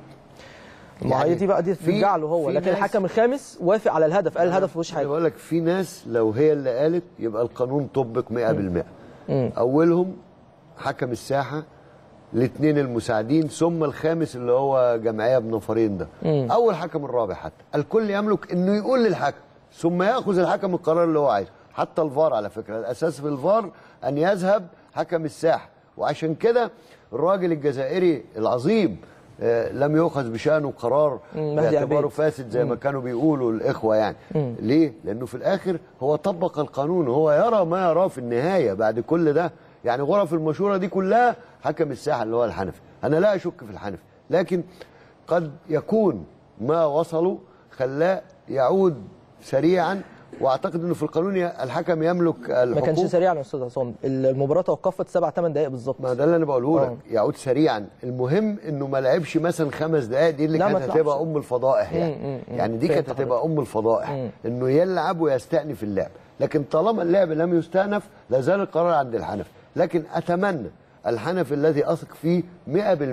Speaker 2: ما هي دي بقى دي
Speaker 4: في-
Speaker 2: ترجع له هو
Speaker 4: في
Speaker 2: لكن
Speaker 4: ناس-
Speaker 2: الحكم الخامس وافق على الهدف قال الهدف مفيهوش
Speaker 4: انا
Speaker 2: حاجه
Speaker 4: بقول لك في ناس لو هي اللي قالت يبقى القانون طبق 100%
Speaker 2: مم.
Speaker 4: اولهم حكم الساحه الاثنين المساعدين ثم الخامس اللي هو جمعيه بنفرين ده
Speaker 2: مم.
Speaker 4: او الحكم الرابع حتى الكل يملك انه يقول للحكم ثم ياخذ الحكم القرار اللي هو عايزه حتى الفار على فكره الاساس في الفار ان يذهب حكم الساحه وعشان كده الراجل الجزائري العظيم آه، لم يؤخذ بشانه قرار
Speaker 2: مم، مهدي
Speaker 4: باعتباره
Speaker 2: عبيد.
Speaker 4: فاسد زي ما كانوا بيقولوا الاخوه يعني
Speaker 2: مم.
Speaker 4: ليه؟ لانه في الاخر هو طبق القانون هو يرى ما يراه في النهايه بعد كل ده يعني غرف المشوره دي كلها حكم الساحه اللي هو الحنفي انا لا اشك في الحنفي لكن قد يكون ما وصلوا خلاه يعود سريعا واعتقد انه في القانون الحكم يملك الحقوق
Speaker 2: ما كانش سريع يا استاذ عصام المباراه توقفت سبع ثمان دقائق بالظبط
Speaker 4: ما ده اللي انا بقوله
Speaker 2: آه.
Speaker 4: لك يعود سريعا المهم انه ما لعبش مثلا خمس دقائق دي اللي
Speaker 2: لا، ما
Speaker 4: كانت
Speaker 2: تلعبش.
Speaker 4: هتبقى ام الفضائح يعني
Speaker 2: مم، مم،
Speaker 4: يعني دي
Speaker 2: فهمت
Speaker 4: كانت هتبقى ام الفضائح
Speaker 2: مم.
Speaker 4: انه يلعب ويستأنف اللعب لكن طالما اللعب لم يستأنف لا زال القرار عند الحنفي لكن اتمنى الحنفي الذي اثق فيه 100%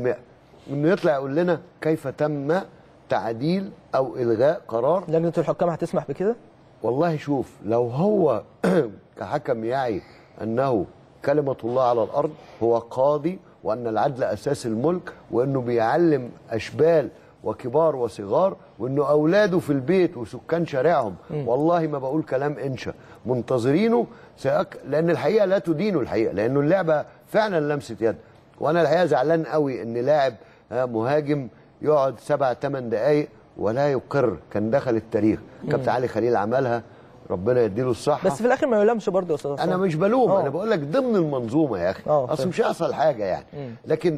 Speaker 4: انه يطلع يقول لنا كيف تم تعديل او الغاء قرار
Speaker 2: لجنه الحكام هتسمح بكده
Speaker 4: والله شوف لو هو كحكم يعي انه كلمه الله على الارض هو قاضي وان العدل اساس الملك وانه بيعلم اشبال وكبار وصغار وانه اولاده في البيت وسكان شارعهم
Speaker 14: مم.
Speaker 4: والله ما بقول كلام انشا منتظرينه سيأك... لان الحقيقه لا تدينه الحقيقه لانه اللعبه فعلا لمسه يد وانا الحقيقه زعلان قوي ان لاعب آه، مهاجم يقعد سبع ثمان دقائق ولا يقر كان دخل التاريخ كابتن علي خليل عملها ربنا يديله الصحه
Speaker 2: بس في الاخر ما يلامش برضه يا استاذ
Speaker 4: انا
Speaker 2: عصام.
Speaker 4: مش بلوم
Speaker 2: آه.
Speaker 4: انا بقول لك ضمن المنظومه يا اخي
Speaker 2: آه،
Speaker 4: اصل
Speaker 2: فاهم.
Speaker 4: مش هيحصل حاجه يعني
Speaker 2: مم.
Speaker 4: لكن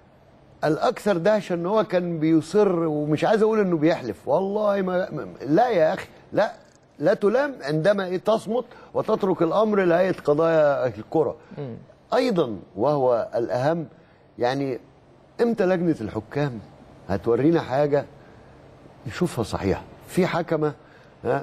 Speaker 4: الاكثر دهشه ان هو كان بيصر ومش عايز اقول انه بيحلف والله ما ما- لا يا اخي لا لا تلام عندما إيه تصمت وتترك الامر لهيئه قضايا الكره
Speaker 2: مم.
Speaker 4: ايضا وهو الاهم يعني امتى لجنه الحكام هتورينا حاجه نشوفها صحيحه في حكمه ها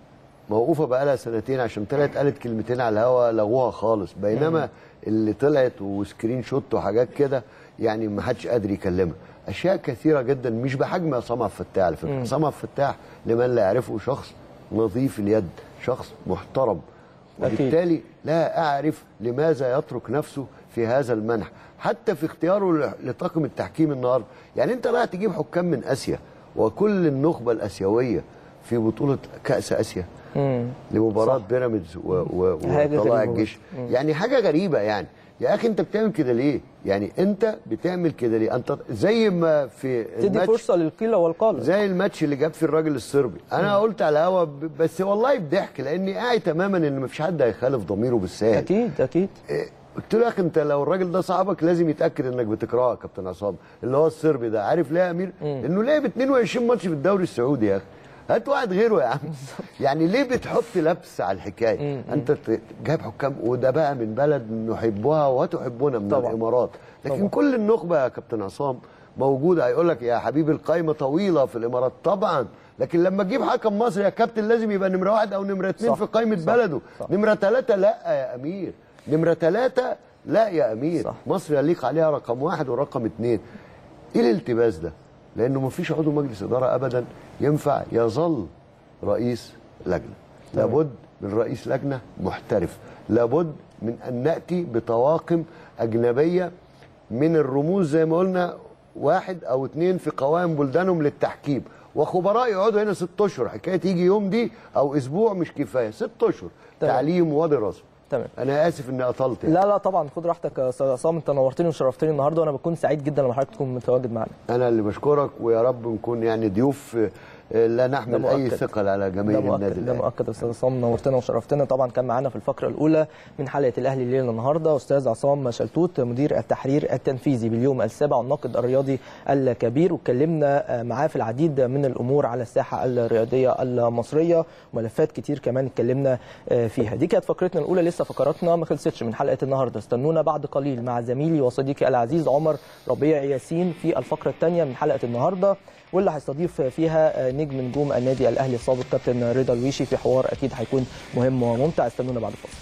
Speaker 4: موقوفه بقالها سنتين عشان طلعت قالت كلمتين على الهوا لغوها خالص بينما اللي طلعت وسكرين شوت وحاجات كده يعني ما حدش قادر يكلمها اشياء كثيره جدا مش بحجم عصام عبد الفتاح على فكره
Speaker 14: مم.
Speaker 4: عصام عبد الفتاح لمن لا يعرفه شخص نظيف اليد شخص محترم
Speaker 2: أكيد.
Speaker 4: وبالتالي لا اعرف لماذا يترك نفسه في هذا المنح حتى في اختياره ل- لطاقم التحكيم النهارده يعني انت رايح تجيب حكام من اسيا وكل النخبه الاسيويه في بطوله كاس اسيا
Speaker 2: مم.
Speaker 4: لمباراه بيراميدز و- و-
Speaker 2: حاجة
Speaker 4: وطلائع
Speaker 2: غريبة
Speaker 4: الجيش
Speaker 2: مم.
Speaker 4: يعني حاجه غريبه يعني يا اخي انت بتعمل كده ليه يعني انت بتعمل كده ليه انت زي ما في
Speaker 2: تدي
Speaker 4: الماتش
Speaker 2: فرصه للقيل والقال
Speaker 4: زي الماتش اللي جاب فيه الراجل الصربي انا قلت على الهوا ب- بس والله بضحك لاني قاعد تماما ان مفيش حد هيخالف ضميره بالسهل
Speaker 2: اكيد اكيد
Speaker 4: قلت له يا اخي انت لو الراجل ده صاحبك لازم يتاكد انك بتكرهه يا كابتن عصام اللي هو الصربي ده عارف ليه يا امير؟ انه لعب 22 ماتش في الدوري السعودي يا اخي هات واحد غيره يا عم يعني ليه بتحط لبس على الحكايه انت ت- جايب حكام وده بقى من بلد نحبها وتحبنا من
Speaker 2: طبعا.
Speaker 4: الامارات لكن
Speaker 2: طبعا.
Speaker 4: كل النخبه يا كابتن عصام موجوده هيقول لك يا حبيبي القايمه طويله في الامارات طبعا لكن لما تجيب حكم مصري يا كابتن لازم يبقى نمره واحد او نمره اثنين
Speaker 2: صح.
Speaker 4: في قائمه
Speaker 2: صح.
Speaker 4: بلده
Speaker 2: صح.
Speaker 4: نمره ثلاثه لا يا امير نمره ثلاثه لا يا امير صح. مصر يليق عليها رقم واحد ورقم اثنين ايه الالتباس ده؟ لانه ما فيش عضو مجلس اداره ابدا ينفع يظل رئيس لجنه لابد من رئيس لجنه محترف لابد من ان ناتي بطواقم اجنبيه من الرموز زي ما قلنا واحد او اثنين في قوائم بلدانهم للتحكيم وخبراء يقعدوا هنا ست اشهر حكايه يجي يوم دي او اسبوع مش كفايه ست اشهر تعليم ودراسه
Speaker 2: تمام
Speaker 4: انا اسف اني قطلت يعني.
Speaker 2: لا لا طبعا خد راحتك يا استاذ عصام انت نورتني وشرفتني النهارده وانا بكون سعيد جدا لما حضرتك تكون متواجد معانا
Speaker 4: انا اللي بشكرك ويا رب نكون يعني ضيوف آه، لا نحمل
Speaker 2: ده
Speaker 4: اي
Speaker 2: مؤكد.
Speaker 4: ثقل على جماهير
Speaker 2: ده
Speaker 4: النادي
Speaker 2: مؤكد ده
Speaker 4: الأهلي.
Speaker 2: مؤكد يا استاذ عصام نورتنا وشرفتنا طبعا كان معانا في الفقره الاولى من حلقه الاهلي الليله النهارده استاذ عصام شلتوت مدير التحرير التنفيذي باليوم السابع والناقد الرياضي الكبير واتكلمنا معاه في العديد من الامور على الساحه الرياضيه المصريه وملفات كتير كمان اتكلمنا فيها دي كانت فقرتنا الاولى لسه فقراتنا ما خلصتش من حلقه النهارده استنونا بعد قليل مع زميلي وصديقي العزيز عمر ربيع ياسين في الفقره الثانيه من حلقه النهارده واللي هيستضيف فيها نجم نجوم النادي الاهلي السابق كابتن رضا الويشي في حوار اكيد هيكون مهم وممتع استنونا بعد الفاصل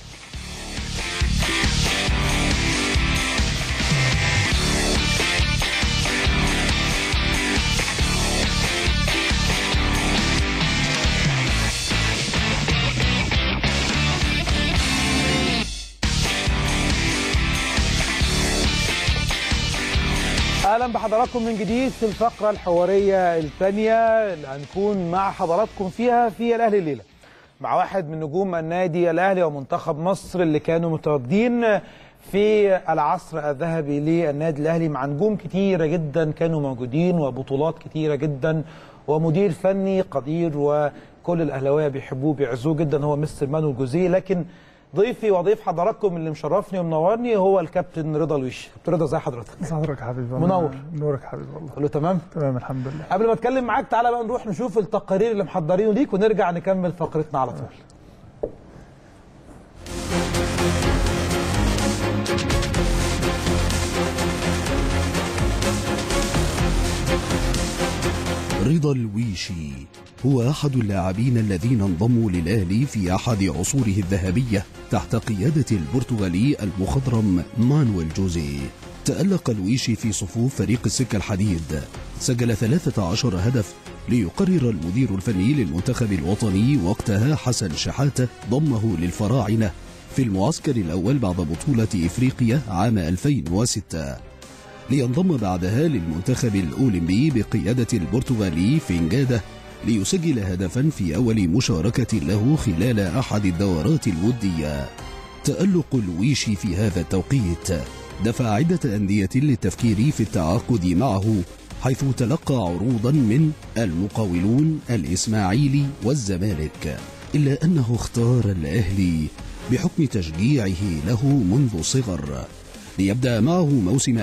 Speaker 1: اهلا بحضراتكم من جديد في الفقره الحواريه الثانيه اللي هنكون مع حضراتكم فيها في الاهلي الليله مع واحد من نجوم النادي الاهلي ومنتخب مصر اللي كانوا متواجدين في العصر الذهبي للنادي الاهلي مع نجوم كتيره جدا كانوا موجودين وبطولات كتيره جدا ومدير فني قدير وكل الاهلاويه بيحبوه بيعزوه جدا هو مستر مانويل جوزيه لكن ضيفي وضيف حضراتكم اللي مشرفني ومنورني هو الكابتن رضا الويشي كابتن رضا ازي حضرتك
Speaker 14: ازي حضرتك يا حبيبي
Speaker 1: منور
Speaker 14: نورك يا حبيبي والله
Speaker 1: كله تمام
Speaker 14: تمام الحمد لله
Speaker 1: قبل ما اتكلم معاك تعالى بقى نروح نشوف التقارير اللي محضرينه ليك ونرجع نكمل فقرتنا على طول
Speaker 15: رضا الويشي هو أحد اللاعبين الذين انضموا للأهلي في أحد عصوره الذهبية تحت قيادة البرتغالي المخضرم مانويل جوزيه تألق الويشي في صفوف فريق السكة الحديد سجل 13 هدف ليقرر المدير الفني للمنتخب الوطني وقتها حسن شحاتة ضمه للفراعنة في المعسكر الأول بعد بطولة إفريقيا عام 2006 لينضم بعدها للمنتخب الأولمبي بقيادة البرتغالي فينجادا ليسجل هدفا في أول مشاركة له خلال أحد الدورات الودية تألق الويشي في هذا التوقيت دفع عدة أندية للتفكير في التعاقد معه حيث تلقى عروضا من المقاولون الإسماعيلي والزمالك إلا أنه اختار الأهلي بحكم تشجيعه له منذ صغر ليبدأ معه موسم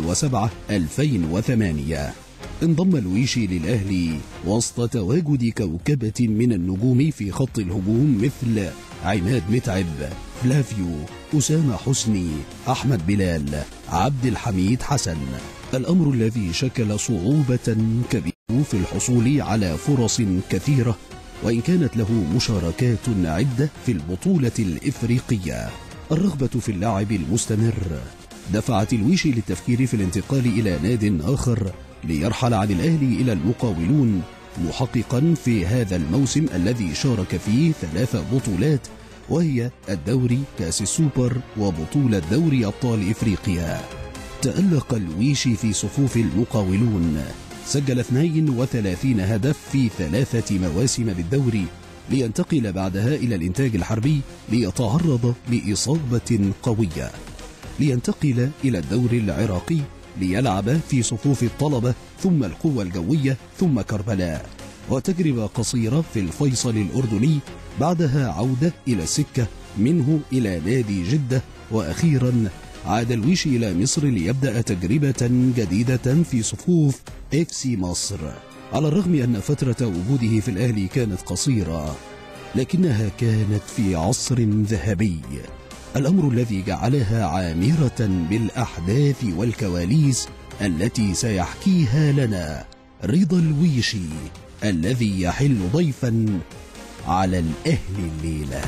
Speaker 15: 2007-2008 انضم الويشي للأهلي وسط تواجد كوكبة من النجوم في خط الهجوم مثل عماد متعب فلافيو أسامة حسني أحمد بلال عبد الحميد حسن الأمر الذي شكل صعوبة كبيرة في الحصول على فرص كثيرة وإن كانت له مشاركات عدة في البطولة الإفريقية الرغبة في اللعب المستمر دفعت الويشي للتفكير في الانتقال إلى ناد آخر ليرحل عن الأهلي إلى المقاولون محققا في هذا الموسم الذي شارك فيه ثلاث بطولات وهي الدوري كاس السوبر وبطولة دوري أبطال إفريقيا تألق الويشي في صفوف المقاولون سجل 32 هدف في ثلاثة مواسم بالدوري لينتقل بعدها إلى الإنتاج الحربي ليتعرض لإصابة قوية لينتقل إلى الدوري العراقي ليلعب في صفوف الطلبة ثم القوة الجوية ثم كربلاء وتجربة قصيرة في الفيصل الأردني بعدها عودة إلى السكة منه إلى نادي جدة وأخيرا عاد الويشي إلى مصر ليبدأ تجربة جديدة في صفوف اف سي مصر على الرغم أن فترة وجوده في الأهلي كانت قصيرة لكنها كانت في عصر ذهبي الأمر الذي جعلها عامرة بالأحداث والكواليس التي سيحكيها لنا رضا الويشي الذي يحل ضيفا على الأهل الليلة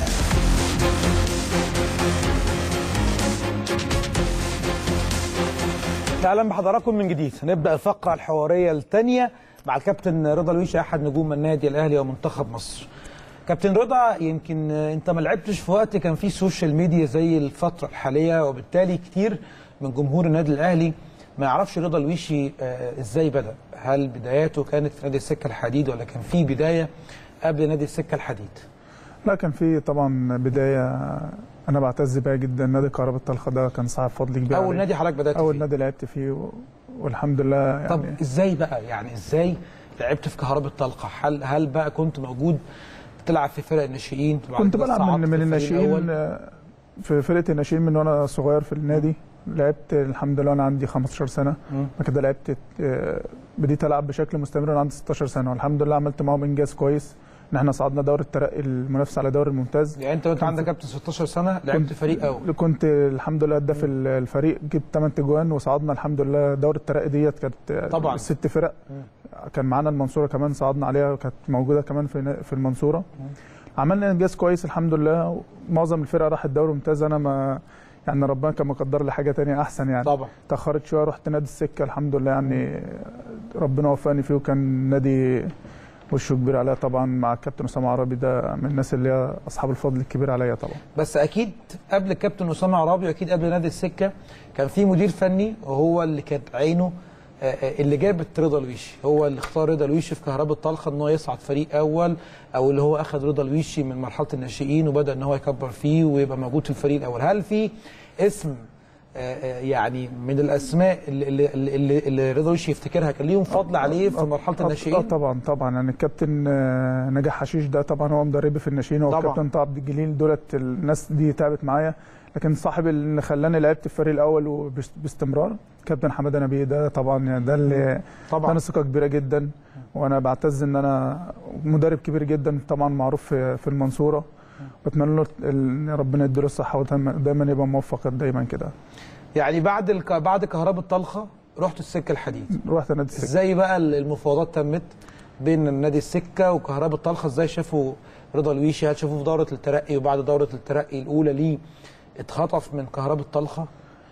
Speaker 1: اهلا بحضراتكم من جديد نبدا الفقره الحواريه الثانيه مع الكابتن رضا الويشي احد نجوم النادي الاهلي ومنتخب مصر كابتن رضا يمكن انت ما لعبتش في وقت كان فيه سوشيال ميديا زي الفتره الحاليه وبالتالي كتير من جمهور النادي الاهلي ما يعرفش رضا الويشي آه، ازاي بدا هل بداياته كانت في نادي السكه الحديد ولا كان في بدايه قبل نادي السكه الحديد
Speaker 14: لا كان في طبعا بدايه انا بعتز بيها جدا نادي كهرباء الطلخه ده كان صاحب فضل كبير
Speaker 1: اول
Speaker 14: عليه.
Speaker 1: نادي حضرتك بدات
Speaker 14: اول
Speaker 1: فيه.
Speaker 14: نادي لعبت فيه و... والحمد لله يعني
Speaker 1: طب ازاي بقى يعني ازاي لعبت في كهرباء الطلقه هل هل بقى كنت موجود بتلعب في فرق الناشئين وبعد
Speaker 14: كنت
Speaker 1: كده
Speaker 14: بلعب
Speaker 1: صعدت
Speaker 14: من,
Speaker 1: في
Speaker 14: من
Speaker 1: الفريق
Speaker 14: الناشئين
Speaker 1: الأول؟
Speaker 14: آه، في فرقه الناشئين من وانا صغير في النادي لعبت الحمد لله وانا عندي 15 سنه
Speaker 1: مم.
Speaker 14: بعد كده لعبت آه، بديت العب بشكل مستمر وانا عندي 16 سنه والحمد لله عملت معاهم انجاز كويس ان احنا صعدنا دوري الترقي المنافسه على دوري الممتاز
Speaker 1: يعني انت وانت
Speaker 14: كان
Speaker 1: عندك
Speaker 14: في-
Speaker 1: كابتن 16 سنه لعبت فريق اول
Speaker 14: كنت الحمد لله هداف ال- الفريق جبت 8 تجوان وصعدنا الحمد لله دوري الترقي ديت كانت
Speaker 1: طبعاً.
Speaker 14: ست فرق كان معانا المنصوره كمان صعدنا عليها وكانت موجوده كمان في في المنصوره عملنا انجاز كويس الحمد لله معظم الفرق راحت دوري ممتاز انا ما يعني ربنا كان مقدر لي حاجه تانية احسن يعني
Speaker 1: طبعا
Speaker 14: تاخرت شويه رحت نادي السكه الحمد لله يعني ربنا وفقني فيه وكان نادي وشه كبير عليا طبعا مع الكابتن اسامه عربي ده من الناس اللي هي اصحاب الفضل الكبير عليا طبعا
Speaker 1: بس اكيد قبل الكابتن اسامه عرابي واكيد قبل نادي السكه كان في مدير فني وهو اللي كانت عينه آه، آه، اللي جابت رضا الويشي هو اللي اختار رضا الويشي في كهرباء الطلخه ان هو يصعد فريق اول او اللي هو اخذ رضا الويشي من مرحله الناشئين وبدا ان هو يكبر فيه ويبقى موجود في الفريق الاول هل في اسم آه، آه، يعني من الاسماء اللي, اللي, اللي, اللي رضا الويشي يفتكرها كان ليهم فضل عليه في مرحله
Speaker 14: اه
Speaker 1: الناشئين
Speaker 14: طبعا طبعا يعني الكابتن آه، نجاح حشيش ده طبعا هو مدربي في الناشئين هو
Speaker 1: طبعاً.
Speaker 14: الكابتن طه عبد الجليل دولت الناس دي تعبت معايا لكن صاحب اللي خلاني لعبت في الفريق الاول وباست- باستمرار كابتن حماده نبيه ده طبعا يعني ده اللي
Speaker 1: طبعاً.
Speaker 14: انا ثقه كبيره جدا وانا بعتز ان انا مدرب كبير جدا طبعا معروف في في المنصوره بتمنى له ان ربنا يديله الصحه ودايما دايما يبقى موفق دايما كده
Speaker 1: يعني بعد الك... بعد كهرباء الطلخه رحت السكه الحديد
Speaker 14: رحت نادي السكه
Speaker 1: ازاي بقى المفاوضات تمت بين نادي السكه وكهرباء الطلخه ازاي شافوا رضا الويشي هل شافوه في دوره الترقي وبعد دوره الترقي الاولى ليه اتخطف من كهرباء الطلخه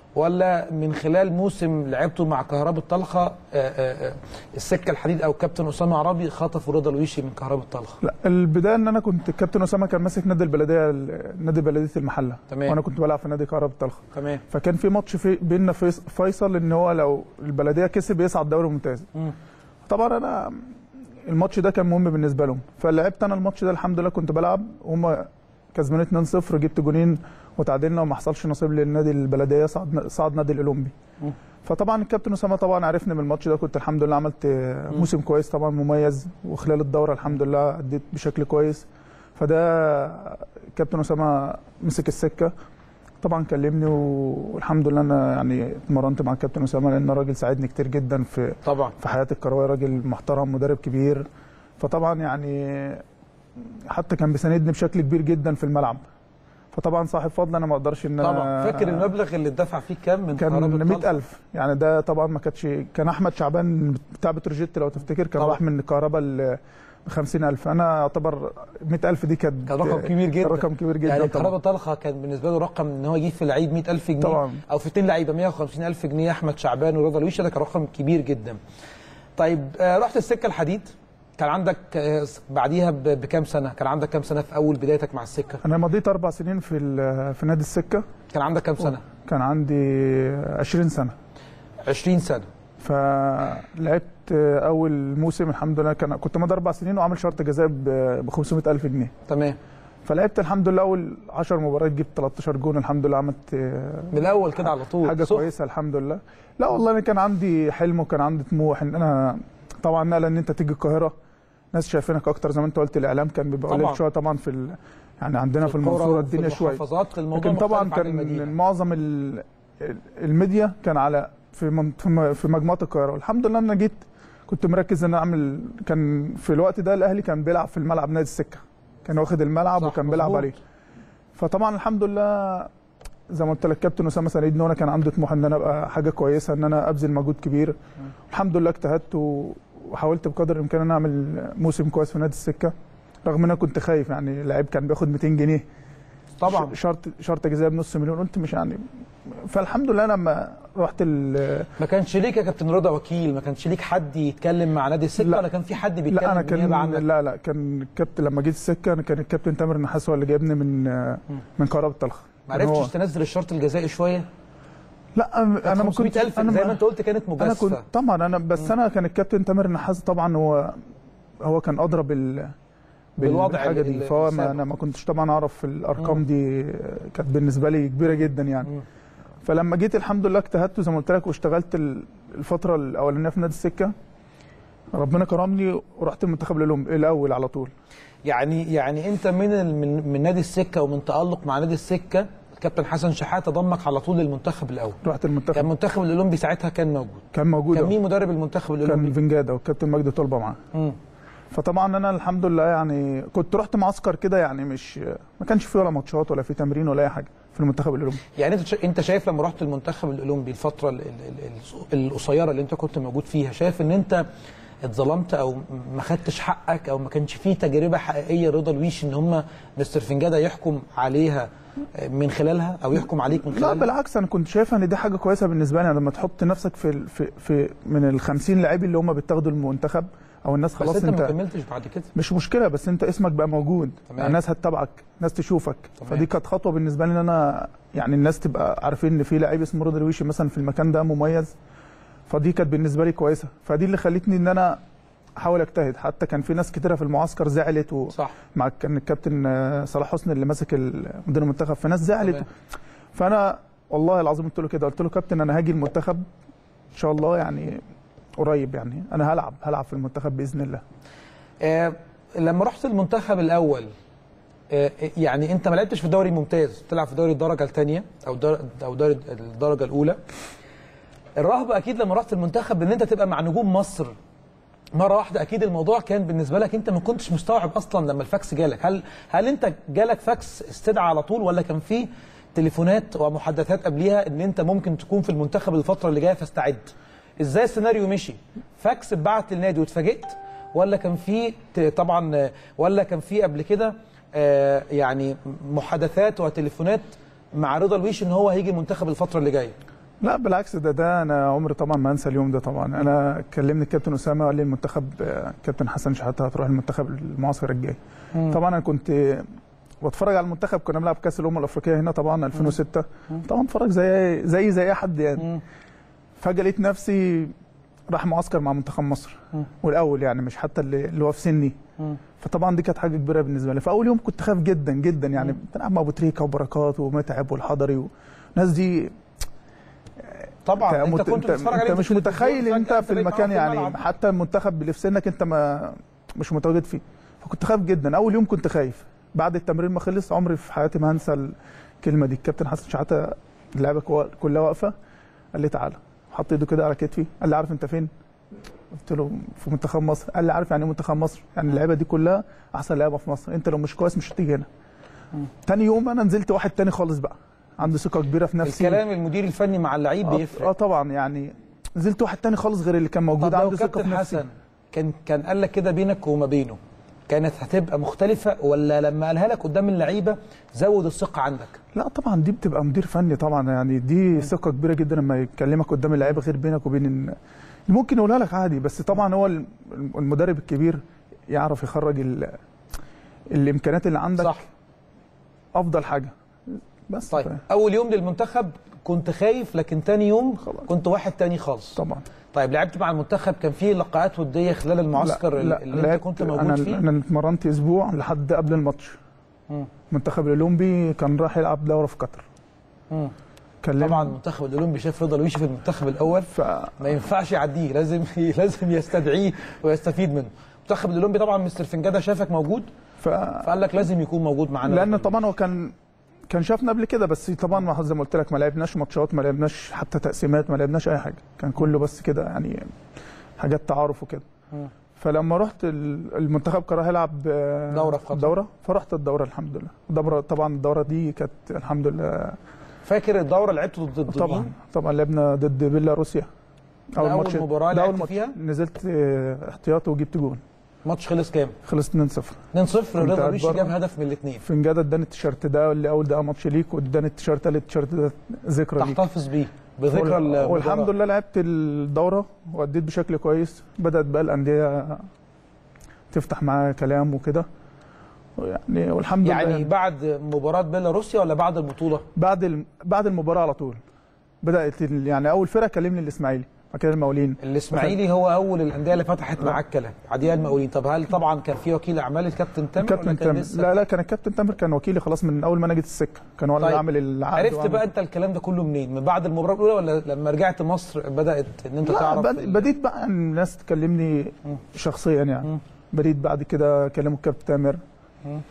Speaker 1: ولا من خلال موسم لعبته مع كهرباء طلخه آه، آه، آه، السكه الحديد او كابتن اسامه عربي خطف رضا الويشي من كهرباء طلخه
Speaker 14: لا البدايه ان انا كنت الكابتن اسامه كان ماسك نادي البلديه نادي بلديه المحله
Speaker 1: تمام.
Speaker 14: وانا كنت بلعب في نادي كهرباء الطلخه
Speaker 1: تمام
Speaker 14: فكان في ماتش في بيننا فيص- فيصل ان هو لو البلديه كسب يصعد دوري ممتاز
Speaker 1: مم.
Speaker 14: طبعا انا الماتش ده كان مهم بالنسبه لهم فلعبت انا الماتش ده الحمد لله كنت بلعب وهم كسبانين 2-0 جبت جونين وتعادلنا وما حصلش نصيب للنادي البلديه صعد صعد نادي الاولمبي
Speaker 1: مم.
Speaker 14: فطبعا الكابتن اسامه طبعا عرفني من الماتش ده كنت الحمد لله عملت موسم كويس طبعا مميز وخلال الدوره الحمد لله اديت بشكل كويس فده الكابتن اسامه مسك السكه طبعا كلمني والحمد لله انا يعني اتمرنت مع الكابتن اسامه لان راجل ساعدني كتير جدا في
Speaker 1: طبعا
Speaker 14: في حياتي الكرويه راجل محترم مدرب كبير فطبعا يعني حتى كان بيساندني بشكل كبير جدا في الملعب فطبعا صاحب فضل انا ما اقدرش ان أنا
Speaker 1: طبعا فاكر المبلغ اللي اتدفع فيه كام من
Speaker 14: كان
Speaker 1: كهرباء طلخة؟
Speaker 14: 100000 يعني ده طبعا ما كانش كان احمد شعبان بتاع بتروجيت لو تفتكر كان
Speaker 1: طبعا.
Speaker 14: راح من الكهرباء ل 50000 انا اعتبر 100000 دي كانت
Speaker 1: كان رقم كبير جدا
Speaker 14: كان رقم كبير جدا
Speaker 1: يعني
Speaker 14: طبعاً.
Speaker 1: كهرباء طلخه كان بالنسبه له رقم ان هو يجيب في لعيب 100000 جنيه
Speaker 14: طبعاً.
Speaker 1: او في اثنين لعيبه 150000 جنيه احمد شعبان ورضا الويشه ده كان رقم كبير جدا طيب آه، رحت السكه الحديد كان عندك آه، بعديها ب- بكام سنه كان عندك كام سنه في اول بدايتك مع السكه
Speaker 14: انا مضيت اربع سنين في ال- في نادي السكه
Speaker 1: كان عندك كام سنه
Speaker 14: كان عندي 20 سنه
Speaker 1: 20 سنه
Speaker 14: فلعبت اول موسم الحمد لله كان كنت مضى اربع سنين وعامل شرط جزاء ب 500000 جنيه
Speaker 1: تمام
Speaker 14: فلعبت الحمد لله اول 10 مباريات جبت 13 جون الحمد لله عملت
Speaker 1: من الاول كده على طول
Speaker 14: حاجه
Speaker 1: صح؟
Speaker 14: كويسه الحمد لله لا والله انا كان عندي حلم وكان عندي طموح ان انا طبعا نقله ان انت تيجي القاهره ناس شايفينك اكتر زي ما انت قلت الاعلام كان بيبقى
Speaker 1: طبعاً.
Speaker 14: قليل شويه طبعا في ال... يعني عندنا في,
Speaker 1: في القرى
Speaker 14: المنصوره
Speaker 1: وفي
Speaker 14: الدنيا شويه
Speaker 1: المحافظات الموضوع
Speaker 14: لكن طبعا
Speaker 1: مختلف عن
Speaker 14: كان
Speaker 1: المدينة.
Speaker 14: معظم ال... الميديا كان على في من... في م- في مجموعه القاهره والحمد لله انا جيت كنت مركز ان أنا اعمل كان في الوقت ده الاهلي كان بيلعب في الملعب نادي السكه كان واخد الملعب
Speaker 1: صح،
Speaker 14: وكان بيلعب
Speaker 1: مظبوط.
Speaker 14: عليه فطبعا الحمد لله زي ما قلت لك كابتن اسامه ساندني وانا كان عندي طموح ان انا ابقى حاجه كويسه ان انا ابذل مجهود كبير الحمد لله اجتهدت و- وحاولت بقدر الامكان ان أنا اعمل موسم كويس في نادي السكه رغم ان انا كنت خايف يعني لعيب كان بياخد 200 جنيه
Speaker 1: طبعا
Speaker 14: ش- شرط شرط جزاء بنص مليون قلت مش يعني فالحمد لله لما رحت ال
Speaker 1: ما كانش ليك يا كابتن رضا وكيل ما كانش ليك حد يتكلم مع نادي السكه
Speaker 14: لا.
Speaker 1: ولا كان في حد بيتكلم
Speaker 14: لا انا كان
Speaker 1: بالنيابة عنك؟
Speaker 14: لا لا كان الكابتن لما جيت السكه أنا كان الكابتن تامر النحاس هو اللي جايبني من من كهرباء الطلخه
Speaker 1: ما
Speaker 14: كان هو-
Speaker 1: عرفتش تنزل الشرط الجزائي شويه
Speaker 14: لا انا ما كنتش
Speaker 1: 500000
Speaker 14: انا
Speaker 1: زي ما انت قلت كانت
Speaker 14: انا كنت
Speaker 1: مجازفه
Speaker 14: طبعا انا بس انا كان الكابتن تامر النحاس طبعا هو هو كان ادرى بال
Speaker 1: بالوضع
Speaker 14: بالحاجه
Speaker 1: ال-
Speaker 14: دي
Speaker 1: ال-
Speaker 14: فهو
Speaker 1: السابق.
Speaker 14: ما انا ما كنتش طبعا اعرف الارقام
Speaker 1: مم.
Speaker 14: دي كانت بالنسبه لي كبيره جدا يعني
Speaker 1: مم.
Speaker 14: فلما جيت الحمد لله اجتهدت زي ما قلت لك واشتغلت ال- الفتره الاولانيه في نادي السكه ربنا كرمني ورحت المنتخب الأولمبي- الاول على طول
Speaker 1: يعني يعني انت من ال- من من نادي السكه ومن تالق مع نادي السكه الكابتن حسن شحاته ضمك على طول للمنتخب الاول
Speaker 14: رحت المنتخب
Speaker 1: كان المنتخب الاولمبي ساعتها كان موجود
Speaker 14: كان موجود
Speaker 1: كان
Speaker 14: أهو.
Speaker 1: مين مدرب المنتخب
Speaker 14: كان
Speaker 1: الاولمبي
Speaker 14: فينجادا والكابتن مجدي طلبه معاه
Speaker 1: مم.
Speaker 14: فطبعا انا الحمد لله يعني كنت رحت معسكر كده يعني مش ما كانش فيه ولا ماتشات ولا فيه تمرين ولا اي حاجه في المنتخب الاولمبي
Speaker 1: يعني انت شا- انت شايف لما رحت المنتخب الاولمبي الفتره ال- ال- ال- القصيره اللي انت كنت موجود فيها شايف ان انت اتظلمت او ما خدتش حقك او ما كانش فيه تجربه حقيقيه رضا الويش ان هم مستر فنجاده يحكم عليها من خلالها او يحكم عليك من
Speaker 14: لا
Speaker 1: خلالها
Speaker 14: بالعكس انا كنت شايفها ان دي حاجه كويسه بالنسبه لي لما تحط نفسك في ال- في, في من ال 50 لعيب اللي هم بيتاخدوا المنتخب او الناس
Speaker 1: بس
Speaker 14: خلاص
Speaker 1: انت,
Speaker 14: انت
Speaker 1: ما كملتش بعد كده
Speaker 14: مش مشكله بس انت اسمك بقى موجود
Speaker 1: تمام.
Speaker 14: يعني الناس هتتابعك ناس تشوفك
Speaker 1: تمام.
Speaker 14: فدي كانت خطوه بالنسبه لي ان انا يعني الناس تبقى عارفين ان في لعيب اسمه رضا الويشي مثلا في المكان ده مميز فدي كانت بالنسبه لي كويسه فدي اللي خلتني ان انا احاول اجتهد حتى كان في ناس كتيره في المعسكر زعلت و...
Speaker 1: صح
Speaker 14: مع كان الكابتن آه، صلاح حسني اللي ماسك ال- مدير المنتخب فناس زعلت
Speaker 1: تمام.
Speaker 14: فانا والله العظيم قلت له كده قلت له كابتن انا هاجي المنتخب ان شاء الله يعني قريب يعني انا هلعب هلعب في المنتخب باذن الله
Speaker 1: آه لما رحت المنتخب الاول آه يعني انت ما لعبتش في دوري ممتاز بتلعب في دوري الدرجه الثانيه او در او دوري الدرجه الاولى الرهبه اكيد لما رحت المنتخب ان انت تبقى مع نجوم مصر مره واحده اكيد الموضوع كان بالنسبه لك انت ما كنتش مستوعب اصلا لما الفاكس جالك هل هل انت جالك فاكس استدعى على طول ولا كان في تليفونات ومحادثات قبليها ان انت ممكن تكون في المنتخب الفتره اللي جايه فاستعد ازاي السيناريو مشي فاكس اتبعت للنادي واتفاجئت ولا كان في ت- طبعا ولا كان في قبل كده آه، يعني محادثات وتليفونات مع رضا الويش ان هو هيجي المنتخب الفتره اللي جايه
Speaker 14: لا بالعكس ده ده انا عمري طبعا ما انسى اليوم ده طبعا انا كلمني الكابتن اسامه قال لي المنتخب آه، كابتن حسن شحاته هتروح المنتخب المعسكر الجاي
Speaker 1: مم.
Speaker 14: طبعا انا كنت بتفرج على المنتخب كنا بنلعب كاس الامم الافريقيه هنا طبعا 2006 طبعا بتفرج زي زي زي اي حد يعني فجاه لقيت نفسي راح معسكر مع منتخب مصر
Speaker 1: مم.
Speaker 14: والاول يعني مش حتى اللي, اللي هو في سني
Speaker 1: مم.
Speaker 14: فطبعا دي كانت حاجه كبيره بالنسبه لي فاول يوم كنت خايف جدا جدا يعني بنلعب مع ابو تريكه وبركات ومتعب والحضري والناس دي
Speaker 1: طبعا انت
Speaker 14: مت-
Speaker 1: كنت بتتفرج عليه
Speaker 14: انت مش
Speaker 1: في التلفزيون،
Speaker 14: متخيل
Speaker 1: فجأة
Speaker 14: انت في
Speaker 1: بقيت
Speaker 14: المكان
Speaker 1: معاهم في
Speaker 14: يعني
Speaker 1: الملعب.
Speaker 14: حتى المنتخب اللي في سنك انت ما مش متواجد فيه فكنت خايف جدا اول يوم كنت خايف بعد التمرين ما خلص عمري في حياتي ما هنسى الكلمه دي الكابتن حسن شحاته اللعبه كو- كلها واقفه قال لي تعالى حط ايده كده على كتفي قال لي عارف انت فين قلت له في منتخب مصر قال لي عارف يعني ايه منتخب مصر يعني اللعيبه دي كلها احسن لعيبه في مصر انت لو مش كويس مش هتيجي هنا تاني يوم انا نزلت واحد تاني خالص بقى عنده ثقه كبيره في نفسي
Speaker 1: الكلام المدير الفني مع اللعيب
Speaker 14: آه،
Speaker 1: بيفرق
Speaker 14: اه طبعا يعني نزلت واحد تاني خالص غير اللي كان موجود
Speaker 1: طب لو
Speaker 14: عنده ثقه في
Speaker 1: كابتن
Speaker 14: نفسي
Speaker 1: حسن كان كان قال لك كده بينك وما بينه كانت هتبقى مختلفة ولا لما قالها لك قدام اللعيبة زود الثقة عندك؟
Speaker 14: لا طبعا دي بتبقى مدير فني طبعا يعني دي ثقه كبيره جدا لما يكلمك قدام اللعيبه غير بينك وبين ال- ممكن يقولها لك عادي بس طبعا هو الم- المدرب الكبير يعرف يخرج ال... الامكانيات اللي عندك
Speaker 1: صح
Speaker 14: افضل حاجه بس
Speaker 1: طيب أول يوم للمنتخب كنت خايف لكن تاني يوم كنت واحد تاني خالص
Speaker 14: طبعا
Speaker 1: طيب لعبت مع المنتخب كان في لقاءات ودية خلال المعسكر
Speaker 14: لا, لا
Speaker 1: اللي انت
Speaker 14: لعبت-
Speaker 1: كنت موجود
Speaker 14: انا
Speaker 1: فيه؟
Speaker 14: انا اتمرنت اسبوع لحد قبل الماتش
Speaker 1: مم.
Speaker 14: المنتخب الاولمبي كان راح يلعب دوره في قطر
Speaker 1: مم.
Speaker 14: كلم
Speaker 1: طبعا المنتخب الاولمبي شاف رضا لويشي في المنتخب الاول
Speaker 14: ف...
Speaker 1: ما ينفعش يعديه لازم لازم يستدعيه ويستفيد منه المنتخب الاولمبي طبعا مستر فنجاده شافك موجود
Speaker 14: ف...
Speaker 1: فقال لك لازم يكون موجود معانا
Speaker 14: لان طبعا هو كان كان شافنا قبل كده بس طبعا ما- زي ما قلت لك ما لعبناش ماتشات ما لعبناش حتى تقسيمات ما لعبناش اي حاجه كان كله بس كده يعني حاجات تعارف وكده
Speaker 1: مم.
Speaker 14: فلما رحت ال- المنتخب كان راح يلعب آه،
Speaker 1: دورة في قطر.
Speaker 14: دوره فرحت الدوره الحمد لله الدوره طبعا الدوره دي كانت الحمد لله
Speaker 1: فاكر الدوره لعبت ضد
Speaker 14: طبعا
Speaker 1: مين؟
Speaker 14: طبعا لعبنا ضد بيلاروسيا
Speaker 1: ده أول مباراة
Speaker 14: ده
Speaker 1: لعبت
Speaker 14: أول ماتش.
Speaker 1: فيها؟
Speaker 14: نزلت آه، احتياطي وجبت جون
Speaker 1: ماتش خلص كام؟
Speaker 14: خلص 2-0
Speaker 1: 2-0
Speaker 14: كنت
Speaker 1: رضا
Speaker 14: قاعد
Speaker 1: لويشي
Speaker 14: بره.
Speaker 1: جاب هدف من الاثنين
Speaker 14: فنجادة اداني التيشيرت ده اللي اول ده ماتش ليك واداني التيشيرت قال لي التيشيرت ده ذكرى ليك
Speaker 1: تحتفظ بيه بذكرى
Speaker 14: وال-
Speaker 1: المباراة.
Speaker 14: والحمد لله لعبت الدوره واديت بشكل كويس بدات بقى الانديه تفتح معايا كلام وكده يعني والحمد لله
Speaker 1: يعني بعد مباراة بيلاروسيا ولا بعد البطولة؟
Speaker 14: بعد الم- بعد المباراه على طول بدات ال- يعني اول فرقه كلمني الاسماعيلي بعد كده المقاولين
Speaker 1: الاسماعيلي هو اول الانديه اللي فتحت معاك كلام بعديها المقاولين طب هل طبعا كان في وكيل اعمال الكابتن تامر ولا
Speaker 14: كابتن
Speaker 1: كان
Speaker 14: تامر
Speaker 1: لسه
Speaker 14: لا لا كان الكابتن تامر كان وكيلي خلاص من اول ما انا جيت السكه كان هو اللي
Speaker 1: طيب.
Speaker 14: عامل العقد
Speaker 1: عرفت
Speaker 14: وعامل-
Speaker 1: بقى انت الكلام ده كله منين؟ من بعد المباراه الاولى ولا لما رجعت مصر بدات ان انت
Speaker 14: لا
Speaker 1: تعرف
Speaker 14: بد- بديت بقى يعني الناس تكلمني شخصيا يعني بديت بعد كده كلموا الكابتن تامر
Speaker 1: مم.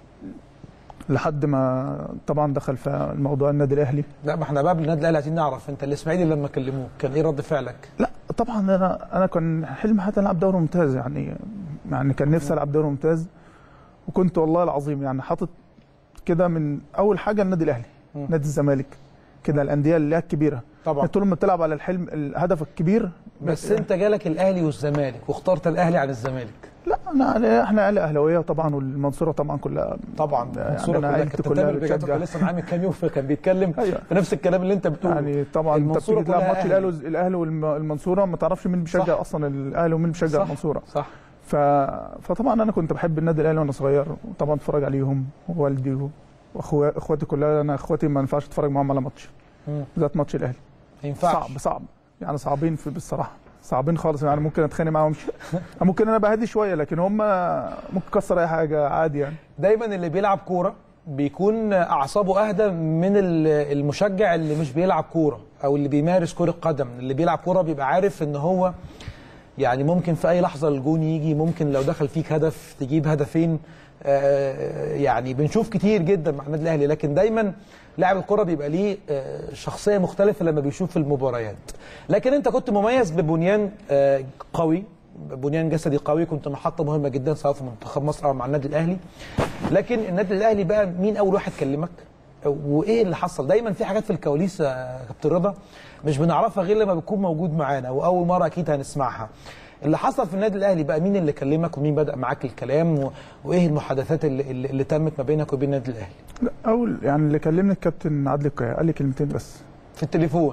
Speaker 14: لحد ما طبعا دخل في الموضوع النادي الاهلي
Speaker 1: لا ما احنا بقى بالنادي الاهلي عايزين نعرف انت الاسماعيلي لما كلموك كان ايه رد فعلك؟
Speaker 14: لا طبعا انا انا كان حلم حياتي العب دوري ممتاز يعني يعني كان نفسي العب دوري ممتاز وكنت والله العظيم يعني حاطط كده من اول حاجه النادي الاهلي
Speaker 1: مم.
Speaker 14: نادي الزمالك كده الانديه اللي هي الكبيره
Speaker 1: طبعا.
Speaker 14: طول ما بتلعب على الحلم الهدف الكبير
Speaker 1: بس انت جالك الاهلي والزمالك واخترت الاهلي عن الزمالك
Speaker 14: لا انا احنا عيله اهلاويه طبعا والمنصوره طبعا كلها
Speaker 1: طبعا
Speaker 14: يعني
Speaker 1: المنصوره
Speaker 14: انا
Speaker 1: كلها
Speaker 14: عيلتي
Speaker 1: كابتن
Speaker 14: كلها
Speaker 1: تامر بجد
Speaker 14: بتشجع
Speaker 1: كان لسه معاه من كام يوم كان بيتكلم
Speaker 14: أيوة.
Speaker 1: في نفس الكلام اللي انت بتقوله
Speaker 14: يعني طبعا انت
Speaker 1: المنصورة
Speaker 14: بتيجي تلعب
Speaker 1: كلها
Speaker 14: ماتش
Speaker 1: أهلي.
Speaker 14: الاهلي الاهلي والمنصوره ما تعرفش مين بيشجع
Speaker 1: صح.
Speaker 14: اصلا الاهلي ومين بيشجع
Speaker 1: صح.
Speaker 14: المنصوره
Speaker 1: صح
Speaker 14: ف... فطبعا انا كنت بحب النادي الاهلي وانا صغير وطبعا اتفرج عليهم ووالدي واخواتي اخواتي كلها انا اخواتي ما ينفعش اتفرج معاهم على ماتش
Speaker 1: مم.
Speaker 14: بالذات ماتش الاهلي
Speaker 1: ما ينفعش
Speaker 14: صعب صعب يعني صعبين في بالصراحه صعبين خالص يعني ممكن اتخانق معاهم ممكن انا بهدي شويه لكن هم ممكن كسر اي حاجه عادي يعني
Speaker 1: دايما اللي بيلعب كوره بيكون اعصابه اهدى من ال- المشجع اللي مش بيلعب كوره او اللي بيمارس كره قدم اللي بيلعب كوره بيبقى عارف ان هو يعني ممكن في اي لحظه الجون يجي ممكن لو دخل فيك هدف تجيب هدفين آه، يعني بنشوف كتير جدا مع النادي الاهلي لكن دايما لاعب الكره بيبقى ليه آه، شخصيه مختلفه لما بيشوف المباريات لكن انت كنت مميز ببنيان آه، قوي بنيان جسدي قوي كنت محطه مهمه جدا سواء في منتخب مصر او مع النادي الاهلي لكن النادي الاهلي بقى مين اول واحد كلمك وايه اللي حصل دايما في حاجات في الكواليس يا كابتن رضا مش بنعرفها غير لما بتكون موجود معانا واول مره اكيد هنسمعها اللي حصل في النادي الاهلي بقى مين اللي كلمك ومين بدا معاك الكلام و... وايه المحادثات اللي, اللي, اللي تمت ما بينك وبين النادي الاهلي
Speaker 14: لا اول يعني اللي كلمني الكابتن عادل القيعي قال لي كلمتين بس
Speaker 1: في التليفون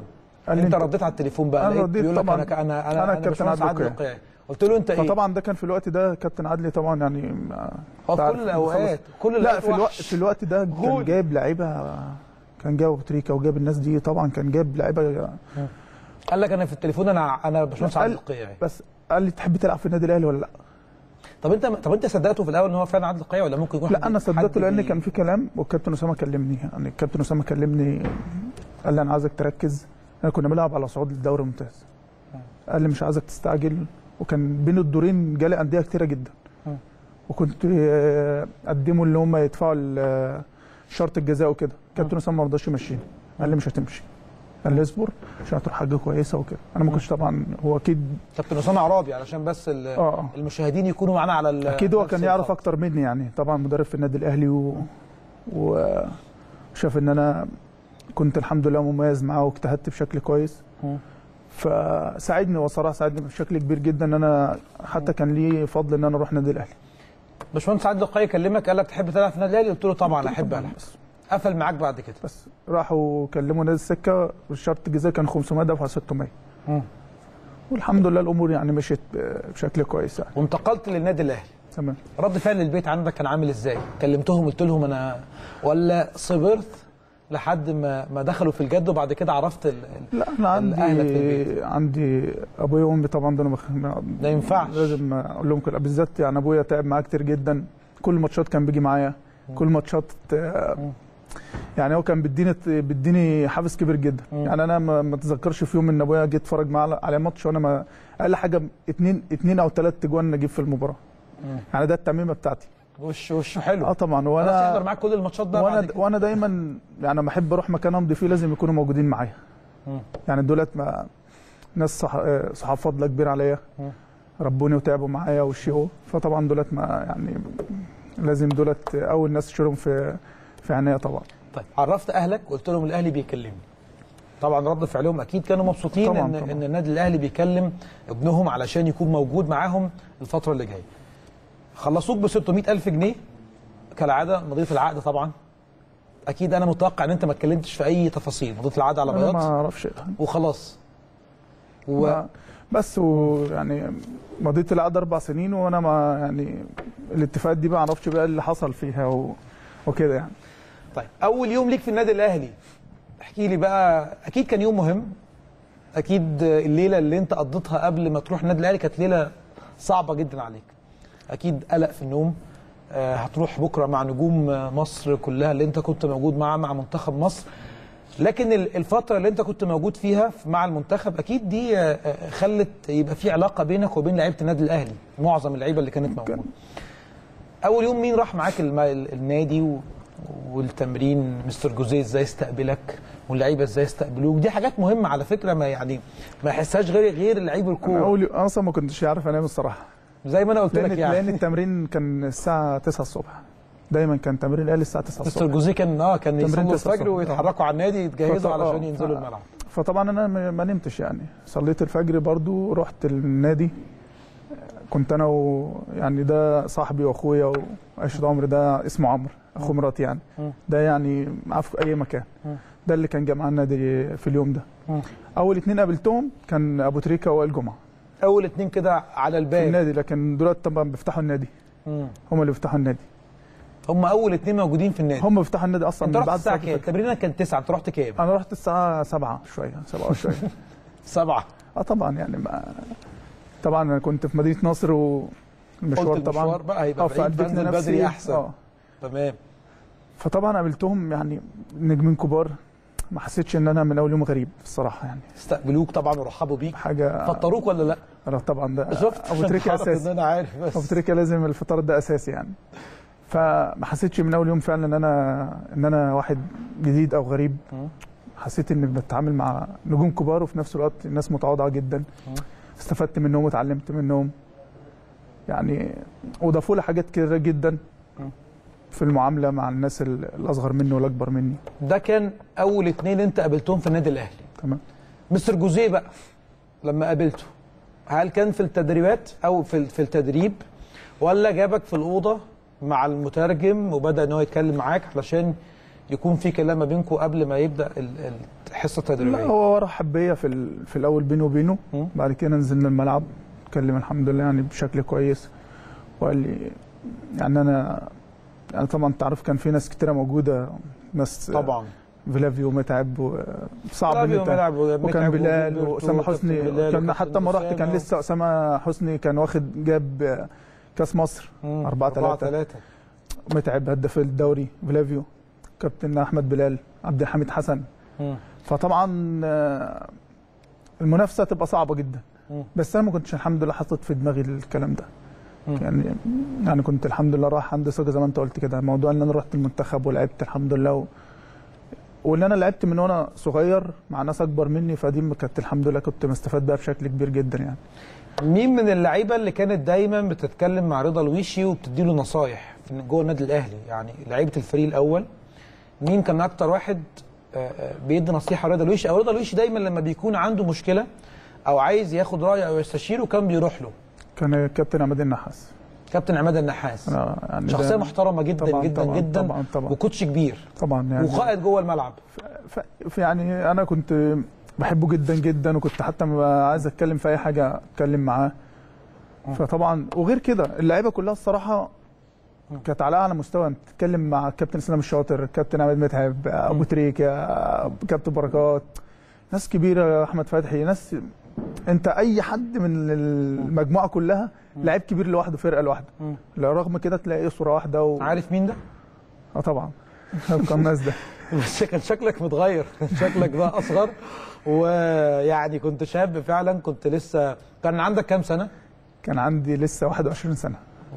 Speaker 14: قال لي
Speaker 1: انت
Speaker 14: انت-
Speaker 1: رديت على التليفون بقى
Speaker 14: أنا
Speaker 1: لقيت
Speaker 14: رديت
Speaker 1: بيقول لك
Speaker 14: طبعاً.
Speaker 1: انا انا انا,
Speaker 14: أنا
Speaker 1: أنا
Speaker 14: الكابتن
Speaker 1: باشمهندس
Speaker 14: عادل
Speaker 1: عادل
Speaker 14: القيعي.
Speaker 1: القيعي قلت له انت ايه
Speaker 14: فطبعا ده كان في الوقت ده كابتن عدلي طبعا يعني ما-
Speaker 1: هو في
Speaker 14: تعرف
Speaker 1: كل الأوقات،
Speaker 14: خلاص.
Speaker 1: كل
Speaker 14: لا
Speaker 1: الأوقات
Speaker 14: في الوقت
Speaker 1: وحش.
Speaker 14: في الوقت ده كان
Speaker 1: هول.
Speaker 14: جايب لعيبه كان جايب ابو تريكه وجاب الناس دي طبعا كان جايب لعيبه
Speaker 1: قال لك انا في التليفون انا انا باشمهندس عادل
Speaker 14: قال-
Speaker 1: القيعي
Speaker 14: بس قال لي تحب تلعب في النادي الاهلي ولا لا؟
Speaker 1: طب انت طب انت صدقته في الاول ان هو فعلا عادل القيعي ولا ممكن يكون
Speaker 14: لا
Speaker 1: حد-
Speaker 14: انا
Speaker 1: حد
Speaker 14: صدقته لان
Speaker 1: بي-
Speaker 14: كان في كلام والكابتن اسامه كلمني يعني الكابتن اسامه كلمني قال لي انا عايزك تركز احنا كنا بنلعب على صعود الدوري الممتاز قال لي مش عايزك تستعجل وكان بين الدورين جالي انديه كتيره جدا
Speaker 1: مم.
Speaker 14: وكنت آه، قدموا اللي هم يدفعوا ال- شرط الجزاء وكده كابتن اسامه ما رضاش يمشيني قال لي مش هتمشي قال لي اصبر عشان هتروح حاجه كويسه وكده انا ما كنتش طبعا هو اكيد
Speaker 1: كابتن اسامه عرابي علشان بس ال-
Speaker 14: آه.
Speaker 1: المشاهدين يكونوا معانا على ال-
Speaker 14: اكيد هو
Speaker 1: نفس
Speaker 14: كان يعرف
Speaker 1: الخط.
Speaker 14: اكتر مني يعني طبعا مدرب في النادي الاهلي و... وشاف ان انا كنت الحمد لله مميز معاه واجتهدت بشكل كويس
Speaker 1: مم.
Speaker 14: فساعدني وصراحه ساعدني بشكل كبير جدا ان انا حتى كان لي فضل ان انا اروح النادي الاهلي
Speaker 1: باشمهندس عادل القيعي كلمك قال لك تحب تلعب في النادي الاهلي قلت له طبعا احب العب قفل معاك بعد كده
Speaker 14: بس راحوا كلموا نادي السكه والشرط الجزائي كان 500 دفع 600
Speaker 1: مم.
Speaker 14: والحمد لله الامور يعني مشيت بشكل كويس يعني
Speaker 1: وانتقلت للنادي الاهلي
Speaker 14: تمام
Speaker 1: رد فعل البيت عندك كان عامل ازاي؟ كلمتهم قلت لهم انا ولا صبرت لحد ما ما دخلوا في الجد وبعد كده عرفت ال... ال-
Speaker 14: لا انا
Speaker 1: ال- أهلك في
Speaker 14: عندي
Speaker 1: البيت.
Speaker 14: عندي ابويا وامي طبعا دول مخ...
Speaker 1: ما ينفعش
Speaker 14: لازم اقول لهم كده بالذات يعني ابويا تعب معايا كتير جدا كل ماتشات كان بيجي معايا كل ماتشات آه، يعني هو كان بيديني بيديني حافز كبير جدا يعني انا ما ما اتذكرش في يوم ان ابويا جه اتفرج معاه على- على ماتش وانا ما اقل حاجه اتنين اتنين او ثلاث تجوان نجيب في المباراه يعني ده التميمه بتاعتي
Speaker 1: وش وشه حلو
Speaker 14: اه طبعا
Speaker 1: خلاص
Speaker 14: وانا
Speaker 1: يحضر معاك كل الماتشات بقى
Speaker 14: وانا
Speaker 1: بعد كده.
Speaker 14: وانا دايما يعني لما احب اروح مكان امضي فيه لازم يكونوا موجودين معايا
Speaker 1: مم.
Speaker 14: يعني دولت ما ناس صح... آه، صحاب فضل كبير عليا
Speaker 1: مم.
Speaker 14: ربوني وتعبوا معايا والشيء فطبعا دولت ما يعني لازم دولت اول ناس تشيلهم في في عينيا طبعا
Speaker 1: طيب عرفت اهلك قلت لهم الاهلي بيكلمني طبعا رد فعلهم اكيد كانوا مبسوطين
Speaker 14: طبعاً،
Speaker 1: ان
Speaker 14: طبعاً.
Speaker 1: ان النادي الاهلي بيكلم ابنهم علشان يكون موجود معاهم الفتره اللي جايه خلصوك ب 600000 جنيه كالعاده مضيت العقد طبعا اكيد انا متوقع ان انت ما اتكلمتش في اي تفاصيل مضيت العقد على
Speaker 14: انا ما
Speaker 1: بياض
Speaker 14: اعرفش
Speaker 1: وخلاص و...
Speaker 14: ما- بس ويعني مضيت العقد اربع سنين وانا ما يعني الاتفاقات دي ما اعرفش بقى اللي حصل فيها و... وكده يعني
Speaker 1: طيب اول يوم ليك في النادي الاهلي احكي لي بقى اكيد كان يوم مهم اكيد الليله اللي انت قضيتها قبل ما تروح النادي الاهلي كانت ليله صعبه جدا عليك اكيد قلق في النوم آه، هتروح بكره مع نجوم آه، مصر كلها اللي انت كنت موجود معاها مع منتخب مصر لكن ال- الفتره اللي انت كنت موجود فيها مع المنتخب اكيد دي آه، آه، خلت يبقى في علاقه بينك وبين لعيبه النادي الاهلي معظم اللعيبه اللي كانت موجوده اول يوم مين راح معاك الم- ال- النادي و... والتمرين مستر جوزيه ازاي استقبلك واللعيبه ازاي استقبلوك دي حاجات مهمه على فكره ما يعني ما يحسهاش غير غير اللعيب
Speaker 14: انا
Speaker 1: الكوره
Speaker 14: اول يوم- أنا اصلا ما كنتش عارف انام الصراحه
Speaker 1: زي ما انا قلت
Speaker 14: لان
Speaker 1: لك يعني
Speaker 14: لان التمرين كان الساعه 9 الصبح دايما كان تمرين الاهلي الساعه 9 الصبح
Speaker 1: مستر جوزيه كان اه كان
Speaker 14: تمرين
Speaker 1: يصلوا
Speaker 14: 9
Speaker 1: الفجر
Speaker 14: الصبح.
Speaker 1: ويتحركوا على النادي يتجهزوا
Speaker 14: فط-
Speaker 1: علشان
Speaker 14: آه،
Speaker 1: ينزلوا
Speaker 14: ف-
Speaker 1: الملعب
Speaker 14: فطبعا انا ما ما نمتش يعني صليت الفجر برضو رحت النادي كنت انا و يعني ده صاحبي واخويا وعشرة عمر ده اسمه عمرو اخو مراتي يعني
Speaker 1: مم.
Speaker 14: ده يعني معاه في اي مكان
Speaker 1: مم.
Speaker 14: ده اللي كان جمع النادي في اليوم ده
Speaker 1: مم.
Speaker 14: اول اتنين قابلتهم كان ابو تريكه وائل جمعه
Speaker 1: اول اتنين كده على
Speaker 14: في
Speaker 1: الباب
Speaker 14: النادي لكن دلوقتي طبعا بيفتحوا النادي
Speaker 1: مم.
Speaker 14: هم اللي بيفتحوا النادي
Speaker 1: هم اول اتنين موجودين في النادي
Speaker 14: هم بيفتحوا النادي اصلا
Speaker 1: انت
Speaker 14: من
Speaker 1: رحت
Speaker 14: بعد
Speaker 1: الساعه
Speaker 14: صلاة
Speaker 1: كام؟
Speaker 14: الفجر.
Speaker 1: تمرينك كان 9 انت رحت كام؟
Speaker 14: انا رحت الساعه 7 شويه 7 شويه
Speaker 1: سبعة
Speaker 14: اه طبعا يعني ما طبعا انا كنت في مدينه نصر والمشوار
Speaker 1: قلت
Speaker 14: طبعا
Speaker 1: المشوار بقى هيبقى
Speaker 14: اه
Speaker 1: بعيد
Speaker 14: فأديت
Speaker 1: فانزل
Speaker 14: لنفسي-
Speaker 1: بدري احسن
Speaker 14: اه
Speaker 1: تمام
Speaker 14: فطبعا قابلتهم يعني نجمين كبار ما حسيتش ان انا من اول يوم غريب الصراحه يعني
Speaker 1: استقبلوك طبعا ورحبوا بيك
Speaker 14: حاجه
Speaker 1: فطروك ولا لا؟
Speaker 14: لا طبعا ده
Speaker 1: شفت
Speaker 14: ابو تريكه
Speaker 1: عرفت
Speaker 14: اساسي
Speaker 1: ان انا عارف بس
Speaker 14: ابو تريكه لازم الفطار ده اساسي يعني فما حسيتش من اول يوم فعلا ان انا ان انا واحد جديد او غريب
Speaker 1: مم.
Speaker 14: حسيت اني بتعامل مع نجوم كبار وفي نفس الوقت ناس متواضعه جدا استفدت منهم وتعلمت منهم يعني وضافوا لي حاجات كتيره جدا في المعامله مع الناس ال- الاصغر مني والاكبر مني
Speaker 1: ده كان اول اتنين انت قابلتهم في النادي الاهلي
Speaker 14: تمام
Speaker 1: مستر جوزيه بقى لما قابلته هل كان في التدريبات او في في التدريب ولا جابك في الاوضه مع المترجم وبدا ان هو يتكلم معاك علشان يكون في كلام ما بينكم قبل ما يبدا ال- ال- الحصه
Speaker 14: لا
Speaker 1: التدريبيه
Speaker 14: هو ورا حبيه في ال- في الاول بينه وبينه بعد كده نزلنا الملعب اتكلم الحمد لله يعني بشكل كويس وقال لي يعني انا يعني طبعا انت عارف كان في ناس كتيره موجوده ناس
Speaker 1: طبعا
Speaker 14: فيلافيو متعب و- صعب ان
Speaker 1: فلافيو
Speaker 14: انت
Speaker 1: ومتعب ومتعب
Speaker 14: وكان بلال
Speaker 1: وجilberto
Speaker 14: واسامه
Speaker 1: وكابتن
Speaker 14: حسني
Speaker 1: بلال
Speaker 14: كان
Speaker 1: وكابتن
Speaker 14: حتى ما رحت كان
Speaker 1: أسامة.
Speaker 14: لسه اسامه حسني كان واخد جاب كاس مصر 4 3
Speaker 1: 3
Speaker 14: متعب هداف الدوري فلافيو كابتن احمد بلال عبد الحميد حسن فطبعا آه، المنافسه تبقى صعبه جدا
Speaker 1: مم.
Speaker 14: بس انا ما كنتش الحمد لله حاطط في دماغي الكلام ده
Speaker 1: مم.
Speaker 14: يعني يعني كنت الحمد لله رايح عندي ثقه زي ما انت قلت كده موضوع ان انا رحت المنتخب ولعبت الحمد لله و... وان انا لعبت من وانا صغير مع ناس اكبر مني فدي كانت الحمد لله كنت مستفاد بيها بشكل كبير جدا يعني
Speaker 1: مين من اللعيبه اللي كانت دايما بتتكلم مع رضا الويشي وبتديله نصايح في جوه النادي الاهلي يعني لعيبه الفريق الاول مين كان اكتر واحد آه، آه، بيدي نصيحه رضا الويشي او رضا الويشي دايما لما بيكون عنده مشكله او عايز ياخد رايه او يستشيره كان بيروح له
Speaker 14: كان الكابتن عماد النحاس
Speaker 1: كابتن عماد النحاس
Speaker 14: أنا يعني
Speaker 1: شخصيه
Speaker 14: ده-
Speaker 1: محترمه جدا
Speaker 14: طبعاً
Speaker 1: جدا
Speaker 14: طبعاً
Speaker 1: جدا
Speaker 14: طبعاً طبعاً.
Speaker 1: وكوتش كبير
Speaker 14: طبعا يعني
Speaker 1: وقائد جوه الملعب
Speaker 14: ف... ف- يعني انا كنت بحبه جدا جدا وكنت حتى ما عايز اتكلم في اي حاجه اتكلم معاه فطبعا وغير كده اللعيبه كلها الصراحه كانت على اعلى مستوى انت تتكلم مع الكابتن اسلام الشاطر الكابتن عماد متعب ابو تريكه كابتن بركات ناس كبيره احمد فتحي ناس انت اي حد من المجموعه كلها لعيب كبير لوحده فرقه لوحده لا رغم كده تلاقي صوره واحده و...
Speaker 1: عارف مين ده؟
Speaker 14: اه طبعا كان الناس ده
Speaker 1: بس كان شكلك متغير كان شكلك بقى اصغر ويعني كنت شاب فعلا كنت لسه كان عندك كام سنه
Speaker 14: كان عندي لسه 21 سنه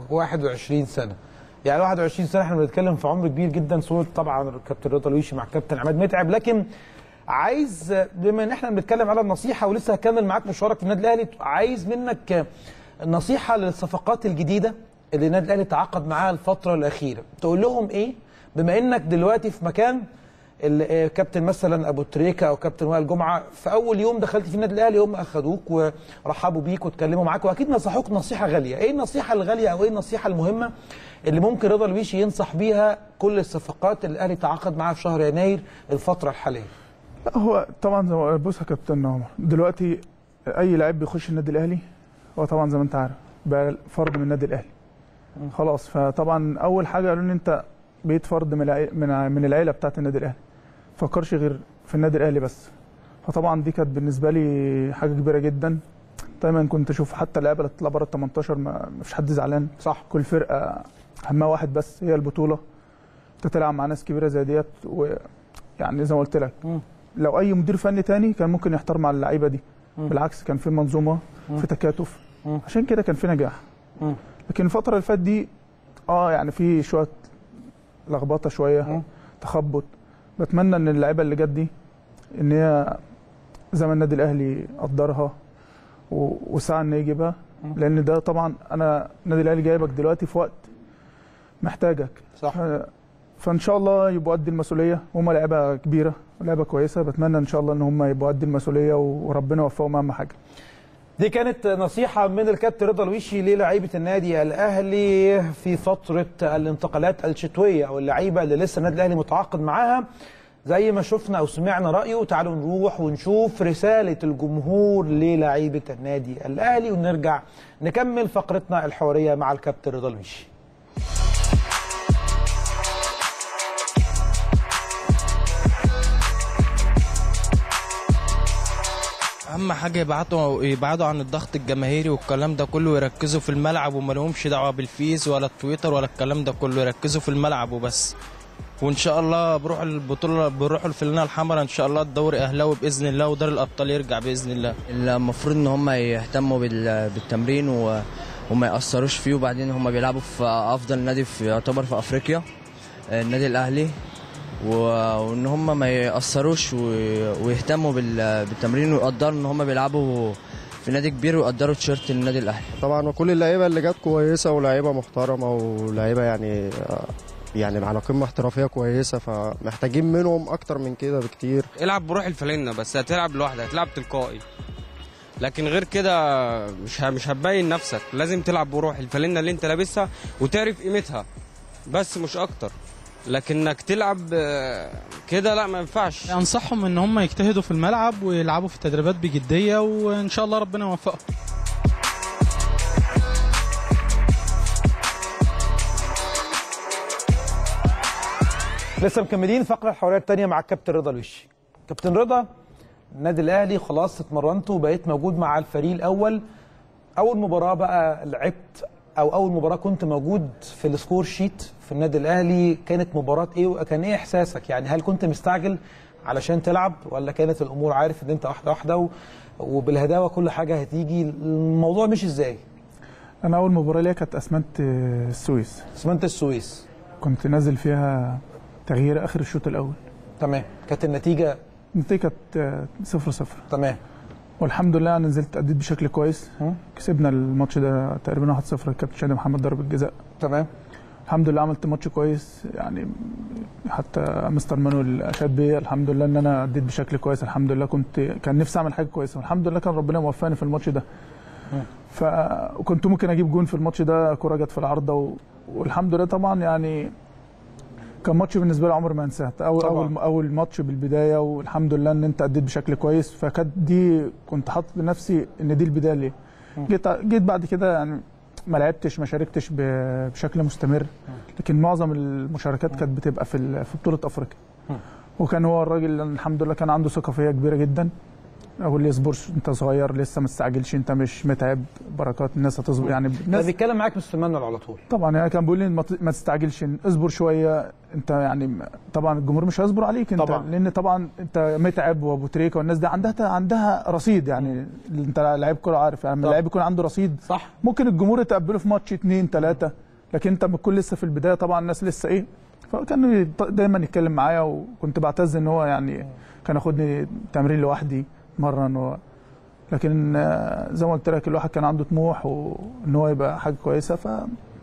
Speaker 1: 21 سنه يعني 21 سنه احنا بنتكلم في عمر كبير جدا صوره طبعا الكابتن رضا الويشي مع الكابتن عماد متعب لكن عايز بما ان احنا بنتكلم على النصيحه ولسه هكمل معاك مشوارك في النادي الاهلي عايز منك نصيحه للصفقات الجديده اللي النادي الاهلي تعاقد معاها الفتره الاخيره تقول لهم ايه بما انك دلوقتي في مكان ال- آه، كابتن مثلا ابو تريكه او كابتن وائل جمعه في اول يوم دخلت في النادي الاهلي هم اخدوك ورحبوا بيك واتكلموا معاك واكيد نصحوك نصيحه غاليه ايه النصيحه الغاليه او ايه النصيحه المهمه اللي ممكن رضا الويشي ينصح بيها كل الصفقات اللي الاهلي تعاقد معاها في شهر يناير الفتره الحاليه
Speaker 14: لا هو طبعا زي ما بص يا كابتن عمر دلوقتي اي لعيب بيخش النادي الاهلي هو طبعا زي ما انت عارف بقى فرد من النادي الاهلي خلاص فطبعا اول حاجه قالوا لي انت بقيت فرد من العي- من ع- من العيله بتاعت النادي الاهلي فكرش غير في النادي الاهلي بس فطبعا دي كانت بالنسبه لي حاجه كبيره جدا دايما كنت اشوف حتى اللعيبه اللي تطلع بره ال 18 ما ما فيش حد زعلان
Speaker 1: صح
Speaker 14: كل فرقه همها واحد بس هي البطوله انت تلعب مع ناس كبيره زي ديت ويعني زي ما قلت لك لو اي مدير فني تاني كان ممكن يحترم على اللعيبه دي
Speaker 1: مم.
Speaker 14: بالعكس كان في منظومه
Speaker 1: مم.
Speaker 14: في تكاتف
Speaker 1: مم.
Speaker 14: عشان كده كان في نجاح
Speaker 1: مم.
Speaker 14: لكن الفتره اللي فاتت دي اه يعني في شويه لخبطه شويه تخبط بتمنى ان اللعيبه اللي جت دي ان هي زي ما النادي الاهلي قدرها و- وسعى ان يجيبها لان ده طبعا انا النادي الاهلي جايبك دلوقتي في وقت محتاجك
Speaker 1: صح
Speaker 14: فان شاء الله يبقوا قد المسؤوليه هم لعيبه كبيره ولعيبه كويسه بتمنى ان شاء الله ان هم يبقوا قد المسؤوليه وربنا يوفقهم اهم حاجه
Speaker 1: دي كانت نصيحة من الكابتن رضا الويشي للاعيبة النادي الأهلي في فترة الانتقالات الشتوية أو اللعيبة اللي لسه النادي الأهلي متعاقد معاها زي ما شفنا أو سمعنا رأيه تعالوا نروح ونشوف رسالة الجمهور للاعيبة النادي الأهلي ونرجع نكمل فقرتنا الحوارية مع الكابتن رضا الويشي
Speaker 16: اهم حاجه يبعدوا يبعدوا عن الضغط الجماهيري والكلام ده كله ويركزوا في الملعب وما لهمش دعوه بالفيس ولا التويتر ولا الكلام ده كله يركزوا في الملعب وبس وان شاء الله بروح البطوله بروح الفلانه الحمراء ان شاء الله الدوري اهلاوي باذن الله ودار الابطال يرجع باذن الله
Speaker 17: المفروض ان هم يهتموا بال- بالتمرين و... وما يأثروش فيه وبعدين هم بيلعبوا في افضل نادي في يعتبر في افريقيا النادي الاهلي و... وان هم ما يأثروش و... ويهتموا بال... بالتمرين ويقدروا ان هم بيلعبوا في نادي كبير ويقدروا تيشيرت النادي الاهلي
Speaker 18: طبعا وكل اللعيبه اللي جت كويسه ولاعيبه محترمه ولاعيبه يعني يعني على قمه احترافيه كويسه فمحتاجين منهم اكتر من كده بكتير
Speaker 19: العب بروح الفلنة بس هتلعب لوحدك هتلعب تلقائي لكن غير كده مش ه- مش هتبين نفسك لازم تلعب بروح الفلنة اللي انت لابسها وتعرف قيمتها بس مش اكتر لكن انك تلعب آه، كده لا ما ينفعش
Speaker 11: انصحهم ان هم يجتهدوا في الملعب ويلعبوا في التدريبات بجديه وان شاء الله ربنا يوفقهم
Speaker 1: لسه مكملين فقره الحواريه الثانيه مع الكابتن رضا الوشي كابتن رضا النادي الاهلي خلاص اتمرنت وبقيت موجود مع الفريق الاول اول مباراه بقى لعبت او اول مباراه كنت موجود في السكور شيت في النادي الاهلي كانت مباراه ايه وكان ايه احساسك يعني هل كنت مستعجل علشان تلعب ولا كانت الامور عارف ان انت واحده واحده و- وبالهداوه كل حاجه هتيجي الموضوع مش ازاي
Speaker 14: انا اول مباراه ليا كانت اسمنت السويس
Speaker 1: اسمنت السويس
Speaker 14: كنت نازل فيها تغيير اخر الشوط الاول
Speaker 1: تمام كانت النتيجه
Speaker 14: النتيجه كانت 0 0
Speaker 1: تمام
Speaker 14: والحمد لله انا نزلت اديت بشكل كويس كسبنا الماتش ده تقريبا 1 0 الكابتن شادي محمد ضرب الجزاء
Speaker 1: تمام
Speaker 14: الحمد لله عملت ماتش كويس يعني حتى مستر مانويل اشاد بيا الحمد لله ان انا اديت بشكل كويس الحمد لله كنت كان نفسي اعمل حاجه كويسه والحمد لله كان ربنا موفقني في الماتش ده فكنت ممكن اجيب جون في الماتش ده كره جت في العارضه و... والحمد لله طبعا يعني كان ماتش بالنسبه لي عمري ما انساه اول
Speaker 1: طبعاً.
Speaker 14: اول اول ماتش بالبدايه والحمد لله ان انت اديت بشكل كويس فكانت دي كنت حاطط لنفسي ان دي البدايه ليه جيت جيت بعد كده يعني ما لعبتش ما شاركتش ب- بشكل مستمر لكن معظم المشاركات كانت بتبقى في ال- في بطوله افريقيا وكان هو الراجل الحمد لله كان عنده ثقه فيا كبيره جدا اقول لي اصبر انت صغير لسه ما تستعجلش انت مش متعب بركات الناس هتصبر يعني
Speaker 1: ده
Speaker 14: الناس
Speaker 1: بيتكلم معاك مستر مانويل على طول
Speaker 14: طبعا يعني كان بيقول لي ما ت- ما تستعجلش اصبر شويه انت يعني م- طبعا الجمهور مش هيصبر عليك انت
Speaker 1: طبعاً.
Speaker 14: لان طبعا انت متعب وابو تريكه والناس دي عندها عندها رصيد يعني انت لعيب كوره عارف يعني لما
Speaker 1: طبعاً.
Speaker 14: اللعيب يكون عنده رصيد
Speaker 1: صح
Speaker 14: ممكن الجمهور يتقبله في ماتش اثنين ثلاثه لكن انت بتكون لسه في البدايه طبعا الناس لسه ايه فكان يط- دايما يتكلم معايا وكنت بعتز ان هو يعني كان ياخدني تمرين لوحدي اتمرن و... لكن آه، زي ما قلت لك الواحد كان عنده طموح وان هو يبقى حاجه كويسه ف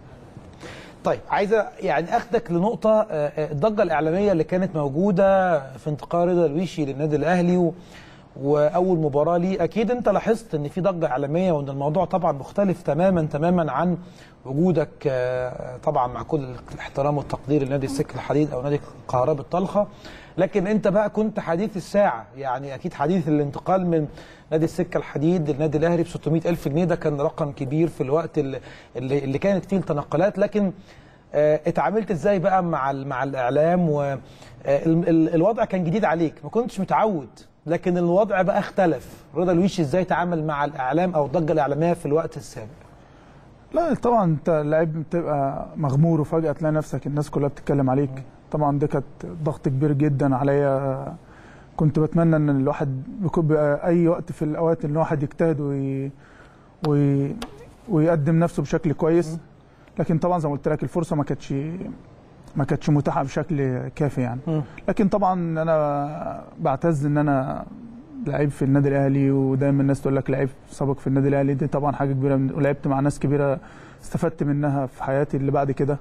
Speaker 1: طيب عايزه يعني اخدك لنقطه آه، آه، الضجه الاعلاميه اللي كانت موجوده في انتقال رضا الويشي للنادي الاهلي و... واول مباراه ليه اكيد انت لاحظت ان في ضجه اعلاميه وان الموضوع طبعا مختلف تماما تماما عن وجودك آه، طبعا مع كل الاحترام والتقدير لنادي السكه الحديد او نادي القاهره الطلخه لكن انت بقى كنت حديث الساعه يعني اكيد حديث الانتقال من نادي السكه الحديد للنادي الاهلي ب 600 الف جنيه ده كان رقم كبير في الوقت اللي, اللي اللي كانت فيه التنقلات لكن آه، اتعاملت ازاي بقى مع ال- مع الاعلام والوضع كان جديد عليك ما كنتش متعود لكن الوضع بقى اختلف رضا الويشي ازاي تعامل مع الاعلام او الضجه الاعلاميه في الوقت السابق
Speaker 14: لا طبعا انت لعيب بتبقى مغمور وفجاه تلاقي نفسك الناس كلها بتتكلم عليك طبعا دي كانت ضغط كبير جدا عليا كنت بتمنى ان الواحد يكون بقى اي وقت في الاوقات ان الواحد يجتهد وي... وي... ويقدم نفسه بشكل كويس لكن طبعا زي ما قلت لك الفرصه ما كانتش ما كانتش متاحه بشكل كافي يعني لكن طبعا انا بعتز ان انا لعيب في النادي الاهلي ودايما الناس تقول لك لعيب سابق في النادي الاهلي دي طبعا حاجه كبيره من- ولعبت مع ناس كبيره استفدت منها في حياتي اللي بعد كده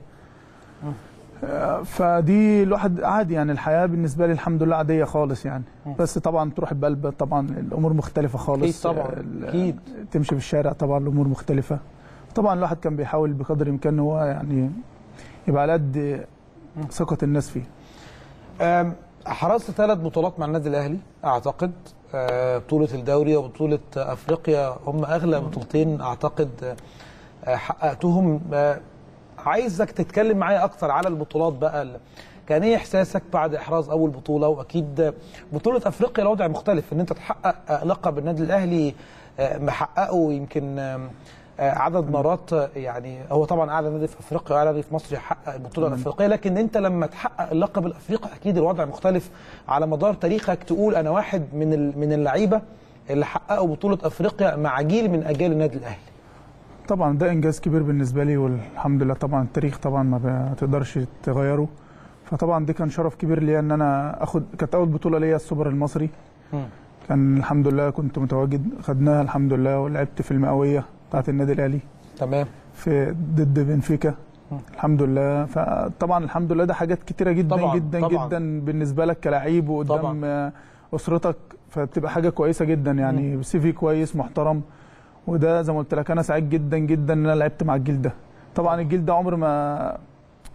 Speaker 14: آه، فدي الواحد عادي يعني الحياه بالنسبه لي الحمد لله عاديه خالص يعني بس طبعا تروح بقلب طبعا الامور مختلفه خالص
Speaker 1: أكيد طبعاً،
Speaker 14: ال-
Speaker 1: أكيد.
Speaker 14: تمشي في الشارع طبعا الامور مختلفه طبعا الواحد كان بيحاول بقدر الامكان هو يعني يبقى على قد ثقه الناس فيه
Speaker 1: آم، حرزت ثلاث بطولات مع النادي الاهلي اعتقد آه، بطوله الدوري وبطوله افريقيا هم اغلى بطولتين اعتقد آه، حققتهم آه، عايزك تتكلم معايا اكتر على البطولات بقى ال- كان ايه احساسك بعد احراز اول بطوله واكيد بطوله افريقيا الوضع مختلف ان انت تحقق آه، لقب النادي الاهلي آه، محققه يمكن آم، آه، عدد مرات آه، يعني هو طبعا اعلى نادي في افريقيا واعلى نادي في مصر يحقق البطوله الافريقيه لكن انت لما تحقق اللقب الافريقي اكيد الوضع مختلف على مدار تاريخك تقول انا واحد من ال- من اللعيبه اللي حققوا بطوله افريقيا مع جيل من اجيال النادي الاهلي
Speaker 14: طبعا ده انجاز كبير بالنسبه لي والحمد لله طبعا التاريخ طبعا ما بتقدرش تغيره فطبعا ده كان شرف كبير ليا ان انا اخد كانت اول بطوله ليا السوبر المصري كان الحمد لله كنت متواجد خدناها الحمد لله ولعبت في المئويه بتاعت النادي الاهلي
Speaker 1: تمام
Speaker 14: في ضد بنفيكا الحمد لله فطبعا الحمد لله ده حاجات كتيره جدا
Speaker 1: طبعاً،
Speaker 14: جدا
Speaker 1: طبعاً.
Speaker 14: جدا بالنسبه لك كلاعب وقدام
Speaker 1: طبعاً.
Speaker 14: آه، اسرتك فبتبقى حاجه كويسه جدا يعني سي في كويس محترم وده زي ما قلت لك انا سعيد جدا جدا ان انا لعبت مع الجيل ده طبعا الجيل ده عمر ما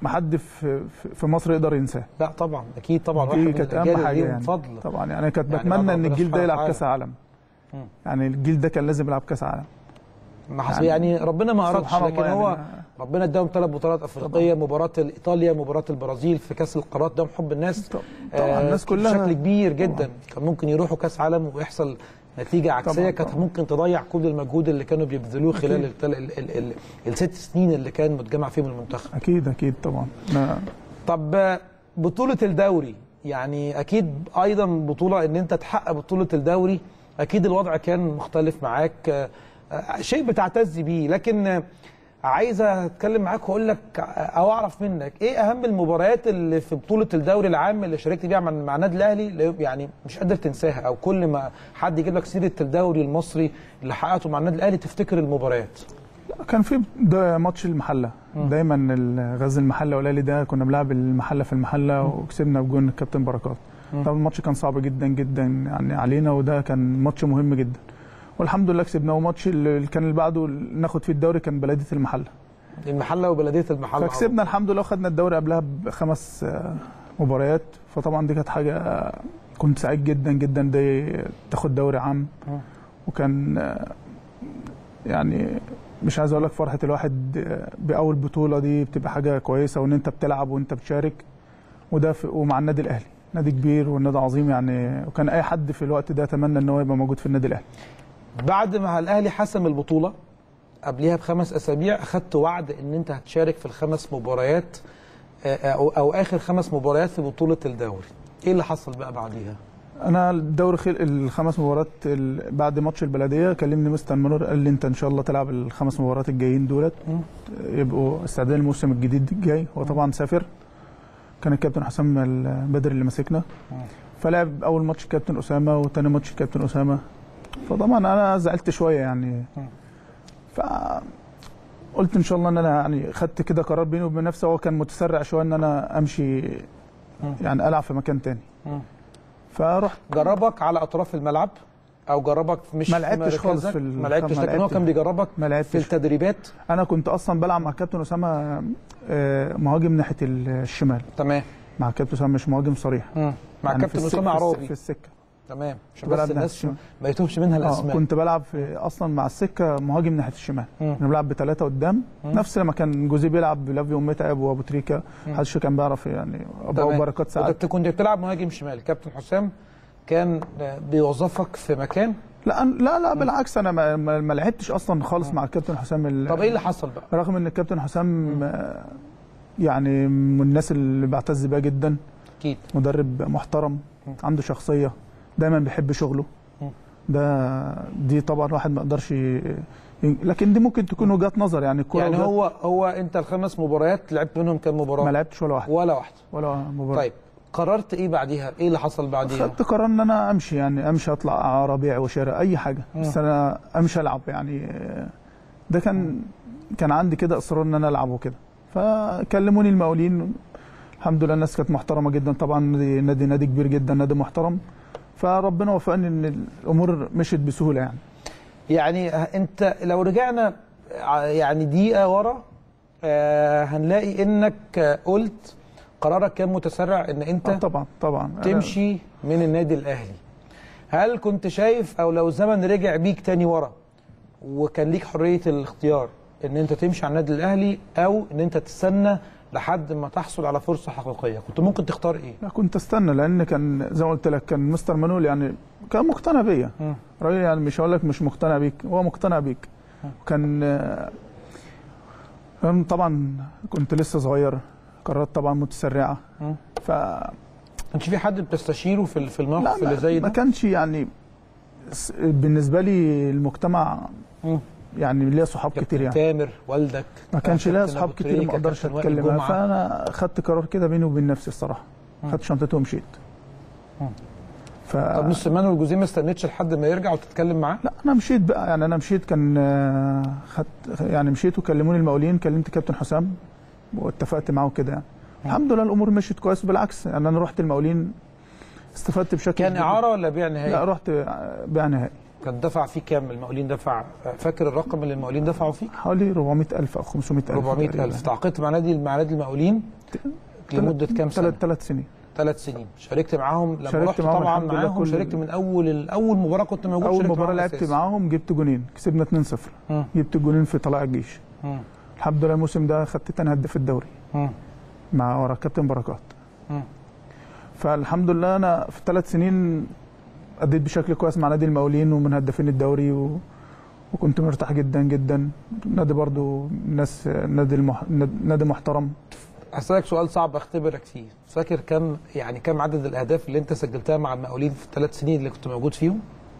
Speaker 14: ما حد في في- في مصر يقدر ينساه
Speaker 1: لا طبعا اكيد طبعا واحد
Speaker 14: دي
Speaker 1: من
Speaker 14: كانت
Speaker 1: الرجال
Speaker 14: اهم حاجه
Speaker 1: ليهم
Speaker 14: يعني
Speaker 1: فضل
Speaker 14: طبعا يعني كنت
Speaker 1: يعني
Speaker 14: بتمنى
Speaker 1: بعد
Speaker 14: ان
Speaker 1: ربنا
Speaker 14: الجيل ده
Speaker 1: سبحانه
Speaker 14: يلعب
Speaker 1: وتعالى.
Speaker 14: كاس عالم
Speaker 1: مم.
Speaker 14: يعني الجيل ده كان لازم يلعب كاس عالم
Speaker 1: ما حصل يعني ربنا ما اردش
Speaker 14: سبحان
Speaker 1: لكن
Speaker 14: الله
Speaker 1: هو
Speaker 14: يعني
Speaker 1: ربنا اداهم ثلاث بطولات افريقيه مباراه ايطاليا مباراه البرازيل في كاس القارات ده حب الناس
Speaker 14: طبعاً الناس كلها-
Speaker 1: بشكل كبير جدا كان ممكن يروحوا كاس عالم ويحصل نتيجه عكسيه
Speaker 14: طبعاً،
Speaker 1: كانت ممكن تضيع كل المجهود اللي كانوا بيبذلوه خلال
Speaker 14: أكيد.
Speaker 1: التل... ال... ال... ال... الست سنين اللي كان متجمع فيهم المنتخب
Speaker 14: اكيد اكيد طبعا ما-
Speaker 1: طب بطولة الدوري يعني أكيد أيضا بطولة إن أنت تحقق بطولة الدوري أكيد الوضع كان مختلف معاك آه، آه، شيء بتعتز بيه لكن آه، عايز أتكلم معاك وأقول لك آه، أو أعرف منك إيه أهم المباريات اللي في بطولة الدوري العام اللي شاركت بيها مع مع النادي الأهلي اللي يعني مش قادر تنساها أو كل ما حد يجيب لك سيرة الدوري المصري اللي حققته مع النادي الأهلي تفتكر المباريات
Speaker 14: كان في ده ماتش المحله دايما الغزل المحله والاهلي ده كنا بنلعب المحله في المحله وكسبنا بجون الكابتن بركات
Speaker 1: مم.
Speaker 14: طبعا الماتش كان صعب جدا جدا يعني علينا وده كان ماتش مهم جدا والحمد لله كسبناه وماتش اللي كان اللي بعده ناخد فيه الدوري كان بلديه المحله
Speaker 1: المحلة وبلدية المحلة
Speaker 14: فكسبنا الحمد لله وخدنا الدوري قبلها بخمس آه، مباريات فطبعا دي كانت حاجه آه، كنت سعيد جدا جدا دي تاخد دوري عام
Speaker 1: مم.
Speaker 14: وكان آه، يعني مش عايز اقول لك فرحه الواحد آه، باول بطوله دي بتبقى حاجه كويسه وان انت بتلعب وانت بتشارك وده في ومع النادي الاهلي نادي كبير والنادي عظيم يعني وكان اي حد في الوقت ده اتمنى ان هو يبقى موجود في النادي الاهلي
Speaker 1: بعد ما الاهلي حسم البطوله قبليها بخمس اسابيع اخدت وعد ان انت هتشارك في الخمس مباريات آه، او, أو اخر خمس مباريات في بطوله الدوري ايه اللي حصل بقى بعديها
Speaker 14: انا الدوري خل... الخمس مباريات ال... بعد ماتش البلديه كلمني مستر منور قال لي انت ان شاء الله تلعب الخمس مباريات الجايين دولت يبقوا استعداد الموسم الجديد الجاي هو طبعا سافر كان الكابتن حسام البدري اللي ماسكنا فلعب اول ماتش الكابتن اسامه وتاني ماتش الكابتن اسامه فطبعا انا زعلت شويه يعني ف قلت ان شاء الله ان انا يعني خدت كده قرار بيني وبين نفسي هو كان متسرع شويه ان انا امشي يعني العب في مكان تاني فرحت
Speaker 1: جربك على اطراف الملعب او جربك في- مش
Speaker 14: ما
Speaker 1: في
Speaker 14: لعبتش خالص
Speaker 1: مركزك؟
Speaker 14: في ال-
Speaker 1: ما لعبتش
Speaker 14: ما
Speaker 1: لكن هو
Speaker 14: لعبتش.
Speaker 1: كان بيجربك
Speaker 14: ما لعبتش
Speaker 1: في التدريبات
Speaker 14: انا كنت اصلا بلعب مع الكابتن اسامه آه، مهاجم ناحيه الشمال
Speaker 1: تمام
Speaker 14: مع الكابتن اسامه مش مهاجم صريح
Speaker 1: مم. مع
Speaker 14: يعني
Speaker 1: الكابتن
Speaker 14: في السك-
Speaker 1: أسامة
Speaker 14: في الس-
Speaker 1: عرابي.
Speaker 14: في السكه
Speaker 1: تمام عشان
Speaker 14: بلعب
Speaker 1: بس
Speaker 14: ناحية
Speaker 1: الناس
Speaker 14: الشمال.
Speaker 1: ما يتوهش منها
Speaker 14: اه
Speaker 1: الاسماء
Speaker 14: كنت بلعب في اصلا مع السكه مهاجم ناحيه الشمال
Speaker 1: مم.
Speaker 14: كنا بنلعب بثلاثه قدام
Speaker 1: مم.
Speaker 14: نفس لما كان جوزي بيلعب بلافيو ومتعب وابو تريكه
Speaker 1: مم.
Speaker 14: محدش كان بيعرف يعني ابو
Speaker 1: تمام.
Speaker 14: بركات ساعات
Speaker 1: وكنت كنت بتلعب مهاجم شمال كابتن حسام كان آه، بيوظفك في مكان
Speaker 14: لا أنا- لا لا بالعكس انا ما, ما ما لعبتش اصلا خالص مع الكابتن حسام ال-
Speaker 1: طب ايه اللي حصل بقى؟
Speaker 14: رغم ان الكابتن حسام آه، يعني من الناس اللي بعتز بيها جدا
Speaker 1: اكيد
Speaker 14: مدرب محترم عنده شخصيه دايما بيحب شغله
Speaker 1: مم.
Speaker 14: ده دي طبعا واحد ما يقدرش ي- لكن دي ممكن تكون وجهات نظر يعني الكوره
Speaker 1: يعني
Speaker 14: وجهات-
Speaker 1: هو هو انت الخمس مباريات لعبت منهم كام مباراه؟
Speaker 14: ما لعبتش ولا واحده
Speaker 1: ولا واحده
Speaker 14: ولا مباراه
Speaker 1: طيب قررت ايه بعديها؟ ايه اللي حصل بعديها؟
Speaker 14: خدت قرار ان انا امشي يعني امشي اطلع ربيع وشارع اي حاجه بس
Speaker 1: مم.
Speaker 14: انا امشي العب يعني آه، ده كان كان عندي كده اصرار ان انا العب وكده فكلموني المقاولين الحمد لله الناس كانت محترمه جدا طبعا نادي نادي, نادي كبير جدا نادي محترم فربنا وفقني ان الامور مشيت بسهوله يعني
Speaker 1: يعني انت لو رجعنا ع- يعني دقيقه ورا آه هنلاقي انك آه، قلت قرارك كان متسرع ان انت
Speaker 14: آه طبعا طبعا
Speaker 1: تمشي من النادي الاهلي هل كنت شايف او لو الزمن رجع بيك تاني ورا وكان ليك حريه الاختيار ان انت تمشي على النادي الاهلي او ان انت تستنى لحد ما تحصل على فرصه حقيقيه كنت ممكن تختار ايه
Speaker 14: لا كنت استنى لان كان زي ما قلت لك كان مستر مانول يعني كان مقتنع بيا
Speaker 1: مم.
Speaker 14: راجل يعني مش هقول لك مش مقتنع بيك هو مقتنع بيك كان كان طبعا كنت لسه صغير قرارات طبعا متسرعه
Speaker 1: مم.
Speaker 14: ف
Speaker 1: كانش في حد بتستشيره في في
Speaker 14: لا
Speaker 1: الموقف اللي
Speaker 14: ما,
Speaker 1: زي
Speaker 14: ما
Speaker 1: ده
Speaker 14: كانش يعني س- بالنسبه لي المجتمع
Speaker 1: مم.
Speaker 14: يعني ليا صحاب كتير يعني
Speaker 1: تامر والدك
Speaker 14: ما كانش ليا
Speaker 1: كابتن
Speaker 14: صحاب
Speaker 1: أبو
Speaker 14: كتير ما
Speaker 1: تريكة،
Speaker 14: اقدرش
Speaker 1: كابتن وائل
Speaker 14: اتكلم معاه
Speaker 1: جمعة.
Speaker 14: فانا خدت قرار كده بيني وبين نفسي الصراحه
Speaker 1: مم.
Speaker 14: خدت شنطتي ومشيت ف...
Speaker 1: طب مستر مانويل جوزيه ما استنيتش لحد ما يرجع وتتكلم معاه
Speaker 14: لا انا مشيت بقى يعني انا مشيت كان آه، خدت يعني مشيت وكلموني المقاولين كلمت كابتن حسام واتفقت معاه كده يعني الحمد لله الامور مشيت كويس بالعكس يعني انا رحت المقاولين استفدت بشكل
Speaker 1: كان
Speaker 14: كبير.
Speaker 1: اعاره ولا بيع نهائي
Speaker 14: لا رحت بيع نهائي
Speaker 1: كان دفع فيه كام المقاولين دفع فاكر الرقم اللي المقاولين دفعوا فيه
Speaker 14: حوالي 400000 او 500000
Speaker 1: 400000 تعاقدت مع نادي مع نادي المقاولين لمده كام سنه
Speaker 14: ثلاث ثلاث سنين
Speaker 1: ثلاث سنين شاركت معاهم لما
Speaker 14: شاركت
Speaker 1: رحت
Speaker 14: معاهم
Speaker 1: طبعا
Speaker 14: الحمد لله
Speaker 1: معاهم
Speaker 14: كل-
Speaker 1: شاركت من اول اول مباراه كنت موجود
Speaker 14: اول
Speaker 1: شاركت
Speaker 14: مباراه
Speaker 1: معاهم
Speaker 14: لعبت
Speaker 1: أساسي.
Speaker 14: معاهم جبت جونين كسبنا 2-0
Speaker 1: مم.
Speaker 14: جبت جونين في طلائع الجيش
Speaker 1: مم.
Speaker 14: الحمد لله الموسم ده خدت تاني هداف الدوري
Speaker 1: مم.
Speaker 14: مع ورا كابتن بركات
Speaker 1: مم.
Speaker 14: فالحمد لله انا في ثلاث سنين اديت بشكل كويس مع نادي المقاولين ومن هدافين الدوري و... وكنت مرتاح جدا جدا نادي برضو ناس نادي المح... نادي محترم
Speaker 1: هسألك سؤال صعب اختبرك فيه فاكر كم يعني كم عدد الاهداف اللي انت سجلتها مع المقاولين في الثلاث سنين اللي كنت موجود فيهم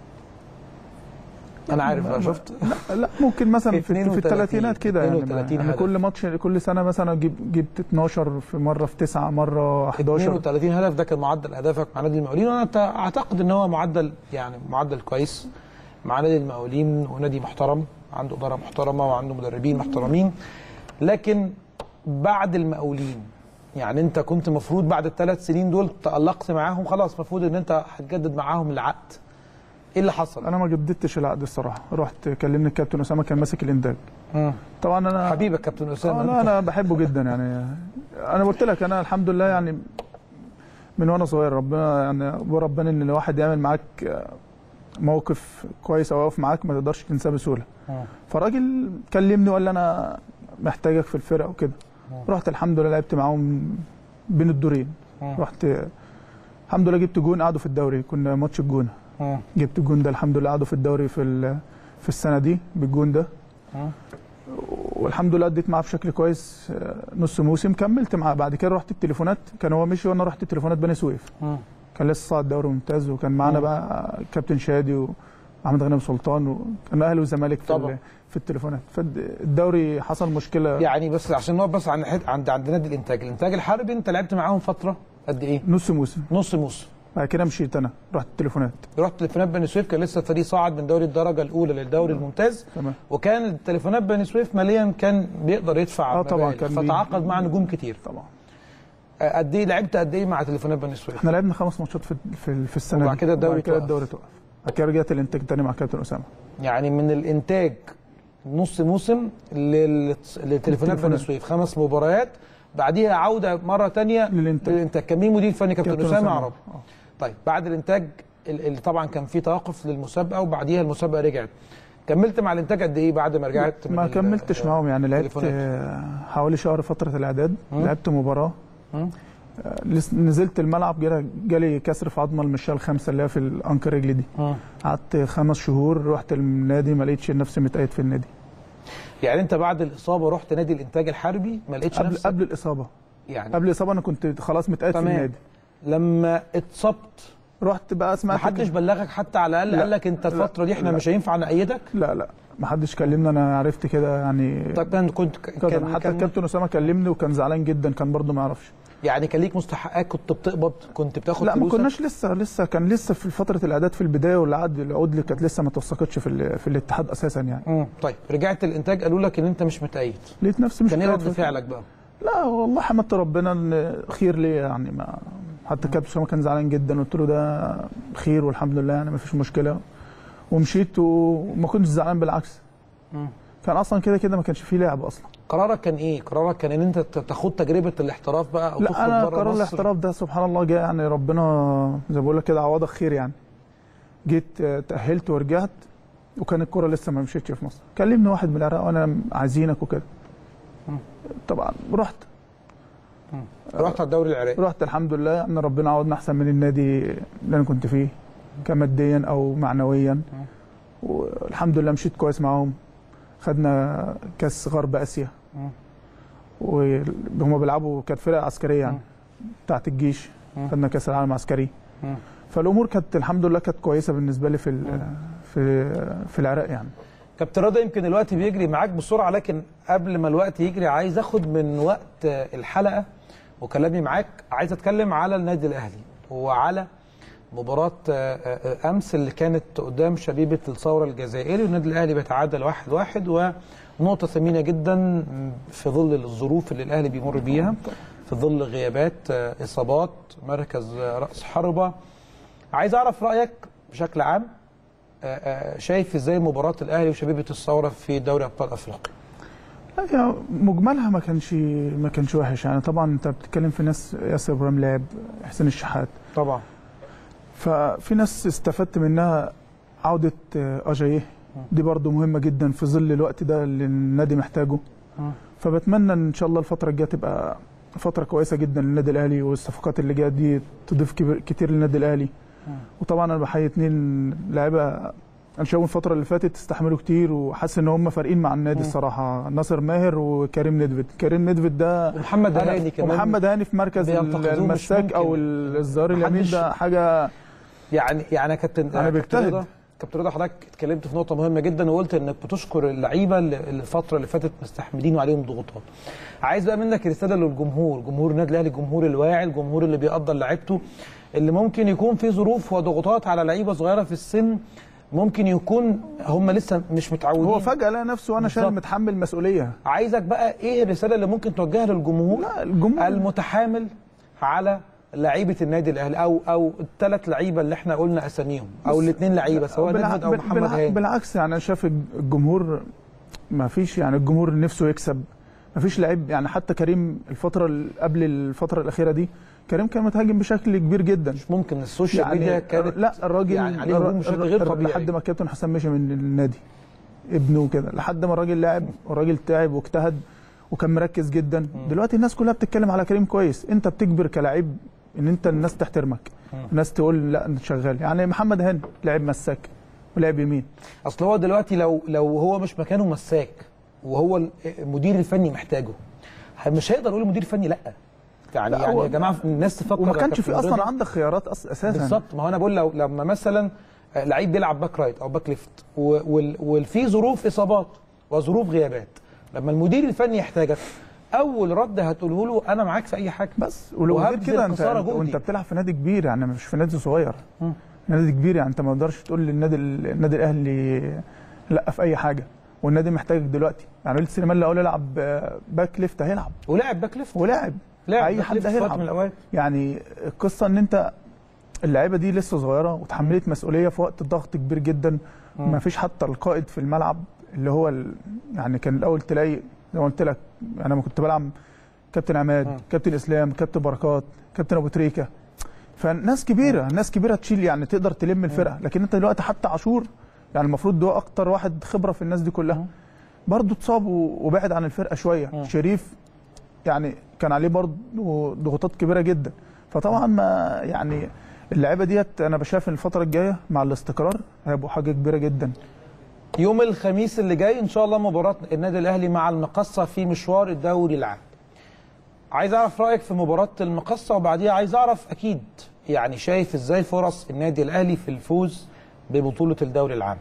Speaker 1: انا عارف بقى شفت
Speaker 14: لا, لا ممكن مثلا في, في
Speaker 1: 32
Speaker 14: الثلاثينات كده يعني,
Speaker 1: 32
Speaker 14: يعني
Speaker 1: هدف.
Speaker 14: كل ماتش كل سنه مثلا جيب جبت 12 في مره في 9 مره 11
Speaker 1: 32 هدف ده كان معدل اهدافك مع نادي المقاولين وانا أت- اعتقد ان هو معدل يعني معدل كويس مع نادي المقاولين ونادي محترم عنده اداره محترمه وعنده مدربين محترمين لكن بعد المقاولين يعني انت كنت المفروض بعد الثلاث سنين دول تألقت معاهم خلاص المفروض ان انت هتجدد معاهم العقد ايه اللي حصل؟
Speaker 14: انا ما جددتش العقد الصراحه رحت كلمني الكابتن اسامه كان ماسك الانتاج
Speaker 1: مم.
Speaker 14: طبعا انا
Speaker 1: حبيبك كابتن اسامه
Speaker 14: آه لا انا بحبه جدا يعني انا قلت لك انا الحمد لله يعني من وانا صغير ربنا يعني وربنا ان الواحد يعمل معاك موقف كويس او يقف معاك ما تقدرش تنساه بسهوله
Speaker 1: مم.
Speaker 14: فالراجل كلمني وقال لي انا محتاجك في الفرقه وكده رحت الحمد لله لعبت معاهم بين الدورين
Speaker 1: مم.
Speaker 14: رحت الحمد لله جبت جون قعدوا في الدوري كنا ماتش الجونه
Speaker 1: مم.
Speaker 14: جبت الجون ده الحمد لله قعدوا في الدوري في ال- في السنه دي بالجون ده
Speaker 1: مم.
Speaker 14: والحمد لله اديت معاه بشكل كويس آه، نص موسم كملت معاه بعد كده رحت التليفونات كان هو مشي وانا رحت التليفونات بني سويف
Speaker 1: مم.
Speaker 14: كان لسه صاعد دوري ممتاز وكان معانا
Speaker 1: مم.
Speaker 14: بقى كابتن شادي واحمد غانم سلطان وكان اهلي وزمالك في
Speaker 1: طبعا.
Speaker 14: ال- في التليفونات فالدوري حصل مشكله
Speaker 1: يعني بس عشان نقف بس عند حت- عند عند نادي الانتاج، الانتاج الحربي انت لعبت معاهم فتره قد ايه؟
Speaker 14: نص موسم
Speaker 1: نص موسم
Speaker 14: بعد كده مشيت انا رحت التليفونات
Speaker 1: رحت تليفونات بني سويف كان لسه الفريق صعد من دوري الدرجه الاولى للدوري الممتاز
Speaker 14: تمام
Speaker 1: وكان تليفونات بني سويف ماليا كان بيقدر يدفع
Speaker 14: اه طبعا
Speaker 1: مبالغ،
Speaker 14: كان بي-
Speaker 1: فتعاقد مع نجوم كتير
Speaker 14: طبعا
Speaker 1: آه، قد ايه لعبت قد ايه مع تليفونات بني سويف؟
Speaker 14: احنا لعبنا خمس ماتشات في في, في السنه
Speaker 1: وبعد
Speaker 14: دي.
Speaker 1: كده الدوري
Speaker 14: وبعد كده
Speaker 1: توقف.
Speaker 14: الدوري توقف بعد كده رجعت الانتاج تاني مع كابتن اسامه
Speaker 1: يعني من الانتاج نص موسم لل- لتليفونات بني
Speaker 14: التليفونات.
Speaker 1: سويف خمس مباريات بعديها عوده مره ثانيه
Speaker 14: للانتاج
Speaker 1: للانتاج كان مين مدير فني كابتن
Speaker 14: كابتن
Speaker 1: اسامه
Speaker 14: أسامة.
Speaker 1: عرب طيب بعد الانتاج ال- اللي طبعا كان في توقف للمسابقه وبعديها المسابقه رجعت كملت مع الانتاج قد ايه بعد ما رجعت من
Speaker 14: ما
Speaker 1: ال-
Speaker 14: كملتش معاهم يعني لعبت
Speaker 1: التليفونات؟
Speaker 14: آه، حوالي شهر فتره الاعداد
Speaker 1: مم.
Speaker 14: لعبت مباراه
Speaker 1: مم.
Speaker 14: آه، لس- نزلت الملعب جالي- جالي كسر في عظمه المشاه الخامسه اللي هي في الانكر رجلي دي
Speaker 1: مم.
Speaker 14: قعدت خمس شهور رحت النادي ما لقيتش نفسي متقيد في النادي
Speaker 1: يعني انت بعد الاصابه رحت نادي الانتاج الحربي ما لقيتش
Speaker 14: قبل
Speaker 1: نفسك
Speaker 14: قبل الاصابه
Speaker 1: يعني
Speaker 14: قبل الاصابه انا كنت خلاص متقيد في
Speaker 1: تمام.
Speaker 14: النادي
Speaker 1: لما اتصبت
Speaker 14: رحت بقى سمعت
Speaker 1: ما حدش
Speaker 14: كده.
Speaker 1: بلغك حتى على الاقل
Speaker 14: لا.
Speaker 1: قال لك انت
Speaker 14: لا.
Speaker 1: الفتره دي احنا
Speaker 14: لا.
Speaker 1: مش هينفع نأيدك
Speaker 14: لا لا ما حدش كلمني انا عرفت كده يعني
Speaker 1: طب كان كنت
Speaker 14: كان
Speaker 1: كان
Speaker 14: حتى
Speaker 1: كان
Speaker 14: الكابتن اسامه كلمني وكان زعلان جدا كان برضه ما يعرفش
Speaker 1: يعني كان ليك مستحقات كنت بتقبض كنت بتاخد
Speaker 14: لا ما
Speaker 1: فلوسك؟
Speaker 14: كناش لسه لسه كان لسه في فتره الاعداد في البدايه والعقد العقود اللي كانت لسه ما توثقتش في ال- في الاتحاد اساسا يعني
Speaker 1: مم. طيب رجعت الانتاج قالوا لك ان انت مش متأيد
Speaker 14: لقيت نفسي مش
Speaker 1: كان ايه
Speaker 14: متأيد
Speaker 1: رد
Speaker 14: في-
Speaker 1: فعلك بقى؟
Speaker 14: لا والله حمدت ربنا ان خير ليا يعني ما حتى كابتن اسامه كان زعلان جدا قلت له ده خير والحمد لله يعني ما فيش مشكله ومشيت وما كنتش زعلان بالعكس
Speaker 1: مم.
Speaker 14: كان اصلا كده كده ما كانش فيه لعب اصلا
Speaker 1: قرارك كان ايه؟ قرارك كان ان انت ت- تاخد تجربه الاحتراف بقى او
Speaker 14: لا
Speaker 1: تخرج
Speaker 14: انا
Speaker 1: بره
Speaker 14: قرار
Speaker 1: مصر؟
Speaker 14: الاحتراف ده سبحان الله جاء يعني ربنا زي ما بقول لك كده عوضك خير يعني جيت آه، تاهلت ورجعت وكان الكره لسه ما مشيتش في مصر كلمني واحد من العراق وانا عايزينك وكده
Speaker 1: مم.
Speaker 14: طبعا رحت
Speaker 1: رحت على الدوري العراقي
Speaker 14: رحت الحمد لله ان ربنا عوضنا احسن من النادي اللي انا كنت فيه كماديا او معنويا والحمد لله مشيت كويس معاهم خدنا كاس غرب اسيا
Speaker 1: مم.
Speaker 14: وهم بيلعبوا كانت فرقه عسكريه يعني بتاعت الجيش
Speaker 1: مم.
Speaker 14: خدنا كاس العالم العسكري
Speaker 1: مم.
Speaker 14: فالامور كانت الحمد لله كانت كويسه بالنسبه لي في ال- في في العراق يعني
Speaker 1: كابتن رضا يمكن الوقت بيجري معاك بسرعه لكن قبل ما الوقت يجري عايز اخد من وقت الحلقه وكلامي معاك عايز اتكلم على النادي الاهلي وعلى مباراة آه، آه، أمس اللي كانت قدام شبيبة الثورة الجزائري والنادي الأهلي بيتعادل واحد واحد ونقطة ثمينة جدا في ظل الظروف اللي الأهلي بيمر بيها في ظل غيابات آه، إصابات مركز آه، رأس حربة عايز أعرف رأيك بشكل عام آه، آه، شايف ازاي مباراه الاهلي وشبيبه الثوره في دوري ابطال افريقيا
Speaker 14: لا هي مجملها ما كانش ما كانش وحش يعني طبعا انت بتتكلم في ناس ياسر ابراهيم لعب حسين الشحات
Speaker 1: طبعا
Speaker 14: ففي ناس استفدت منها عوده آه، اجاييه دي برضو مهمه جدا في ظل الوقت ده اللي النادي محتاجه فبتمنى ان شاء الله الفتره الجايه تبقى فتره كويسه جدا للنادي الاهلي والصفقات اللي جايه دي تضيف كبير كتير للنادي الاهلي وطبعا انا بحيي اتنين لعيبه انا شايفهم الفتره اللي فاتت استحملوا كتير وحاسس ان هم فارقين مع النادي
Speaker 1: مم.
Speaker 14: الصراحه ناصر ماهر وكريم ندفد كريم ندفد ده
Speaker 1: ومحمد
Speaker 14: أنا-
Speaker 1: هاني كمان
Speaker 14: ومحمد هاني في مركز
Speaker 1: بينتقدوه مش
Speaker 14: المساك او
Speaker 1: ممكن.
Speaker 14: الظهير اليمين
Speaker 1: محدش-
Speaker 14: ده حاجه
Speaker 1: يعني يعني يا كابتن
Speaker 14: أنا
Speaker 1: كابتن
Speaker 14: بجتهد.
Speaker 1: رضا- كابتن رضا حضرتك اتكلمت في نقطه مهمه جدا وقلت انك بتشكر اللعيبه اللي الفتره اللي فاتت مستحملين وعليهم ضغوطات عايز بقى منك رساله للجمهور جمهور النادي الاهلي الجمهور الواعي الجمهور اللي بيقدر لعيبته اللي ممكن يكون في ظروف وضغوطات على لعيبه صغيره في السن ممكن يكون هم لسه مش متعودين
Speaker 14: هو فجاه لقى نفسه وانا شايل
Speaker 1: بالظبط.
Speaker 14: متحمل مسؤوليه
Speaker 1: عايزك بقى ايه الرساله اللي ممكن توجهها للجمهور
Speaker 14: لا الجمهور
Speaker 1: المتحامل على لعيبه النادي الاهلي او او الثلاث لعيبه اللي احنا قلنا اساميهم او الاثنين لعيبه سواء
Speaker 14: بالع-
Speaker 1: نجمد او
Speaker 14: بال-
Speaker 1: محمد
Speaker 14: بالع-
Speaker 1: هاني
Speaker 14: بالعكس يعني انا شايف الجمهور ما فيش يعني الجمهور نفسه يكسب ما فيش لعيب يعني حتى كريم الفتره ال- قبل الفتره الاخيره دي كريم كان متهاجم بشكل كبير جدا
Speaker 1: مش ممكن السوشيال
Speaker 14: يعني
Speaker 1: ميديا كانت
Speaker 14: لا الراجل
Speaker 1: يعني عليه هجوم بشكل غير طبيعي.
Speaker 14: لحد ما الكابتن حسام مشي من النادي ابنه كده لحد ما الراجل لعب والراجل تعب واجتهد وكان مركز جدا دلوقتي الناس كلها بتتكلم على كريم كويس انت بتجبر كلاعب ان انت الناس تحترمك الناس تقول لا انت شغال يعني محمد هاني لعب مساك ولعب يمين
Speaker 1: اصل هو دلوقتي لو لو هو مش مكانه مساك وهو المدير الفني محتاجه مش هيقدر يقول المدير الفني لا يعني
Speaker 14: لا،
Speaker 1: يعني
Speaker 14: هو-
Speaker 1: يا جماعه الناس تفكر
Speaker 14: وما
Speaker 1: يا
Speaker 14: كانش في
Speaker 1: كابتن
Speaker 14: اصلا
Speaker 1: رضا.
Speaker 14: عندك خيارات أص- اساسا
Speaker 1: بالظبط ما هو انا بقول لو لما مثلا لعيب بيلعب باك رايت او باك ليفت و- وال- وفي ظروف اصابات وظروف غيابات لما المدير الفني يحتاجك اول رد هتقوله له انا معاك في اي حاجه
Speaker 14: بس ولو غير
Speaker 1: وهبذل
Speaker 14: كده انت
Speaker 1: قصارى جهدي.
Speaker 14: وانت بتلعب في نادي كبير يعني مش في نادي صغير
Speaker 1: مم.
Speaker 14: نادي كبير يعني انت ما تقدرش تقول للنادي النادي الاهلي لا في اي حاجه والنادي محتاجك دلوقتي يعني وليد سليمان لو يلعب آه، باك ليفت هيلعب
Speaker 1: ولعب باك ليفت
Speaker 14: ولعب
Speaker 1: لعب
Speaker 14: اي
Speaker 1: باك
Speaker 14: حد
Speaker 1: ليفت في وقت
Speaker 14: هيلعب
Speaker 1: من الأوقات.
Speaker 14: يعني القصه ان انت اللعيبه دي لسه صغيره وتحملت مسؤوليه في وقت ضغط كبير جدا
Speaker 1: مم.
Speaker 14: ما فيش حتى القائد في الملعب اللي هو ال... يعني كان الاول تلاقي زي ما قلت لك انا لما كنت بلعب كابتن عماد كابتن اسلام كابتن بركات كابتن ابو تريكه فناس كبيره ناس كبيره تشيل يعني تقدر تلم الفرقه لكن انت دلوقتي حتى عاشور يعني المفروض ده اكتر واحد خبره في الناس دي كلها برضه اتصاب و- وبعد عن الفرقه شويه شريف يعني كان عليه برضه ضغوطات كبيره جدا فطبعا ما يعني اللعيبه ديت انا بشايف ان الفتره الجايه مع الاستقرار هيبقوا حاجه كبيره جدا
Speaker 1: يوم الخميس اللي جاي ان شاء الله مباراه النادي الاهلي مع المقصه في مشوار الدوري العام عايز اعرف رايك في مباراه المقصه وبعديها عايز اعرف اكيد يعني شايف ازاي فرص النادي الاهلي في الفوز ببطوله الدوري العام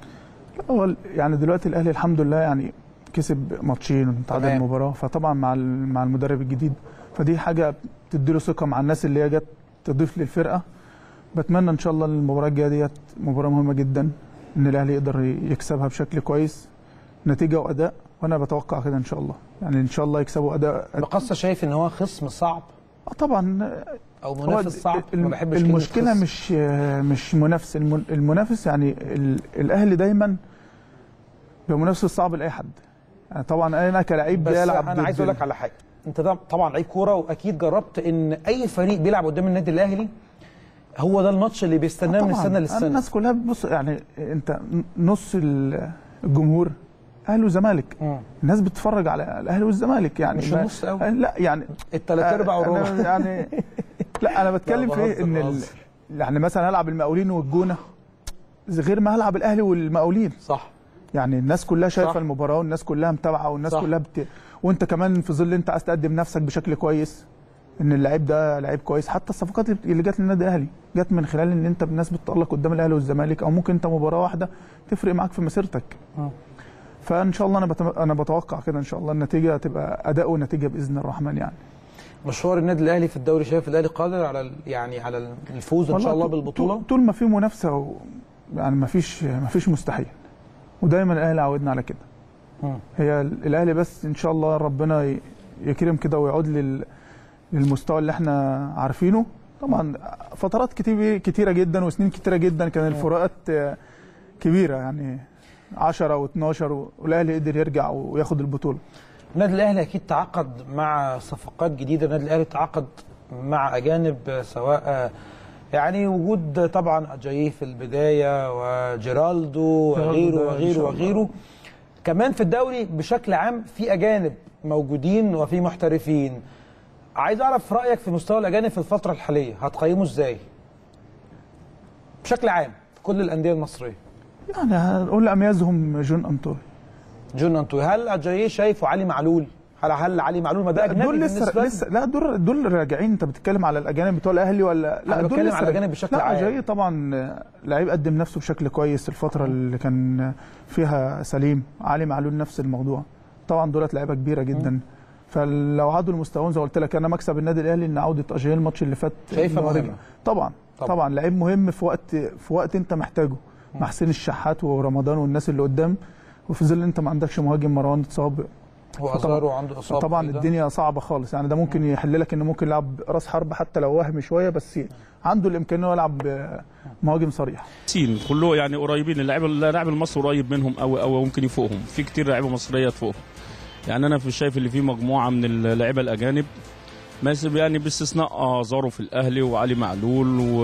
Speaker 14: هو ال- يعني دلوقتي الاهلي الحمد لله يعني كسب ماتشين وتعادل
Speaker 1: تمام.
Speaker 14: مباراه فطبعا مع ال- مع المدرب الجديد فدي حاجه بتديله ثقه مع الناس اللي هي جت تضيف للفرقه بتمنى ان شاء الله المباراه الجايه ديت مباراه مهمه جدا ان الاهلي يقدر ي- يكسبها بشكل كويس نتيجه واداء وانا بتوقع كده ان شاء الله يعني ان شاء الله يكسبوا اداء
Speaker 1: المقصه شايف ان هو خصم صعب
Speaker 14: آه طبعا
Speaker 1: او
Speaker 14: هو
Speaker 1: منافس صعب ما
Speaker 14: الم-
Speaker 1: بحبش كلمة
Speaker 14: المشكله
Speaker 1: خصم.
Speaker 14: مش مش منافس الم- المنافس يعني ال- الاهلي دايما بيبقى منافس صعب لاي حد يعني طبعا انا كلاعب
Speaker 1: بس
Speaker 14: بيلعب
Speaker 1: انا عايز
Speaker 14: ضد-
Speaker 1: اقول لك على حاجه انت ده طبعا لعيب كوره واكيد جربت ان اي فريق بيلعب قدام النادي الاهلي هو ده الماتش اللي بيستناه من
Speaker 14: طبعاً.
Speaker 1: السنه للسنه
Speaker 14: الناس كلها بتبص يعني انت نص ال- الجمهور اهلي وزمالك الناس بتتفرج على الاهلي والزمالك يعني
Speaker 1: مش
Speaker 14: ما-
Speaker 1: النص أوي.
Speaker 14: لا يعني
Speaker 1: التلات ارباع
Speaker 14: أنا
Speaker 1: والربع
Speaker 14: يعني لا انا بتكلم
Speaker 1: لا،
Speaker 14: في ايه ان
Speaker 1: بهزر،
Speaker 14: ال...
Speaker 1: بهزر.
Speaker 14: يعني مثلا هلعب المقاولين والجونه غير ما هلعب الاهلي والمقاولين
Speaker 1: صح
Speaker 14: يعني الناس كلها شايفه
Speaker 1: صح.
Speaker 14: المباراه والناس كلها متابعه والناس
Speaker 1: صح.
Speaker 14: كلها بت... وانت كمان في ظل انت عايز تقدم نفسك بشكل كويس ان اللعيب ده لعيب كويس حتى الصفقات اللي- اللي جت للنادي الاهلي جت من خلال ان انت الناس بتتالق قدام الاهلي والزمالك او ممكن انت مباراه واحده تفرق معاك في مسيرتك
Speaker 1: آه.
Speaker 14: فان شاء الله انا بتم... انا بتوقع كده ان شاء الله النتيجه هتبقى اداء ونتيجه باذن الرحمن يعني
Speaker 1: مشوار النادي الاهلي في الدوري شايف الاهلي قادر على ال- يعني على الفوز ان شاء الله
Speaker 14: طول-
Speaker 1: بالبطوله
Speaker 14: طول- طول ما في منافسه و... يعني ما فيش ما فيش مستحيل ودايما الاهلي عودنا على كده
Speaker 1: مم.
Speaker 14: هي ال- الاهلي بس ان شاء الله ربنا ي- يكرم كده ويعود لل... للمستوى اللي احنا عارفينه طبعا فترات كتير كتيره جدا وسنين كتيره جدا كان الفروقات آه، كبيره يعني 10 و12 والاهلي قدر يرجع وياخد البطوله
Speaker 1: النادي الاهلي اكيد تعاقد مع صفقات جديده النادي الاهلي تعاقد مع اجانب سواء يعني وجود طبعا اجاييه في البدايه وجيرالدو وغيره
Speaker 14: ده إن
Speaker 1: وغيره
Speaker 14: شاء الله.
Speaker 1: وغيره كمان في الدوري بشكل عام في اجانب موجودين وفي محترفين عايز اعرف رايك في مستوى الاجانب في الفتره الحاليه هتقيمه ازاي بشكل عام في كل الانديه المصريه
Speaker 14: يعني هنقول اميزهم جون انطوي
Speaker 1: جون انطوي هل اجاييه شايفه علي معلول هل هل علي معلول ما ده اجنبي
Speaker 14: دول لسه
Speaker 1: بالنسبة له؟
Speaker 14: لسه لا دول دول راجعين انت بتتكلم على الاجانب بتوع الاهلي ولا لا
Speaker 1: أنا
Speaker 14: دول
Speaker 1: بتكلم
Speaker 14: لسه
Speaker 1: على
Speaker 14: راجعين.
Speaker 1: الأجانب بشكل
Speaker 14: لا
Speaker 1: عام.
Speaker 14: جاي طبعا لعيب قدم نفسه بشكل كويس الفتره اللي كان فيها سليم علي معلول نفس الموضوع طبعا دولت لعيبه كبيره جدا فلو عادوا لمستواهم زي ما قلت لك انا مكسب النادي الاهلي ان عوده اجاي الماتش اللي فات
Speaker 1: شايفها
Speaker 14: إن هو
Speaker 1: مهمة.
Speaker 14: رجع. طبعا
Speaker 1: طبعاً.
Speaker 14: طبعا لعيب مهم في وقت في وقت انت محتاجه مع حسين الشحات ورمضان والناس اللي قدام وفي ظل انت ما عندكش مهاجم مروان اتصاب
Speaker 1: وازارو عنده اصابه
Speaker 14: طبعا
Speaker 1: كده.
Speaker 14: الدنيا صعبه خالص يعني ده ممكن يحل لك انه ممكن يلعب راس حرب حتى لو وهم شويه بس عنده الامكانيه انه يلعب آه، مهاجم صريح
Speaker 20: سين كله يعني قريبين اللاعب اللاعب المصري قريب منهم قوي قوي وممكن يفوقهم في كتير لعيبه مصريه تفوقهم يعني انا في شايف اللي فيه مجموعه من اللعيبه الاجانب بس يعني باستثناء آه زارو في الاهلي وعلي معلول و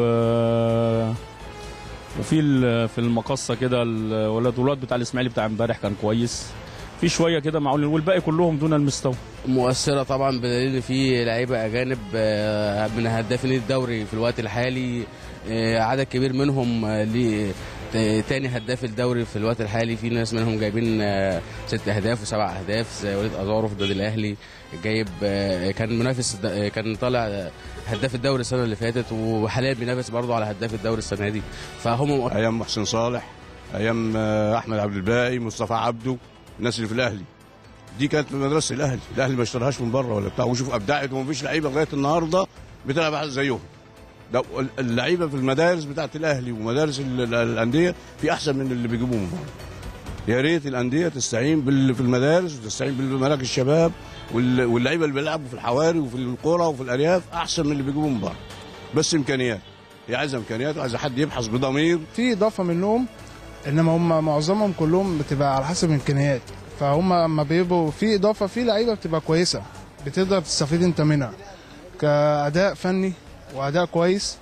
Speaker 20: وفي ال- في المقصه كده الولاد الولاد بتاع الاسماعيلي بتاع امبارح كان كويس في شويه كده معقول والباقي كلهم دون المستوى
Speaker 21: مؤثرة طبعا بدليل إن في لعيبة أجانب آه، من هدافين الدوري في الوقت الحالي آه، عدد كبير منهم آه، ليه ت- تاني هداف الدوري في الوقت الحالي في ناس منهم جايبين آه، ست أهداف وسبع أهداف زي وليد أزارو في النادي الأهلي جايب آه، كان منافس الد- آه، كان طالع آه، هداف الدوري السنة اللي فاتت وحاليا بينافس برضه على هداف الدوري السنة دي فهم
Speaker 22: ايام محسن صالح ايام آه، احمد عبد الباقي مصطفى عبده الناس اللي في الاهلي دي كانت من مدرسه الاهلي الاهلي ما اشتراهاش من بره ولا بتاع وشوف ابدعت ومفيش لعيبه لغايه النهارده بتلعب زيهم ده اللعيبه في المدارس بتاعت الاهلي ومدارس ال- ال- الانديه في احسن من اللي بيجيبوه من بره يا ريت الانديه تستعين بال- في المدارس وتستعين بمراكز الشباب وال- واللعيبه اللي بيلعبوا في الحواري وفي القرى وفي الارياف احسن من اللي بيجيبوه من بره بس امكانيات هي عايزه امكانيات وعايزه حد يبحث بضمير
Speaker 23: في اضافه منهم انما هم معظمهم كلهم بتبقى على حسب الامكانيات فهم اما بيبقوا في اضافه في لعيبه بتبقى كويسه بتقدر تستفيد انت منها كاداء فني واداء كويس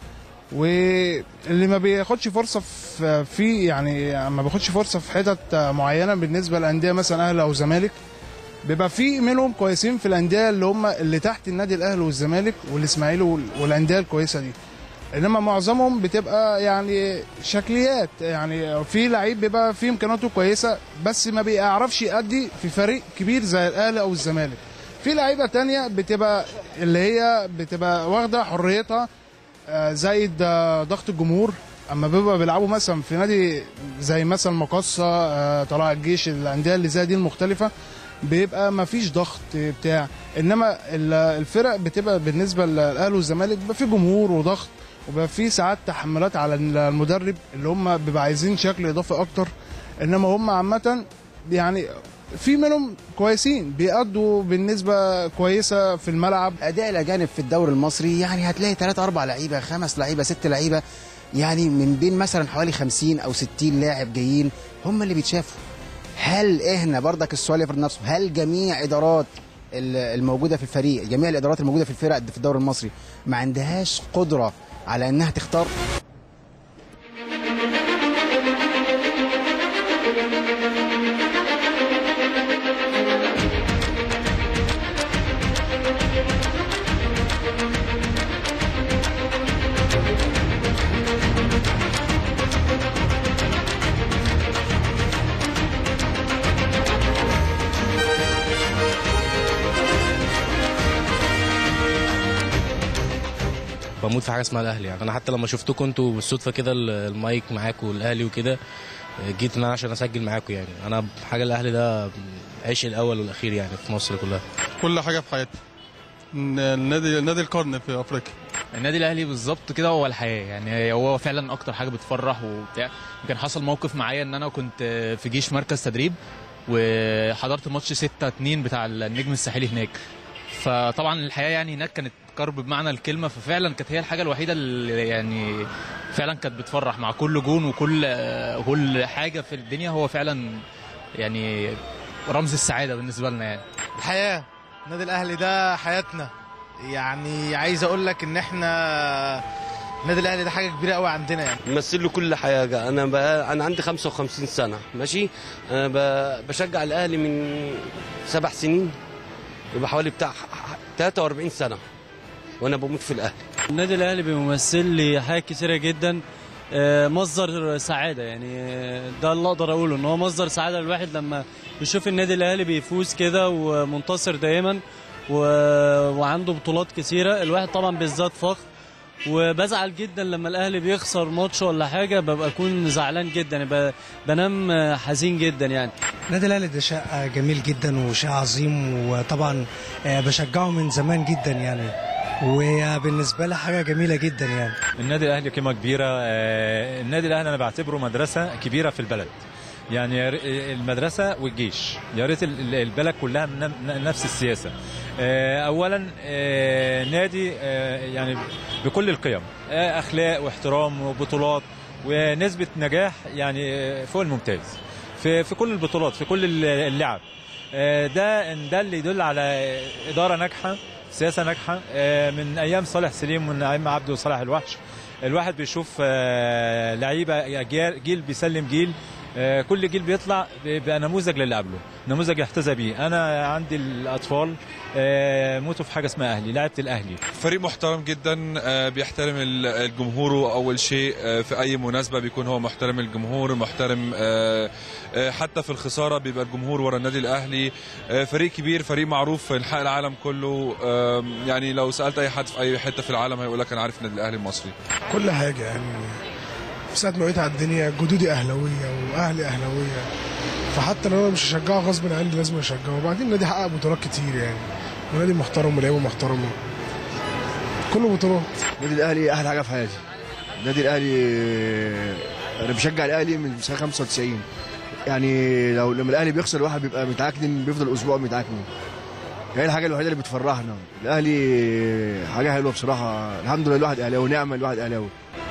Speaker 23: واللي ما بياخدش فرصه في في يعني ما بياخدش فرصه في حتت معينه بالنسبه للانديه مثلا اهلي او زمالك بيبقى في منهم كويسين في الانديه اللي هم اللي تحت النادي الاهلي والزمالك والاسماعيلي وال- والانديه الكويسه دي انما معظمهم بتبقى يعني شكليات يعني في لعيب بيبقى فيه امكانياته كويسه بس ما بيعرفش يأدي في فريق كبير زي الاهلي او الزمالك في لعيبه تانية بتبقى اللي هي بتبقى واخده حريتها آه، زائد آه، ضغط الجمهور اما بيبقى بيلعبوا مثلا في نادي زي مثلا مقصه آه، طلائع الجيش الانديه اللي زي دي المختلفه بيبقى ما فيش ضغط بتاع انما ال- الفرق بتبقى بالنسبه للاهلي والزمالك بيبقى في جمهور وضغط وبيبقى في ساعات تحملات على المدرب اللي هم بيبقى عايزين شكل اضافي اكتر انما هم عامه يعني في منهم كويسين بيأدوا بالنسبه كويسه في الملعب
Speaker 24: اداء الاجانب في الدوري المصري يعني هتلاقي 3 4 لعيبه خمس لعيبه ست لعيبه يعني من بين مثلا حوالي 50 او 60 لاعب جايين هم اللي بيتشافوا هل احنا برضك السؤال يفرض نفسه هل جميع ادارات ال- الموجوده في الفريق جميع الادارات الموجوده في الفرق في الدوري المصري ما عندهاش قدره على انها تختار
Speaker 9: بموت في حاجه اسمها الاهلي يعني انا حتى لما شفتكم انتوا بالصدفه كده ال- المايك معاكم والاهلي وكده جيت ان انا عشان اسجل معاكم يعني انا حاجه الاهلي ده عيش الاول والاخير يعني في مصر كلها
Speaker 25: كل حاجه في حياتي النادي نادي القرن في افريقيا
Speaker 26: النادي الاهلي بالظبط كده هو الحياه يعني هو فعلا اكتر حاجه بتفرح وبتاع يمكن حصل موقف معايا ان انا كنت في جيش مركز تدريب وحضرت ماتش 6 2 بتاع النجم الساحلي هناك فطبعا الحياه يعني هناك كانت كرب بمعنى الكلمه ففعلا كانت هي الحاجه الوحيده اللي يعني فعلا كانت بتفرح مع كل جون وكل آه، كل حاجه في الدنيا هو فعلا يعني رمز السعاده بالنسبه لنا يعني
Speaker 3: الحياه النادي الاهلي ده حياتنا يعني عايز اقول لك ان احنا النادي الاهلي ده حاجه كبيره قوي عندنا يعني
Speaker 5: مثل له كل حاجه انا بقى انا عندي 55 سنه ماشي انا ب- بشجع الاهلي من سبع سنين يبقى حوالي بتاع 43 سنه وانا بموت في الاهلي
Speaker 6: النادي الاهلي بيمثل لي حاجات كتيره جدا آه، مصدر سعاده يعني آه، ده اللي اقدر اقوله ان هو مصدر سعاده للواحد لما يشوف النادي الاهلي بيفوز كده ومنتصر دايما و... وعنده بطولات كتيره الواحد طبعا بيزداد فخر وبزعل جدا لما الاهلي بيخسر ماتش ولا حاجه ببقى اكون زعلان جدا ب... بنام آه، حزين جدا يعني
Speaker 7: النادي الاهلي ده شيء جميل جدا وشيء عظيم وطبعا آه، بشجعه من زمان جدا يعني وبالنسبه لي حاجه جميله جدا يعني
Speaker 8: النادي الاهلي قيمه كبيره آه، النادي الاهلي انا بعتبره مدرسه كبيره في البلد يعني يا ري- المدرسه والجيش يا ريت ال- ال- البلد كلها من ن- نفس السياسه آه، اولا آه، نادي آه، يعني بكل القيم آه، اخلاق واحترام وبطولات ونسبه نجاح يعني آه، فوق الممتاز في في كل البطولات في كل ال- اللعب آه، ده ده اللي يدل على اداره ناجحه سياسه ناجحه آه، من ايام صالح سليم ومن ايام عبده وصالح الوحش الواحد بيشوف آه، لعيبه جيل جيل بيسلم جيل آه، كل جيل بيطلع بيبقى نموذج للي قبله نموذج يحتذى بيه انا عندي الاطفال آه، موتوا في حاجه اسمها اهلي لعبه الاهلي
Speaker 10: فريق محترم جدا آه، بيحترم ال- الجمهور اول شيء آه، في اي مناسبه بيكون هو محترم الجمهور محترم آه، آه، حتى في الخساره بيبقى الجمهور ورا النادي الاهلي آه، فريق كبير فريق معروف في انحاء العالم كله آم، يعني لو سالت اي حد في اي حته في العالم هيقول لك انا عارف النادي الاهلي المصري
Speaker 13: كل حاجه يعني في ساعه ما وقيت على الدنيا جدودي اهلاويه واهلي اهلاويه فحتى لو انا مش هشجعه غصب عني لازم اشجعه وبعدين النادي حقق بطولات كتير يعني ونادي محترم ولاعيبه محترمه كله بطولات
Speaker 27: النادي الاهلي احلى حاجه في حياتي النادي الاهلي انا بشجع الاهلي من سنه 95 يعني لو لما الاهلي بيخسر الواحد بيبقى متعكنن بيفضل اسبوع متعكنن هي الحاجه الوحيده اللي بتفرحنا الاهلي حاجه حلوه بصراحه الحمد لله الواحد اهلاوي نعمه الواحد اهلاوي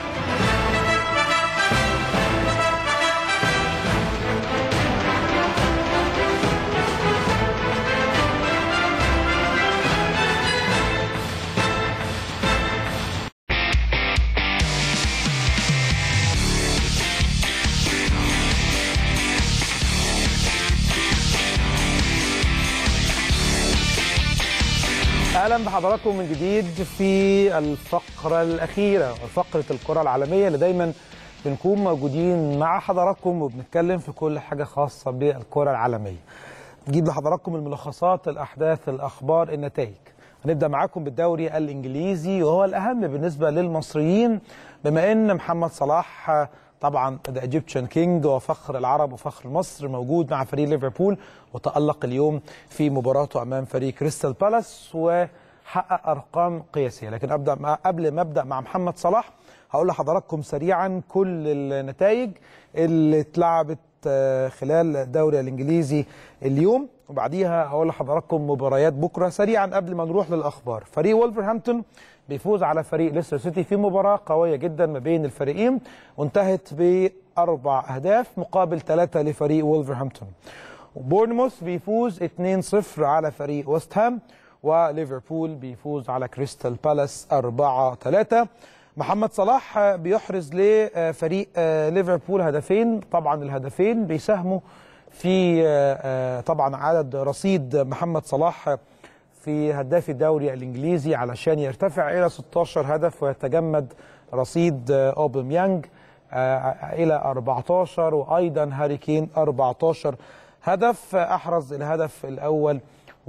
Speaker 1: اهلا بحضراتكم من جديد في الفقره الاخيره فقره الكره العالميه اللي دايما بنكون موجودين مع حضراتكم وبنتكلم في كل حاجه خاصه بالكره العالميه. نجيب لحضراتكم الملخصات الاحداث الاخبار النتائج. هنبدا معاكم بالدوري الانجليزي وهو الاهم بالنسبه للمصريين بما ان محمد صلاح آه، طبعا ذا ايجيبشن كينج وفخر العرب وفخر مصر موجود مع فريق ليفربول وتالق اليوم في مباراته امام فريق كريستال بالاس وحقق ارقام قياسيه لكن ابدا مع قبل ما ابدا مع محمد صلاح هقول لحضراتكم سريعا كل النتائج اللي اتلعبت آه، خلال الدوري الانجليزي اليوم وبعديها هقول لحضراتكم مباريات بكره سريعا قبل ما نروح للاخبار فريق وولفرهامبتون بيفوز على فريق ليستر سيتي في مباراه قويه جدا ما بين الفريقين وانتهت باربع اهداف مقابل ثلاثه لفريق وولفرهامبتون بورنموث بيفوز 2-0 على فريق ويست هام وليفربول بيفوز على كريستال بالاس 4-3 محمد صلاح بيحرز لفريق ليفربول هدفين طبعا الهدفين بيساهموا في طبعا عدد رصيد محمد صلاح في هداف الدوري الانجليزي علشان يرتفع الى 16 هدف ويتجمد رصيد اوباميانج الى 14 وايضا هاري كين 14 هدف احرز الهدف الاول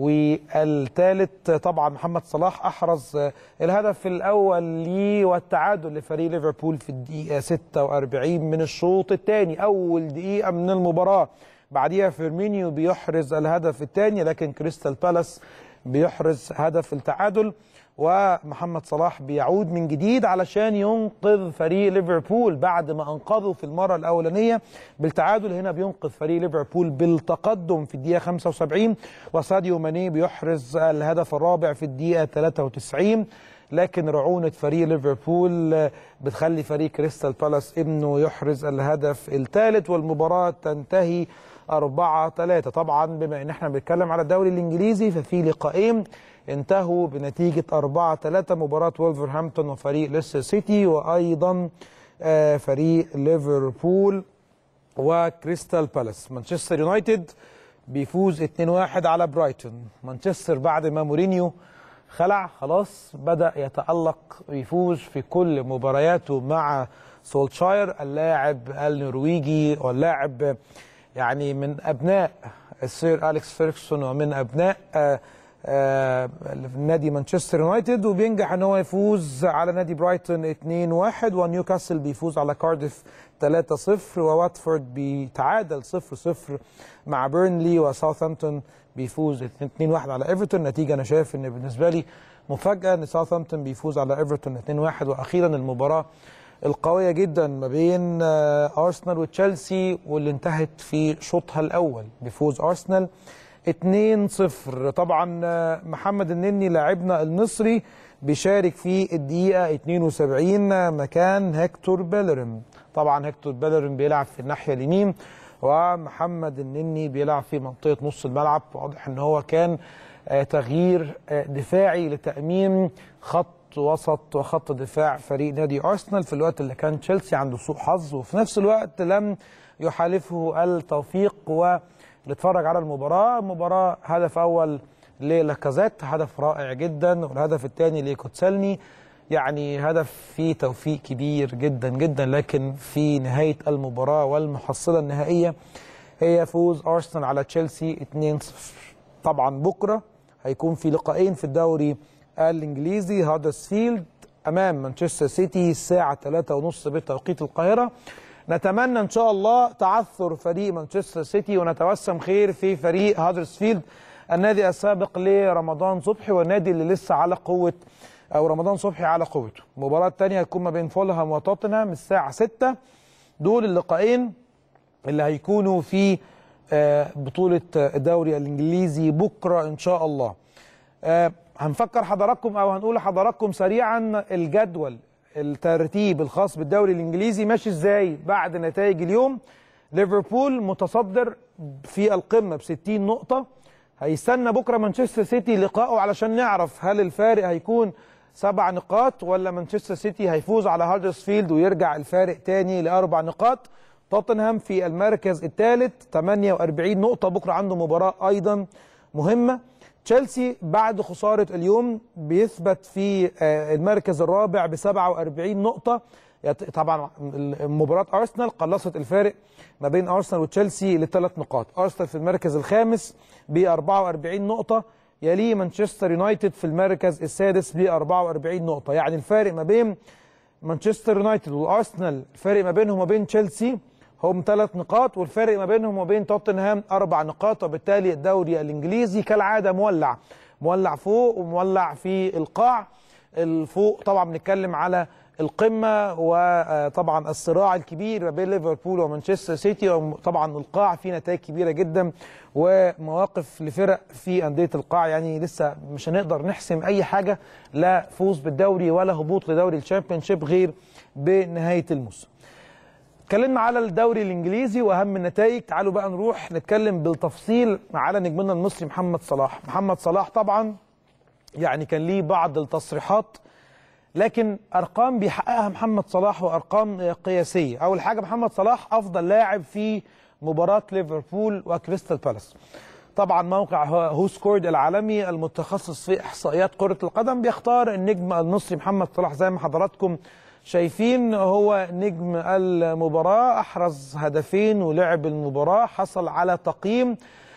Speaker 1: والثالث طبعا محمد صلاح احرز الهدف الاول ليه والتعادل لفريق ليفربول في الدقيقه 46 من الشوط الثاني اول دقيقه من المباراه بعديها فيرمينيو بيحرز الهدف الثاني لكن كريستال بالاس بيحرز هدف التعادل ومحمد صلاح بيعود من جديد علشان ينقذ فريق ليفربول بعد ما انقذه في المره الاولانيه بالتعادل هنا بينقذ فريق ليفربول بالتقدم في الدقيقه 75 وساديو ماني بيحرز الهدف الرابع في الدقيقه 93 لكن رعونة فريق ليفربول بتخلي فريق كريستال بالاس انه يحرز الهدف الثالث والمباراة تنتهي 4 3 طبعا بما ان احنا بنتكلم على الدوري الانجليزي ففي لقاءين انتهوا بنتيجة 4 3 مباراة وولفرهامبتون وفريق ليستر سيتي وايضا آه، فريق ليفربول وكريستال بالاس مانشستر يونايتد بيفوز 2-1 على برايتون مانشستر بعد ما مورينيو خلع خلاص بدأ يتألق يفوز في كل مبارياته مع سولشاير اللاعب النرويجي واللاعب يعني من أبناء السير أليكس فيركسون ومن أبناء آه آه نادي مانشستر يونايتد وبينجح ان هو يفوز على نادي برايتون 2-1 ونيوكاسل بيفوز على كارديف 3-0 وواتفورد بيتعادل 0-0 مع بيرنلي وساوثهامبتون بيفوز 2-1 على ايفرتون نتيجه انا شايف ان بالنسبه لي مفاجاه ان ساوثهامبتون بيفوز على ايفرتون 2-1 واخيرا المباراه القويه جدا ما بين آه، ارسنال وتشيلسي واللي انتهت في شوطها الاول بفوز ارسنال 2-0 طبعا آه، محمد النني لاعبنا المصري بيشارك في الدقيقة 72 مكان هيكتور بيلرم طبعا هيكتور بيلرم بيلعب في الناحية اليمين ومحمد النني بيلعب في منطقة نص الملعب واضح ان هو كان آه، تغيير آه، دفاعي لتأمين خط وسط وخط دفاع فريق نادي أرسنال في الوقت اللي كان تشيلسي عنده سوء حظ وفي نفس الوقت لم يحالفه التوفيق ونتفرج على المباراة مباراة هدف أول للاكازيت هدف رائع جدا والهدف الثاني لكوتسلني يعني هدف فيه توفيق كبير جدا جدا لكن في نهاية المباراة والمحصلة النهائية هي فوز أرسنال على تشيلسي 2-0 طبعا بكرة هيكون في لقاءين في الدوري الإنجليزي هادرسفيلد أمام مانشستر سيتي الساعة 3:30 بتوقيت القاهرة نتمنى إن شاء الله تعثر فريق مانشستر سيتي ونتوسم خير في فريق هادرسفيلد النادي السابق لرمضان صبحي والنادي اللي لسه على قوة أو رمضان صبحي على قوته المباراة الثانية هتكون ما بين فولهام وتوتنهام الساعة 6 دول اللقاءين اللي هيكونوا في آه، بطولة الدوري الإنجليزي بكرة إن شاء الله آه، هنفكر حضراتكم أو هنقول لحضراتكم سريعا الجدول الترتيب الخاص بالدوري الإنجليزي ماشي إزاي بعد نتائج اليوم ليفربول متصدر في القمة ب 60 نقطة هيستنى بكرة مانشستر سيتي لقائه علشان نعرف هل الفارق هيكون سبع نقاط ولا مانشستر سيتي هيفوز على هاردرسفيلد ويرجع الفارق تاني لأربع نقاط توتنهام في المركز الثالث 48 نقطة بكرة عنده مباراة أيضا مهمة تشيلسي بعد خسارة اليوم بيثبت في آه، المركز الرابع ب 47 نقطة يت- طبعا مباراة أرسنال قلصت الفارق ما بين أرسنال وتشيلسي لثلاث نقاط أرسنال في المركز الخامس ب 44 نقطة يليه مانشستر يونايتد في المركز السادس ب 44 نقطة يعني الفارق ما بين مانشستر يونايتد وارسنال الفارق ما بينهم وبين تشيلسي هم ثلاث نقاط والفارق ما بينهم وبين توتنهام اربع نقاط وبالتالي الدوري الانجليزي كالعاده مولع مولع فوق ومولع في القاع الفوق طبعا بنتكلم على القمه وطبعا الصراع الكبير ما بين ليفربول ومانشستر سيتي وطبعا القاع فيه نتائج كبيره جدا ومواقف لفرق في انديه القاع يعني لسه مش هنقدر نحسم اي حاجه لا فوز بالدوري ولا هبوط لدوري الشامبيونشيب غير بنهايه الموسم. اتكلمنا على الدوري الانجليزي واهم النتائج تعالوا بقى نروح نتكلم بالتفصيل على نجمنا المصري محمد صلاح محمد صلاح طبعا يعني كان ليه بعض التصريحات لكن ارقام بيحققها محمد صلاح وارقام قياسيه اول حاجه محمد صلاح افضل لاعب في مباراه ليفربول وكريستال بالاس طبعا موقع هو سكورد العالمي المتخصص في احصائيات كره القدم بيختار النجم المصري محمد صلاح زي ما حضراتكم شايفين هو نجم المباراه احرز هدفين ولعب المباراه حصل على تقييم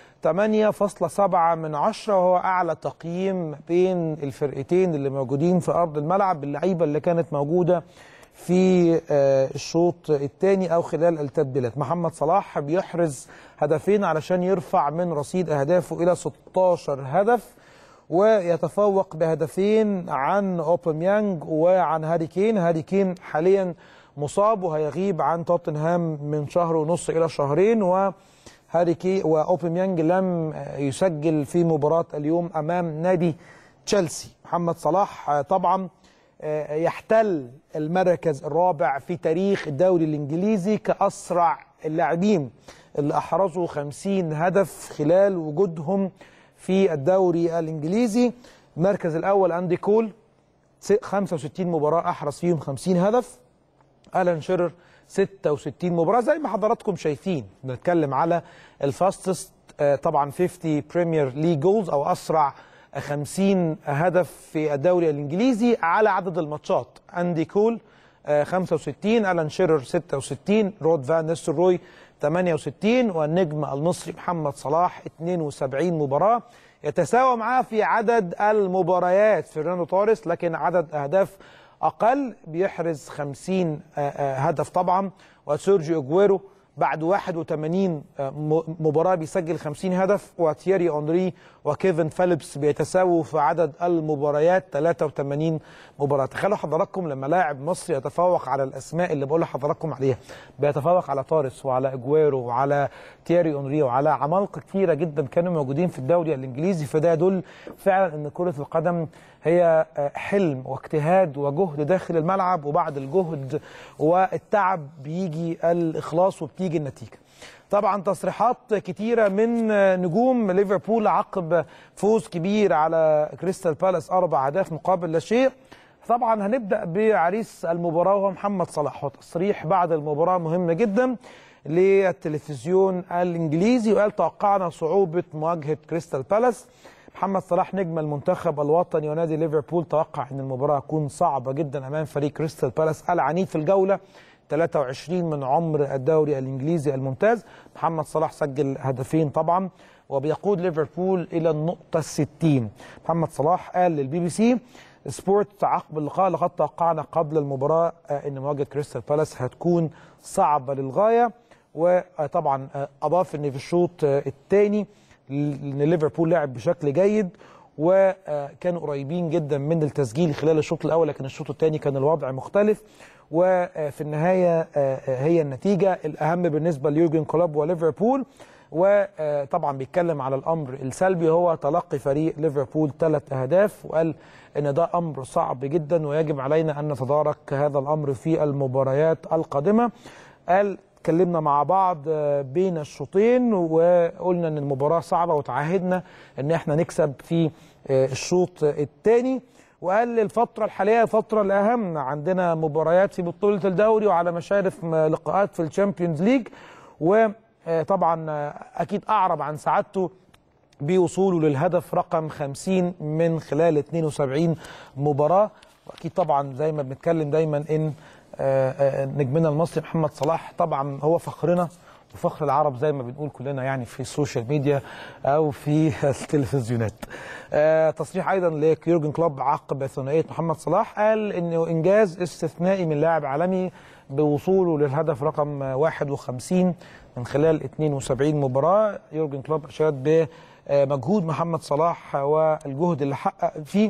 Speaker 1: 8.7 من عشرة وهو أعلى تقييم بين الفرقتين اللي موجودين في أرض الملعب اللعيبة اللي كانت موجودة في آه، الشوط الثاني أو خلال التبديلات محمد صلاح بيحرز هدفين علشان يرفع من رصيد أهدافه إلى 16 هدف ويتفوق بهدفين عن اوباميانج وعن هاري كين هاري كين حاليا مصاب وهيغيب عن توتنهام من شهر ونص الى شهرين وهاري كي واوباميانج لم يسجل في مباراه اليوم امام نادي تشيلسي محمد صلاح آه، طبعا آه، يحتل المركز الرابع في تاريخ الدوري الانجليزي كاسرع اللاعبين اللي احرزوا 50 هدف خلال وجودهم في الدوري الانجليزي المركز الاول اندي كول س- 65 مباراه احرز فيهم 50 هدف الان شيرر 66 مباراه زي ما حضراتكم شايفين بنتكلم على الفاستست طبعا 50 بريمير ليج جولز او اسرع 50 هدف في الدوري الانجليزي على عدد الماتشات اندي كول آه، 65 الان شيرر 66 رود فان نيستلروي 68 والنجم المصري محمد صلاح 72 مباراه يتساوى معاه في عدد المباريات فرناندو توريس لكن عدد اهداف اقل بيحرز 50 آه، آه، هدف طبعا وسيرجيو اجويرو بعد 81 آه، م- مباراه بيسجل 50 هدف وتييري اونري وكيفن فيليبس بيتساووا في عدد المباريات 83 مباراه تخيلوا حضراتكم لما لاعب مصري يتفوق على الاسماء اللي بقول لحضراتكم عليها بيتفوق على توريس وعلى اجويرو وعلى تييري اونري وعلى عمالقه كتيره جدا كانوا موجودين في الدوري الانجليزي فده يدل فعلا ان كره القدم هي آه، حلم واجتهاد وجهد داخل الملعب وبعد الجهد والتعب بيجي الاخلاص وبتيجي النتيجه طبعا تصريحات كتيرة من نجوم ليفربول عقب فوز كبير على كريستال بالاس أربع أهداف مقابل لا شيء طبعا هنبدأ بعريس المباراة وهو محمد صلاح وتصريح بعد المباراة مهم جدا للتلفزيون الإنجليزي وقال توقعنا صعوبة مواجهة كريستال بالاس محمد صلاح نجم المنتخب الوطني ونادي ليفربول توقع ان المباراه هتكون صعبه جدا امام فريق كريستال بالاس العنيد في الجوله 23 من عمر الدوري الانجليزي الممتاز محمد صلاح سجل هدفين طبعا وبيقود ليفربول الى النقطه 60 محمد صلاح قال للبي بي سي سبورت عقب اللقاء لقد توقعنا قبل المباراه آه، ان مواجهه كريستال بالاس هتكون صعبه للغايه وطبعا آه، اضاف ان في الشوط الثاني ان ليفربول لعب بشكل جيد وكانوا قريبين جدا من التسجيل خلال الشوط الاول لكن الشوط الثاني كان الوضع مختلف وفي النهايه هي النتيجه الاهم بالنسبه ليورجن كلوب وليفربول وطبعا بيتكلم على الامر السلبي هو تلقي فريق ليفربول ثلاث اهداف وقال ان ده امر صعب جدا ويجب علينا ان نتدارك هذا الامر في المباريات القادمه قال اتكلمنا مع بعض آه، بين الشوطين وقلنا ان المباراه صعبه وتعهدنا ان احنا نكسب في آه، الشوط الثاني وقال الفتره الحاليه الفتره الاهم عندنا مباريات في بطوله الدوري وعلى مشارف م- لقاءات في الشامبيونز ليج وطبعا اكيد اعرب عن سعادته بوصوله للهدف رقم 50 من خلال 72 مباراه واكيد طبعا زي ما بنتكلم دايما ان آه، آه، نجمنا المصري محمد صلاح طبعا هو فخرنا وفخر العرب زي ما بنقول كلنا يعني في السوشيال ميديا او في التلفزيونات. آه، تصريح ايضا ليورجن كلوب عقب ثنائيه محمد صلاح قال انه انجاز استثنائي من لاعب عالمي بوصوله للهدف رقم 51 من خلال 72 مباراه يورجن كلوب اشاد بمجهود محمد صلاح والجهد اللي حقق فيه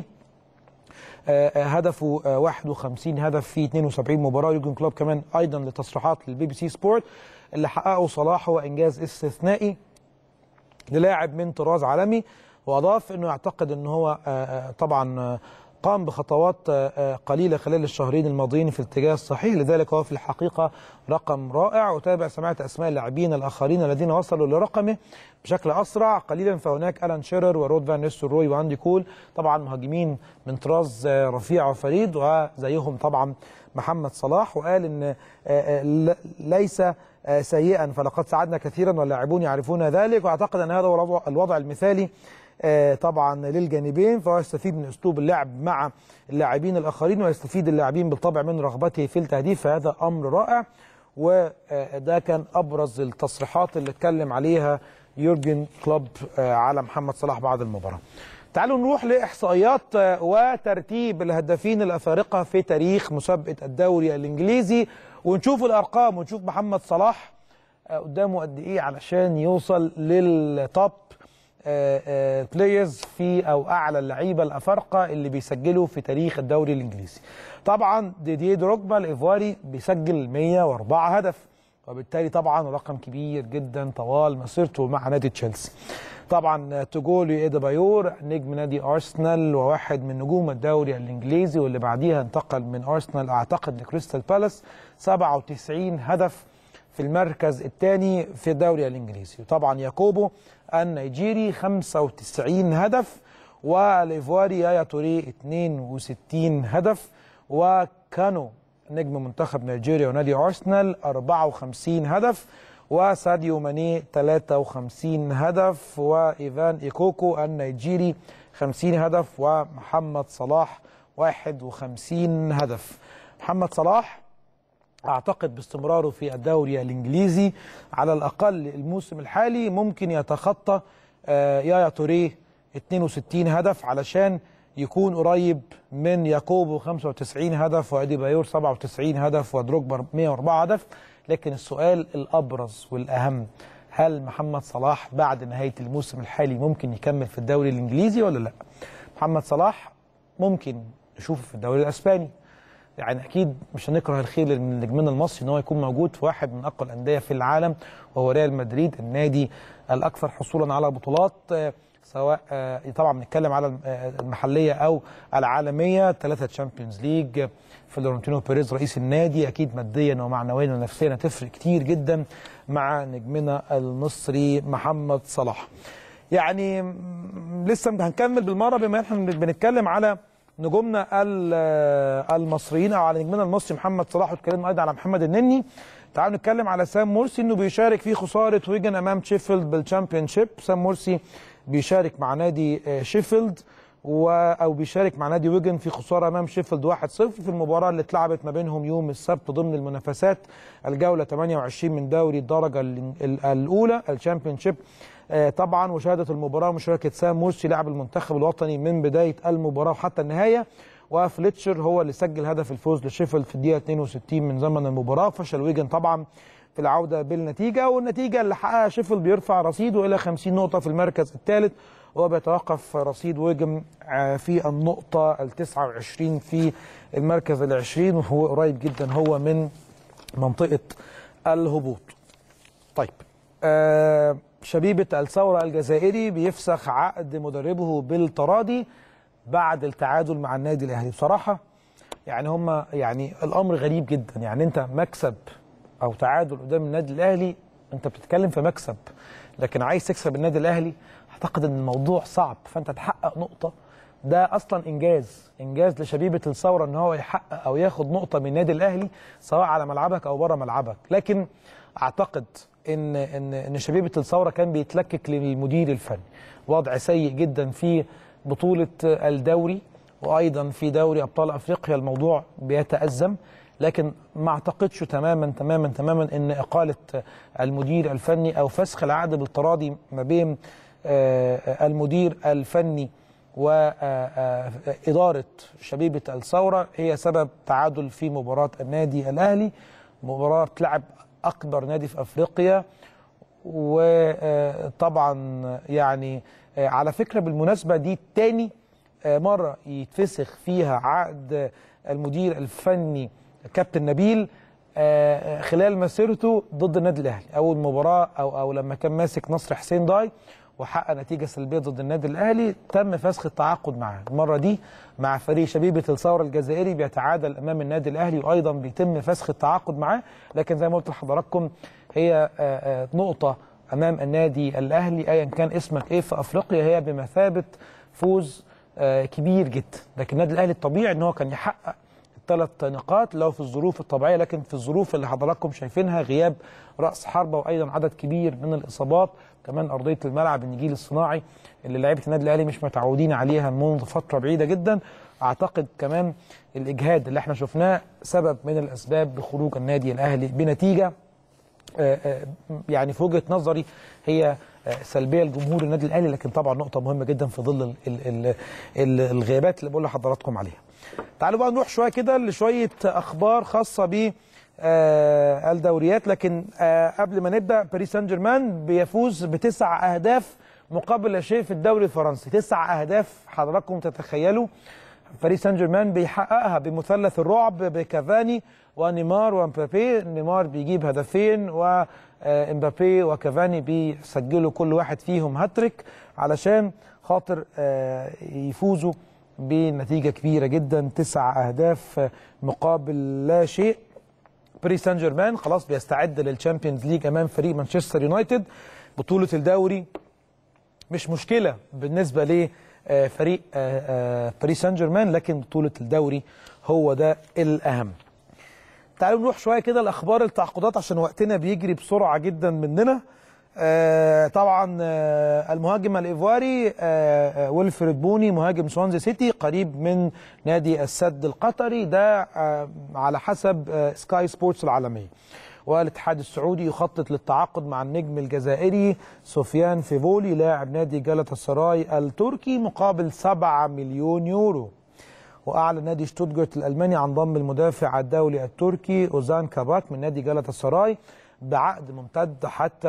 Speaker 1: آه، هدفه آه، 51 هدف في 72 مباراه يورجن كلوب كمان ايضا لتصريحات للبي بي سي سبورت اللي حققه صلاح هو انجاز استثنائي للاعب من طراز عالمي واضاف انه يعتقد ان هو آه، آه، طبعا آه، قام بخطوات آه، آه، قليله خلال الشهرين الماضيين في الاتجاه الصحيح لذلك هو في الحقيقه رقم رائع وتابع سمعت اسماء اللاعبين الاخرين الذين وصلوا لرقمه بشكل اسرع قليلا فهناك الان شيرر ورود فان نيستلروي واندي كول طبعا مهاجمين من طراز آه، رفيع وفريد وزيهم طبعا محمد صلاح وقال ان آه، آه، ل- ليس آه، سيئا فلقد ساعدنا كثيرا واللاعبون يعرفون ذلك واعتقد ان هذا هو الوضع- الوضع المثالي آه، طبعا للجانبين فهو يستفيد من اسلوب اللعب مع اللاعبين الاخرين ويستفيد اللاعبين بالطبع من رغبته في التهديف فهذا امر رائع وده كان ابرز التصريحات اللي اتكلم عليها يورجن كلوب آه، على محمد صلاح بعد المباراه. تعالوا نروح لاحصائيات آه، وترتيب الهدافين الافارقه في تاريخ مسابقه الدوري الانجليزي ونشوف الارقام ونشوف محمد صلاح آه، قدامه قد ايه علشان يوصل للتوب بلايرز في او اعلى اللعيبه الافارقه اللي بيسجلوا في تاريخ الدوري الانجليزي. طبعا ديديه دروجبا الايفواري بيسجل 104 هدف وبالتالي طبعا رقم كبير جدا طوال مسيرته مع نادي تشيلسي. طبعا توجولي ايدا بايور نجم نادي ارسنال وواحد من نجوم الدوري الانجليزي واللي بعديها انتقل من ارسنال اعتقد لكريستال بالاس 97 هدف في المركز الثاني في الدوري الانجليزي وطبعا ياكوبو النيجيري 95 هدف والايفواري يايا توري 62 هدف وكانو نجم منتخب نيجيريا ونادي ارسنال 54 هدف وساديو ماني 53 هدف وايفان ايكوكو النيجيري 50 هدف ومحمد صلاح 51 هدف محمد صلاح اعتقد باستمراره في الدوري الانجليزي على الاقل الموسم الحالي ممكن يتخطى آه، يايا توريه 62 هدف علشان يكون قريب من ياكوبو 95 هدف وادي بايور 97 هدف ودروجبا 104 هدف لكن السؤال الابرز والاهم هل محمد صلاح بعد نهايه الموسم الحالي ممكن يكمل في الدوري الانجليزي ولا لا؟ محمد صلاح ممكن نشوفه في الدوري الاسباني يعني اكيد مش هنكره الخير من نجمنا المصري ان هو يكون موجود في واحد من اقوى الانديه في العالم وهو ريال مدريد النادي الاكثر حصولا على بطولات آه، سواء آه، طبعا بنتكلم على آه، المحليه او العالميه ثلاثه تشامبيونز ليج فلورنتينو بيريز رئيس النادي اكيد ماديا ومعنويا ونفسيا هتفرق كتير جدا مع نجمنا المصري محمد صلاح. يعني م- لسه هنكمل بالمره بما احنا بنتكلم على نجومنا ال- المصريين او على نجمنا المصري محمد صلاح واتكلمنا ايضا على محمد النني تعالوا نتكلم على سام مرسي انه بيشارك في خساره ويجن امام شيفيلد بالشامبيونشيب سام مرسي بيشارك مع نادي آه، شيفيلد و او بيشارك مع نادي ويجن في خساره امام شيفيلد 1-0 في المباراه اللي اتلعبت ما بينهم يوم السبت ضمن المنافسات الجوله 28 من دوري الدرجه ال- ال- الاولى الشامبيونشيب آه، طبعا وشهدت المباراه مشاركه سام مرسي لاعب المنتخب الوطني من بدايه المباراه وحتى النهايه وفليتشر هو اللي سجل هدف الفوز لشيفيلد في الدقيقه 62 من زمن المباراه فشل ويجن طبعا في العوده بالنتيجه والنتيجه اللي حققها شيفيلد بيرفع رصيده الى 50 نقطه في المركز الثالث وبيتوقف رصيد ويجن آه، في النقطه ال 29 في المركز ال 20 وهو قريب جدا هو من منطقه الهبوط. طيب آه شبيبة الثورة الجزائري بيفسخ عقد مدربه بالتراضي بعد التعادل مع النادي الأهلي بصراحة يعني هم يعني الأمر غريب جدا يعني أنت مكسب أو تعادل قدام النادي الأهلي أنت بتتكلم في مكسب لكن عايز تكسب النادي الأهلي أعتقد أن الموضوع صعب فأنت تحقق نقطة ده اصلا انجاز انجاز لشبيبه الثوره ان هو يحقق او ياخد نقطه من النادي الاهلي سواء على ملعبك او بره ملعبك لكن اعتقد ان ان ان شبيبه الثوره كان بيتلكك للمدير الفني وضع سيء جدا في بطوله الدوري وايضا في دوري ابطال افريقيا الموضوع بيتازم لكن ما اعتقدش تماما تماما تماما ان اقاله المدير الفني او فسخ العقد بالتراضي ما بين آه، المدير الفني وإدارة شبيبة الثورة هي سبب تعادل في مباراة النادي الأهلي مباراة تلعب أكبر نادي في أفريقيا وطبعا يعني آه، على فكرة بالمناسبة دي تاني آه، مرة يتفسخ فيها عقد المدير الفني كابتن نبيل آه، خلال مسيرته ضد النادي الاهلي اول مباراه او او لما كان ماسك نصر حسين داي وحقق نتيجه سلبيه ضد النادي الاهلي تم فسخ التعاقد معاه المره دي مع فريق شبيبه الثوره الجزائري بيتعادل امام النادي الاهلي وايضا بيتم فسخ التعاقد معاه لكن زي ما قلت لحضراتكم هي آه، آه، نقطه امام النادي الاهلي ايا كان اسمك ايه في افريقيا هي بمثابه فوز آه، كبير جدا لكن النادي الاهلي الطبيعي ان هو كان يحقق ثلاث نقاط لو في الظروف الطبيعيه لكن في الظروف اللي حضراتكم شايفينها غياب راس حربه وايضا عدد كبير من الاصابات كمان ارضيه الملعب النجيل الصناعي اللي لعيبه النادي الاهلي مش متعودين عليها منذ فتره بعيده جدا اعتقد كمان الاجهاد اللي احنا شفناه سبب من الاسباب لخروج النادي الاهلي بنتيجه آه، آه، يعني في وجهه نظري هي آه، سلبيه لجمهور النادي الاهلي لكن طبعا نقطه مهمه جدا في ظل ال- ال- ال- ال- الغيابات اللي بقول لحضراتكم عليها. تعالوا بقى نروح شويه كده لشويه اخبار خاصه ب آه، الدوريات لكن آه، قبل ما نبدا باريس سان جيرمان بيفوز بتسع اهداف مقابل لا شيء في الدوري الفرنسي تسع اهداف حضراتكم تتخيلوا باريس سان جيرمان بيحققها بمثلث الرعب بكافاني ونيمار ومبابي نيمار بيجيب هدفين وامبابي وكافاني بيسجلوا كل واحد فيهم هاتريك علشان خاطر آه، يفوزوا بنتيجه كبيره جدا تسع اهداف مقابل لا شيء باريس سان جيرمان خلاص بيستعد للشامبيونز ليج امام فريق مانشستر يونايتد بطوله الدوري مش مشكله بالنسبه لفريق باريس سان جيرمان لكن بطوله الدوري هو ده الاهم تعالوا نروح شويه كده لاخبار التعاقدات عشان وقتنا بيجري بسرعه جدا مننا آه طبعا آه المهاجم الايفواري آه آه ويلفريد بوني مهاجم سوانزي سيتي قريب من نادي السد القطري ده آه على حسب آه سكاي سبورتس العالميه والاتحاد السعودي يخطط للتعاقد مع النجم الجزائري سفيان فيفولي لاعب نادي جلطة السراي التركي مقابل 7 مليون يورو واعلن نادي شتوتجارت الالماني عن ضم المدافع الدولي التركي اوزان كاباك من نادي جلطة السراي بعقد ممتد حتى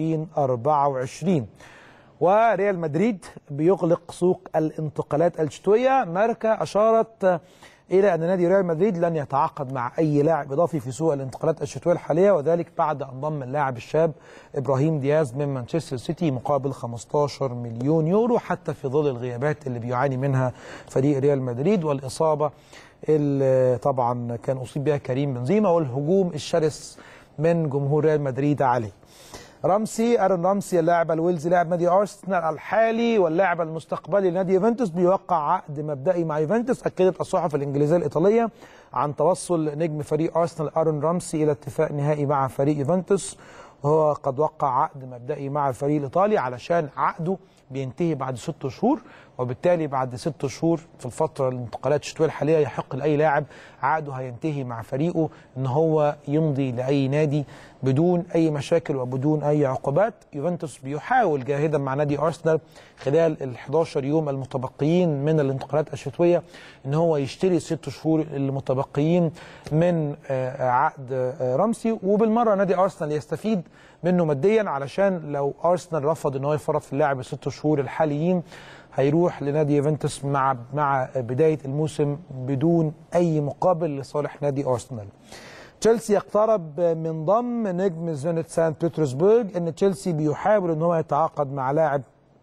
Speaker 1: 2024 وريال مدريد بيغلق سوق الانتقالات الشتويه ماركا اشارت الى ان نادي ريال مدريد لن يتعاقد مع اي لاعب اضافي في سوق الانتقالات الشتويه الحاليه وذلك بعد ان ضم اللاعب الشاب ابراهيم دياز من مانشستر سيتي مقابل 15 مليون يورو حتى في ظل الغيابات اللي بيعاني منها فريق ريال مدريد والاصابه اللي طبعا كان اصيب بها كريم بنزيما والهجوم الشرس من جمهور ريال مدريد عليه رامسي ارون رامسي اللاعب الويلزي لاعب نادي ارسنال الحالي واللاعب المستقبلي لنادي يوفنتوس بيوقع عقد مبدئي مع يوفنتوس اكدت الصحف الانجليزيه الايطاليه عن توصل نجم فريق ارسنال ارون رامسي الى اتفاق نهائي مع فريق يوفنتوس وهو قد وقع عقد مبدئي مع الفريق الايطالي علشان عقده بينتهي بعد ست شهور وبالتالي بعد ست شهور في الفتره الانتقالات الشتويه الحاليه يحق لاي لاعب عقده هينتهي مع فريقه ان هو يمضي لاي نادي بدون اي مشاكل وبدون اي عقوبات يوفنتوس بيحاول جاهدا مع نادي ارسنال خلال ال 11 يوم المتبقيين من الانتقالات الشتويه ان هو يشتري الست شهور المتبقيين من آه، عقد آه، رمسي وبالمره نادي ارسنال يستفيد منه ماديا علشان لو ارسنال رفض ان هو يفرط في اللاعب الست شهور الحاليين هيروح لنادي يوفنتوس مع مع بدايه الموسم بدون اي مقابل لصالح نادي ارسنال. تشيلسي يقترب من ضم نجم زينت سان بطرسبرغ ان تشيلسي بيحاول ان هو يتعاقد مع لاعب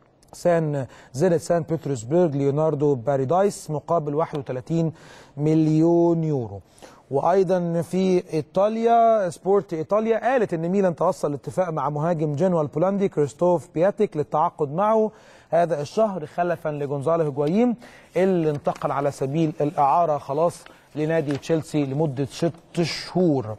Speaker 1: سان زينت سان بطرسبرغ ليوناردو باريدايس مقابل 31 مليون يورو وايضا في ايطاليا سبورت ايطاليا قالت ان ميلان توصل لاتفاق مع مهاجم جنوا البولندي كريستوف بياتيك للتعاقد معه هذا الشهر خلفا لجونزالو هيجوايين اللي انتقل على سبيل الاعاره خلاص لنادي تشيلسي لمده ست شهور.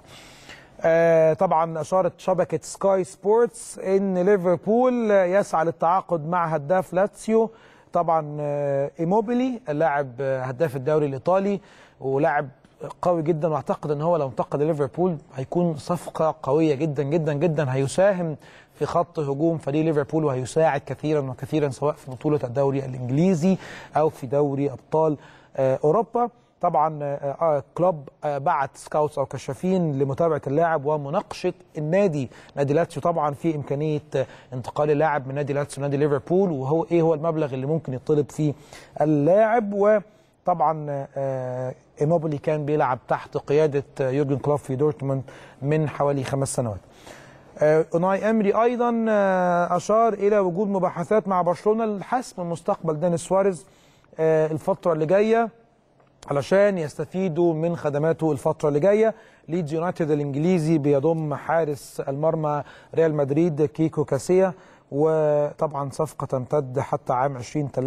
Speaker 1: آه طبعا اشارت شبكه سكاي سبورتس ان ليفربول يسعى للتعاقد مع هداف لاتسيو طبعا آه ايموبيلي اللاعب آه، هداف الدوري الايطالي ولاعب قوي جدا واعتقد ان هو لو انتقل لليفربول هيكون صفقه قويه جدا جدا جدا هيساهم في خط هجوم فريق ليفربول وهيساعد كثيرا وكثيرا سواء في بطوله الدوري الانجليزي او في دوري ابطال آه، اوروبا طبعا آه، آه، كلوب آه، بعت سكاوتس او كشافين لمتابعه اللاعب ومناقشه النادي نادي لاتسيو طبعا في امكانيه آه، انتقال اللاعب من نادي لاتسيو نادي ليفربول وهو ايه هو المبلغ اللي ممكن يطلب فيه اللاعب وطبعا آه، ايموبيلي كان بيلعب تحت قياده آه، يورجن كلوب في دورتموند من حوالي خمس سنوات آه، اوناي امري ايضا آه، اشار الى وجود مباحثات مع برشلونه لحسم مستقبل دينيس سواريز آه، الفتره اللي جايه علشان يستفيدوا من خدماته الفتره اللي جايه ليدز يونايتد الانجليزي بيضم حارس المرمى ريال مدريد كيكو كاسيا وطبعا صفقه تمتد حتى عام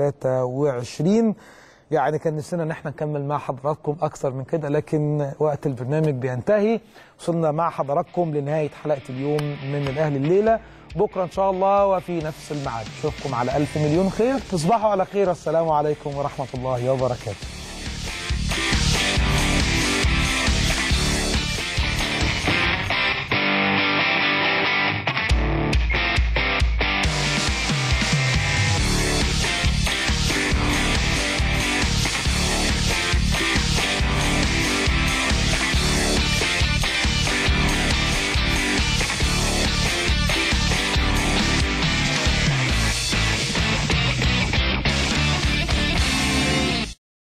Speaker 1: 2023 يعني كان نفسنا ان احنا نكمل مع حضراتكم اكثر من كده لكن وقت البرنامج بينتهي وصلنا مع حضراتكم لنهايه حلقه اليوم من الاهلي الليله بكره ان شاء الله وفي نفس الميعاد اشوفكم على الف مليون خير تصبحوا على خير السلام عليكم ورحمه الله وبركاته